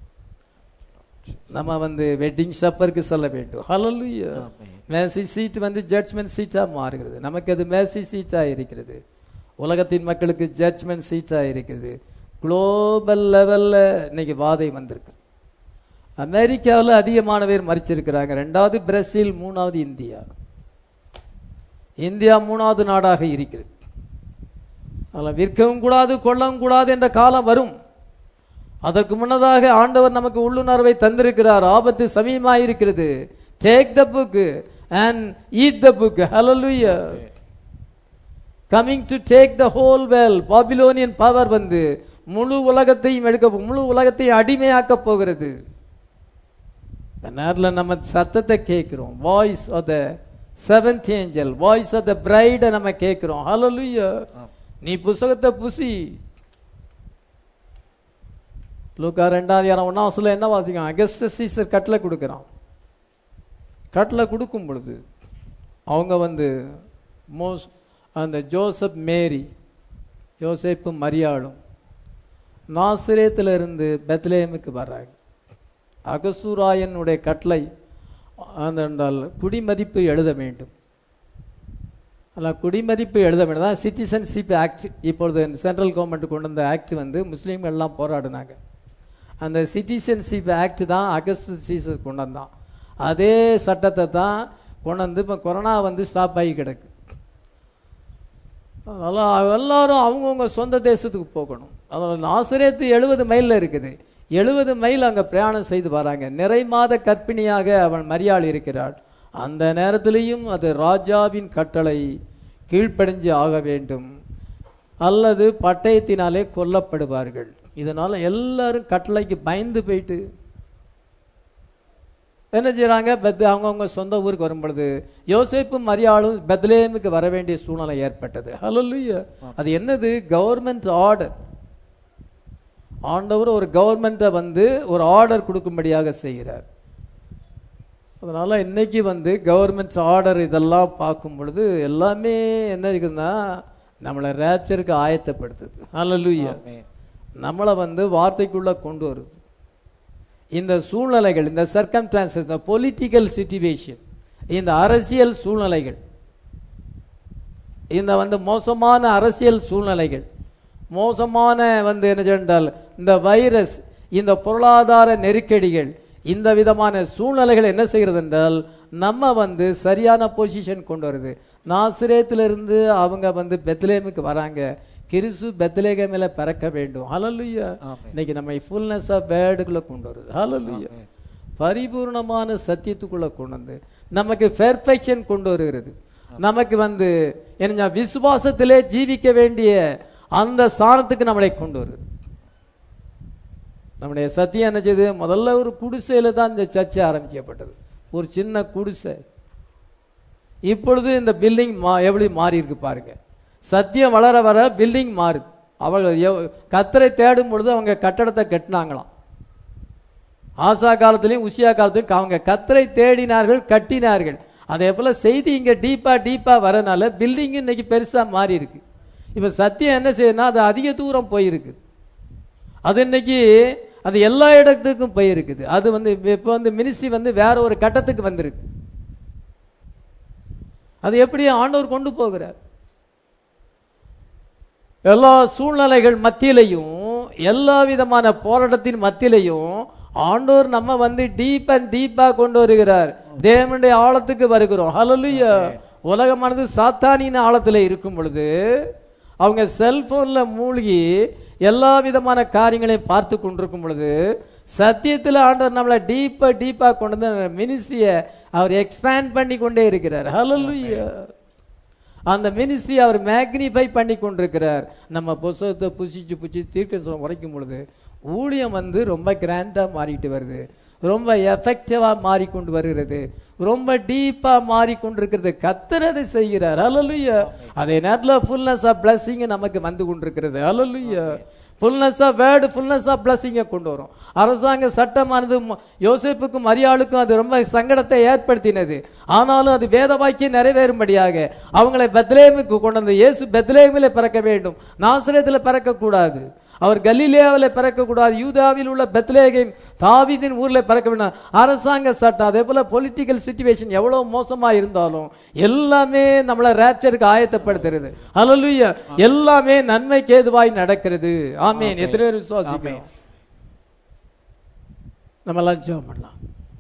நம்ம வந்து வெட்டிங் ஷப்பருக்கு செல்ல வேண்டும் ஹalleluya மேசி சீட் வந்து ஜட்ஜ்மெண்ட் சீட்டா மாறுகிறது நமக்கு அது மேசி சீட்டா இருக்கிறது உலகத்தின் மக்களுக்கு ஜட்ஜ்மெண்ட் சீட்டா இருக்குது குளோபல் லெவல்ல இன்னைக்கு வாதை வந்திருக்கு அமெரிக்காவில் அதிகமான பேர் மறிச்சிருக்கிறாங்க ரெண்டாவது பிரேசில் மூணாவது இந்தியா இந்தியா மூணாவது நாடாக இருக்கிறது அதில் விற்கவும் கூடாது கொள்ளவும் கூடாது என்ற காலம் வரும் அதற்கு முன்னதாக ஆண்டவர் நமக்கு உள்ளுணர்வை தந்திருக்கிறார் ஆபத்து சமீபமாக இருக்கிறது take the book and eat the book hallelujah coming to take the whole world Babylonian power வந்து முழு உலகத்தையும் எடுக்க போ- முழு உலகத்தையும் அடிமையாக்க போகிறது இந்த நேரத்தில் நம்ம சத்தத்தை கேட்கிறோம் voice of the seventh angel voice of the bride நம்ம கேட்கிறோம் ஹalleluya நீ புஸ்தகத்தை புசி லூக்கா ரெண்டாவது யாரம் ஒன்றாம் வசதியில் என்ன வாசிக்கும் அகஸ்டஸ் சீசர் கட்டில் கொடுக்குறான் கட்டில் கொடுக்கும் பொழுது அவங்க வந்து மோஸ் அந்த ஜோசப் மேரி யோசேப்பு மரியாளும் நாசிரேத்துல இருந்து பெத்லேமுக்கு வர்றாங்க அகசூராயனுடைய கட்டளை அந்த என்றால் குடிமதிப்பு எழுத வேண்டும் அல்ல குடிமதிப்பு எழுத வேண்டும் தான் சிட்டிசன்ஷிப் ஆக்ட் இப்பொழுது சென்ட்ரல் கவர்மெண்ட் கொண்டு வந்த ஆக்ட் வந்து முஸ்லீம்கள் எல்லாம் போராடினாங்க அந்த சிட்டிசன்ஷிப் ஆக்ட் தான் அகஸ்ட் சீசர் கொண்டு வந்தான் அதே சட்டத்தை தான் கொண்டு வந்து இப்போ கொரோனா வந்து ஸ்டாப் ஆகி கிடக்கு அதனால் எல்லாரும் அவங்கவுங்க சொந்த தேசத்துக்கு போகணும் அதில் நாசிரியத்து எழுபது மைலில் இருக்குது எழுபது மைல் அங்கே பிரயாணம் செய்து வராங்க நிறை மாத கற்பிணியாக அவன் மரியாள் இருக்கிறாள் அந்த நேரத்திலையும் அது ராஜாவின் கட்டளை கீழ்ப்படிஞ்சு ஆக வேண்டும் அல்லது பட்டயத்தினாலே கொல்லப்படுவார்கள் இதனால எல்லாரும் கட்டளைக்கு பயந்து போயிட்டு என்ன செய்றாங்க பெத் அவங்கவுங்க சொந்த ஊருக்கு வரும் பொழுது யோசேப்பும் மரியாளும் பெத்லேமுக்கு வர வேண்டிய சூழ்நிலை ஏற்பட்டது ஹalleluya அது என்னது கவர்மெண்ட் ஆர்டர் ஆண்டவர் ஒரு கவர்மெண்ட்டை வந்து ஒரு ஆர்டர் கொடுக்கும்படியாக செய்கிறார் அதனால இன்னைக்கு வந்து கவர்மெண்ட் ஆர்டர் இதெல்லாம் பார்க்கும் பொழுது எல்லாமே என்ன இருக்குதுன்னா நம்மளை ரேப்சருக்கு ஆயத்தப்படுத்துது ஹalleluya நம்மளை வந்து வார்த்தைக்குள்ள கொண்டு வருது இந்த சூழ்நிலைகள் இந்த சர்க்கம்டான்சஸ் இந்த பொலிட்டிக்கல் சிச்சுவேஷன் இந்த அரசியல் சூழ்நிலைகள் இந்த வந்து மோசமான அரசியல் சூழ்நிலைகள் மோசமான வந்து என்ன சொன்னால் இந்த வைரஸ் இந்த பொருளாதார நெருக்கடிகள் இந்த விதமான சூழ்நிலைகள் என்ன செய்கிறது என்றால் நம்ம வந்து சரியான பொசிஷன் கொண்டு வருது நாசிரேத்திலிருந்து அவங்க வந்து பெத்லேமுக்கு வராங்க கிறிஸ்து பெத்லேகமில் பிறக்க வேண்டும் ஹalleluya ஆமென். இன்னைக்கு நம்ம ஃபுல்னஸ் ஆஃப் வேர்டுக்குள்ள கொண்டு வருது ஹalleluya பரிபூர்ணமான சத்தியத்துக்குள்ள கொண்டு வந்து நமக்கு பெர்ஃபெக்ஷன் கொண்டு வருகிறது நமக்கு வந்து என்ன விசுவாசத்திலே ஜீவிக்க வேண்டிய அந்த ஸ்தானத்துக்கு நம்மளை கொண்டு வருது நம்முடைய சத்தியம் என்ன செய்யுது முதல்ல ஒரு குடிசையில தான் இந்த சர்ச்சை ஆரம்பிக்கப்பட்டது ஒரு சின்ன குடிசை இப்பொழுது இந்த பில்டிங் மா எப்படி மாறி இருக்கு பாருங்க சத்தியம் வளர வர பில்டிங் மாறுது அவர்கள் எவ்- கத்தரை தேடும் பொழுது அவங்க கட்டடத்தை கட்டினாங்களாம் ஆசா காலத்திலையும் உசியா காலத்திலையும் அவங்க கத்தரை தேடினார்கள் கட்டினார்கள் அதே போல செய்தி இங்க டீப்பா டீப்பா வரனால பில்டிங் இன்னைக்கு பெருசா மாறி இருக்கு இப்ப சத்தியம் என்ன செய்யுதுன்னா அது அதிக தூரம் போயிருக்கு அது இன்னைக்கு அது எல்லா இடத்துக்கும் போயிருக்குது அது வந்து இப்ப வந்து மினிஸ்ட்ரி வந்து வேற ஒரு கட்டத்துக்கு வந்திருக்கு அது எப்படி ஆண்டவர் கொண்டு போகிறார் எல்லா சூழ்நிலைகள் மத்தியிலையும் எல்லா விதமான போராட்டத்தின் மத்தியிலையும் ஆண்டவர் நம்ம வந்து டீப் அண்ட் டீப்பா கொண்டு வருகிறார் தேவனுடைய ஆழத்துக்கு வருகிறோம் ஹalleluya உலகமானது சாத்தானின் ஆழத்துல இருக்கும் பொழுது அவங்க செல்போன்ல மூழ்கி எல்லா விதமான காரியங்களையும் பார்த்து கொண்டிருக்கும் பொழுது சத்தியத்துல ஆண்டவர் நம்மளை டீப்பா டீப்பா கொண்டு வந்து மினிஸ்ட்ரியை அவர் எக்ஸ்பேண்ட் பண்ணி கொண்டே இருக்கிறார் ஹalleluya அந்த மினிஸ்ட்ரி அவர் மேக்னிஃபை பண்ணி கொண்டிருக்கிறார் நம்ம புஸ்தகத்தை புசிச்சு புசி தீர்க்க சொல்ல உரைக்கும் பொழுது ஊழியம் வந்து ரொம்ப கிராண்டா மாறிட்டு வருது ரொம்ப எஃபெக்டிவா மாறிக்கொண்டு வருகிறது ரொம்ப டீப்பா மாறிக்கொண்டிருக்கிறது கத்தர் அதை செய்கிறார் ஹalleluya அதே நேரத்துல ஃபுல்னஸ் ஆஃப் blessing நமக்கு வந்து கொண்டிருக்கிறது hallelujah fullness of word fullness of பிளஸிங்கை கொண்டு வரும் அரசாங்க சட்டமானது ம- யோசேப்புக்கும் மரியாளுக்கும் அது ரொம்ப சங்கடத்தை ஏற்படுத்தினது ஆனாலும் அது வேத வாக்கியம் நிறைவேறும்படியாக அவங்களை பெத்லேமுக்கு கொண்டு வந்து இயேசு பெத்லேமில் பிறக்க வேண்டும் நாசரேத்தில் பிறக்கக்கூடாது அவர் கலிலேயாவில் பிறக்கக்கூடாது யூதாவில் உள்ள பெத்லேகம் தாவீதின் ஊர்ல பிறக்க வேண்டும் அரசாங்க சட்டம் அதே போல பொலிட்டிக்கல் சுச்சுவேஷன் எவ்வளவு மோசமா இருந்தாலும் எல்லாமே நம்மளை ரேப்சருக்கு ஆயத்தப்படுத்துறது ஹalleluya எல்லாமே நன்மைக்கு ஏதுவாய் நடக்கிறது ஆமென் எத்தனை பேர் விசுவாசிக்கிறோம் நம்ம எல்லாம் ஜெபம் பண்ணலாம்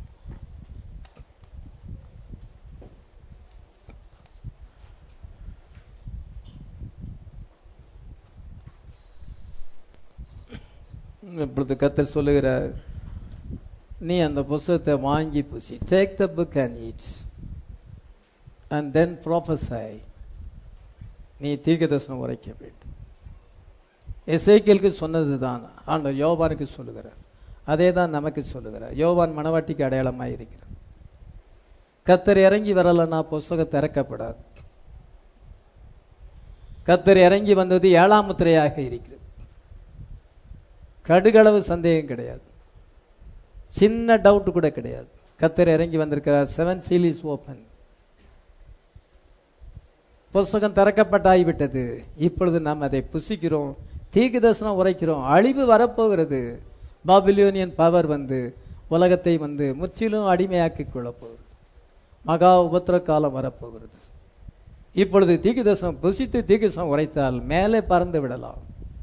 இப்பொழுது கத்தர் சொல்லுகிறார் நீ அந்த புஸ்தகத்தை வாங்கி புசி take the book and eat and then prophesy நீ தீர்க்கதரிசனம் உரைக்க வேண்டும் எசேக்கியலுக்கு சொன்னது தான் ஆண்டவர் யோவானுக்கு சொல்லுகிறார் அதே தான் நமக்கு சொல்லுகிறார் யோவான் மனவாட்டிக்கு அடையாளமாக இருக்கிறார் கத்தர் இறங்கி வரலன்னா புஸ்தகம் திறக்கப்படாது கத்தர் இறங்கி வந்தது ஏழாம் முத்திரையாக இருக்கிறது கடுகளவு சந்தேகம் கிடையாது சின்ன டவுட் கூட கிடையாது கத்தர் இறங்கி வந்திருக்கிறார் செவன் சீல் இஸ் ஓப்பன் புஸ்தகம் திறக்கப்பட்டாகிவிட்டது இப்பொழுது நாம் அதை புசிக்கிறோம் தீக்கு தரிசனம் உரைக்கிறோம் அழிவு வரப்போகிறது பாபிலியோனியன் பவர் வந்து உலகத்தை வந்து முற்றிலும் அடிமையாக்கி கொள்ளப் போகிறது மகா உபத்திர காலம் வரப்போகிறது இப்பொழுது தீக்கு தரிசனம் புசித்து தீக்கு தரிசனம் உரைத்தால் மேலே பறந்து விடலாம்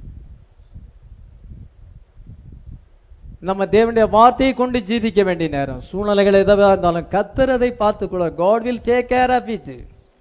நம்ம தேவனுடைய வார்த்தையை கொண்டு ஜீவிக்க வேண்டிய நேரம் சூழ்நிலைகள் எதுவாக இருந்தாலும் கத்தர் அதை பார்த்துக்கொள்ள God will take care of it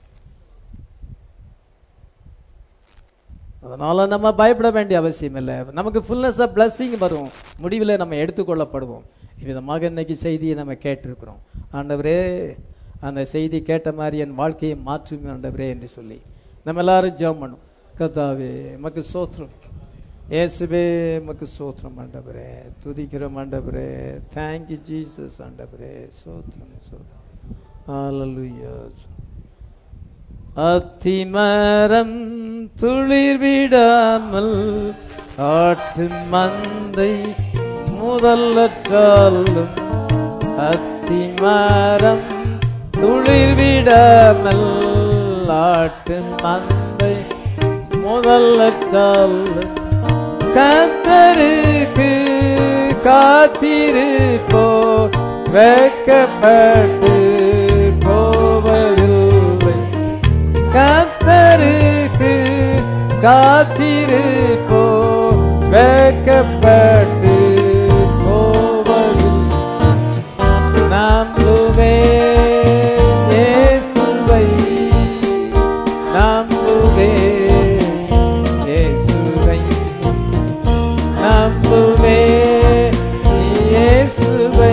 அதனால நம்ம பயப்பட வேண்டிய அவசியம் இல்லை நமக்கு ஃபுல்னஸ் ஆஃப் blessing வரும் முடிவில் நம்ம எடுத்துக்கொள்ளப்படுவோம் இவ்விதமாக இன்னைக்கு செய்தியை நம்ம கேட்டிருக்கிறோம் ஆண்டவரே அந்த செய்தி கேட்ட மாதிரி என் வாழ்க்கையை மாற்றும் ஆண்டவரே என்று சொல்லி நம்ம எல்லாரும் ஜெபம் பண்ணும் கத்தாவே மக்கு சோத்ரம் இயேசுவே மக்கு சோத்திரம் ஆண்டவரே துதிக்கிறோம் ஆண்டவரே தேங்க்யூ ஜீசஸ் ஆண்டவரே சோத்திரம் சோத்திரம் ஹalleluya அத்திமரம் துளிர் விடாமல் ஆட்டு மந்தை முதல்ல சொல்லும் அத்திமரம் துளிர் விடாமல் ஆட்டு மந்தை முதல்ல சொல்லும் கத்தருக்கு காத்திருப்போ வெக்கப்பட்டு போவதில்லை கத்தருக்கு காத்திருப்போ வெக்கப்பட்டு போவதில்லை நம்புவே இயேசுவை நம்புவே இயேசுவை நம்புவே இயேசுவை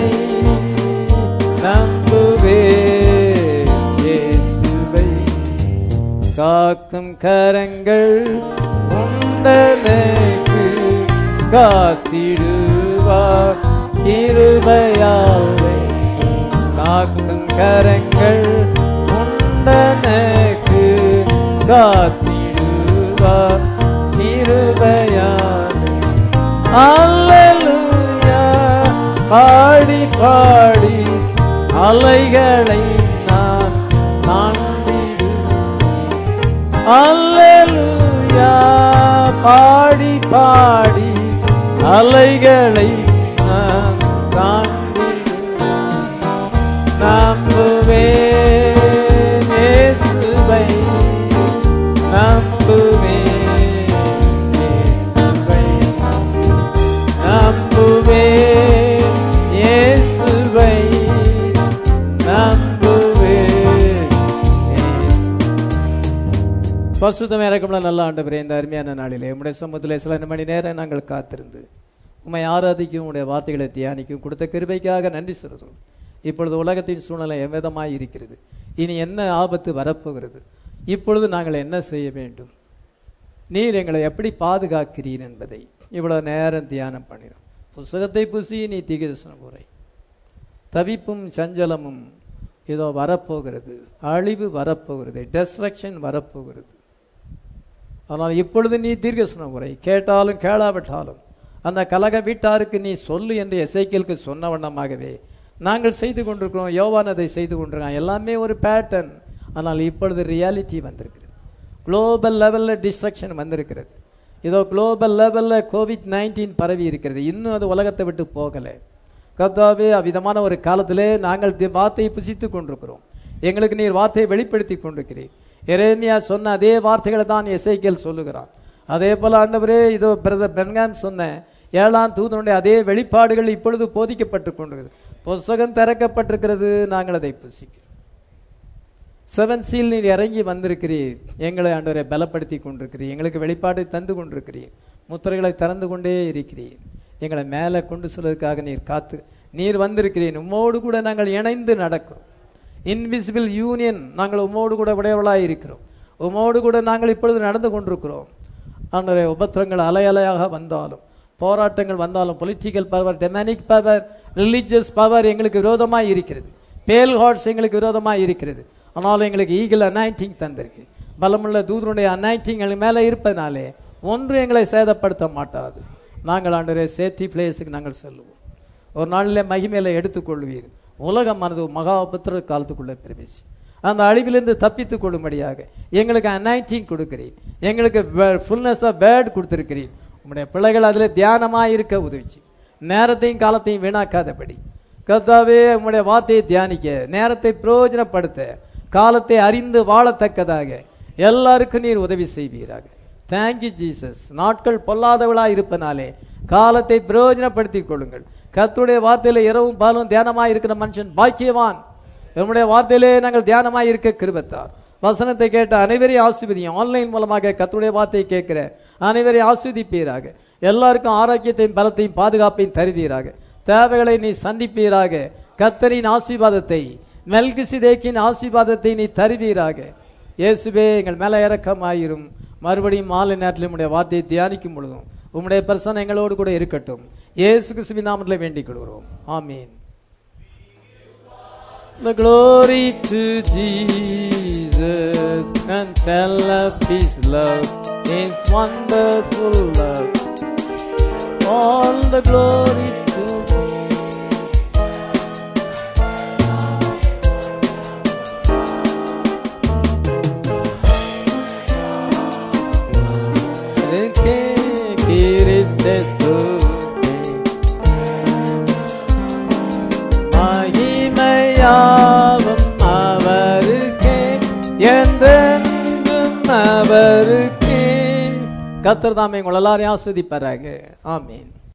நம்புவே இயேசுவை காக்கும் கரங்கள் உண்டனுக்கு காத்திடுவார் இருவையாலே காக்கும் கரங்கள் உண்டனுக்கு காத்திடுவார் இருவையாலே அல்லேலூயா பாடி பாடி அலைகளை நான் தாண்டிடுவேன் அல்லேலூயா பாடி பாடி அலைகளை நான் தாண்டிடுவேன் நம்புவேன் இயேசுவை நம்புவேன் இயேசுவை நம்புவேன் இயேசுவை நம்புவேன் பசுத்தம் இறக்கமுள்ள நல்ல ஆண்டவரே இந்த அருமையான நாளிலே உம்முடைய சமூகத்திலே சில மணி நேரம் நாங்கள் காத்திருந்து உம்மை ஆராதிக்கும் உம்முடைய வார்த்தைகளை தியானிக்கும் கொடுத்த கிருபைக்காக நன்றி சொல்கிறோம் இப்பொழுது உலகத்தின் சூழ்நிலை எவ்விதமாய் இருக்கிறது இனி என்ன ஆபத்து வரப்போகிறது இப்பொழுது நாங்கள் என்ன செய்ய வேண்டும் நீர் எங்களை எப்படி பாதுகாக்கிறீர் என்பதை இவ்வளவு நேரம் தியானம் பண்ணினோம் புஸ்தகத்தை புசி நீ தீகிருஷ்ணன் உரை தவிப்பும் சஞ்சலமும் ஏதோ வரப்போகிறது அழிவு வரப்போகிறது டெஸ்ட்ரக்ஷன் வரப்போகிறது ஆனால் இப்பொழுது நீ தீர்க்கசன உரை கேட்டாலும் கேளாவிட்டாலும் அந்த கலக வீட்டாருக்கு நீ சொல்லு என்று எசைக்கியலுக்கு சொன்ன வண்ணமாகவே நாங்கள் செய்து கொண்டிருக்கிறோம் யோவான் அதை செய்து கொண்டிருக்கான் எல்லாமே ஒரு பேட்டர்ன் ஆனால் இப்பொழுது ரியாலிட்டி வந்திருக்கிறது குளோபல் லெவலில் டிஸ்ட்ரக்ஷன் வந்திருக்கிறது இதோ குளோபல் லெவலில் கோவிட் நைன்டீன் பரவி இருக்கிறது இன்னும் அது உலகத்தை விட்டு போகலை கர்த்தாவே அவ்விதமான ஒரு காலத்திலே நாங்கள் தி- வார்த்தையை புசித்து கொண்டிருக்கிறோம் எங்களுக்கு நீர் வார்த்தையை வெளிப்படுத்தி கொண்டிருக்கிறீர் எரேமியா சொன்ன அதே வார்த்தைகளை தான் எசைக்கேல் சொல்லுகிறான் அதே போல ஆண்டவரே இதோ பிரதர் பென்கான் சொன்ன ஏழாம் தூதனுடைய அதே வெளிப்பாடுகள் இப்பொழுது போதிக்கப்பட்டு கொண்டிருக்கிறது புஸ்தகம் திறக்கப்பட்டிருக்கிறது நாங்கள் அதை புசிக்கிறோம் செவன் சீல் நீர் இறங்கி வந்திருக்கிறீர் எங்களை ஆண்டவரை பலப்படுத்தி கொண்டிருக்கிறீர் எங்களுக்கு வெளிப்பாடை தந்து கொண்டிருக்கிறீர் முத்திரைகளை திறந்து கொண்டே இருக்கிறீர் எங்களை மேலே கொண்டு செல்வதற்காக நீர் காத்து நீர் வந்திருக்கிறீர் உம்மோடு கூட நாங்கள் இணைந்து நடக்கிறோம் இன்விசிபிள் யூனியன் நாங்கள் உம்மோடு கூட உடையவளாய் இருக்கிறோம் உம்மோடு கூட நாங்கள் இப்பொழுது நடந்து கொண்டிருக்கிறோம் ஆண்டவரே உபத்திரங்கள் அலை அலையாக வந்தாலும் போராட்டங்கள் வந்தாலும் political power demonic power religious power எங்களுக்கு விரோதமாய் இருக்கிறது பேல் ஹார்ட்ஸ் எங்களுக்கு விரோதமாய் இருக்கிறது ஆனாலும் எங்களுக்கு ஈகிள் அனாயிண்டிங் தந்திருக்கிறேன் பலமுள்ள தூதனுடைய அனாயிண்டிங் எங்களுக்கு மேலே இருப்பதனாலே ஒன்று எங்களை சேதப்படுத்த மாட்டாது நாங்கள் ஆண்டவரே சேஃப்டி பிளேஸுக்கு நாங்கள் செல்லுவோம் ஒரு நாளிலே மகிமையில எடுத்துக்கொள்வீர் உலகமானது மகா புத்திர காலத்துக்குள்ளே பிரவேசி அந்த அழிவிலிருந்து தப்பித்துக் கொள்ளும்படியாக எங்களுக்கு அனாயிட்டிங் கொடுக்கிறீர் எங்களுக்கு ஃபுல்னஸ் ஆஃப் பேர்ட் கொடுத்திருக்கிறீர் உம்முடைய பிள்ளைகள் அதில் தியானமாக இருக்க உதவிச்சு நேரத்தையும் காலத்தையும் வீணாக்காதபடி கர்த்தாவே உம்முடைய வார்த்தையை தியானிக்க நேரத்தை பிரயோஜனப்படுத்த காலத்தை அறிந்து வாழத்தக்கதாக எல்லாருக்கும் நீர் உதவி செய்வீராக தேங்க்யூ ஜீசஸ் நாட்கள் பொல்லாதவளாய் இருப்பனாலே காலத்தை பிரயோஜனப்படுத்திக் கொள்ளுங்கள் கர்த்தருடைய வார்த்தையில இரவும் பாலும் தியானமாய் இருக்கிற மனுஷன் பாக்கியவான் நம்முடைய வார்த்தையிலே நாங்கள் தியானமாய் இருக்க கிருபத்தார் வசனத்தை கேட்ட அனைவரையும் ஆசிர்வதியும் ஆன்லைன் மூலமாக கர்த்தருடைய வார்த்தையை கேட்கிற அனைவரையும் ஆஸ்வதிப்பீராக எல்லாருக்கும் ஆரோக்கியத்தையும் பலத்தையும் பாதுகாப்பையும் தருவீராக தேவைகளை நீ சந்திப்பீராக கத்தரின் ஆசீர்வாதத்தை மெல்கிசிதேக்கின் ஆசீர்வாதத்தை நீ தருவீராக இயேசுவே எங்கள் மேல இறக்கமாயிரும் மறுபடியும் மாலை நேரத்தில் உம்முடைய வார்த்தையை தியானிக்கும் பொழுதும் உம்முடைய பிரசனம் எங்களோடு கூட இருக்கட்டும் இயேசு கிறிஸ்துவின் நாமத்தில் வேண்டிக் கொள்கிறோம் ஆமீன் The glory to Jesus and tell of His love, His wonderful love. All the glory to Reke kiriste suke மகிமையாவும் அவருக்கே என்றென்றும் அவருக்கே கத்தர் தாமே உங்கள் எல்லாரையும் ஆஸ்வதிப்பாராக ஆமீன்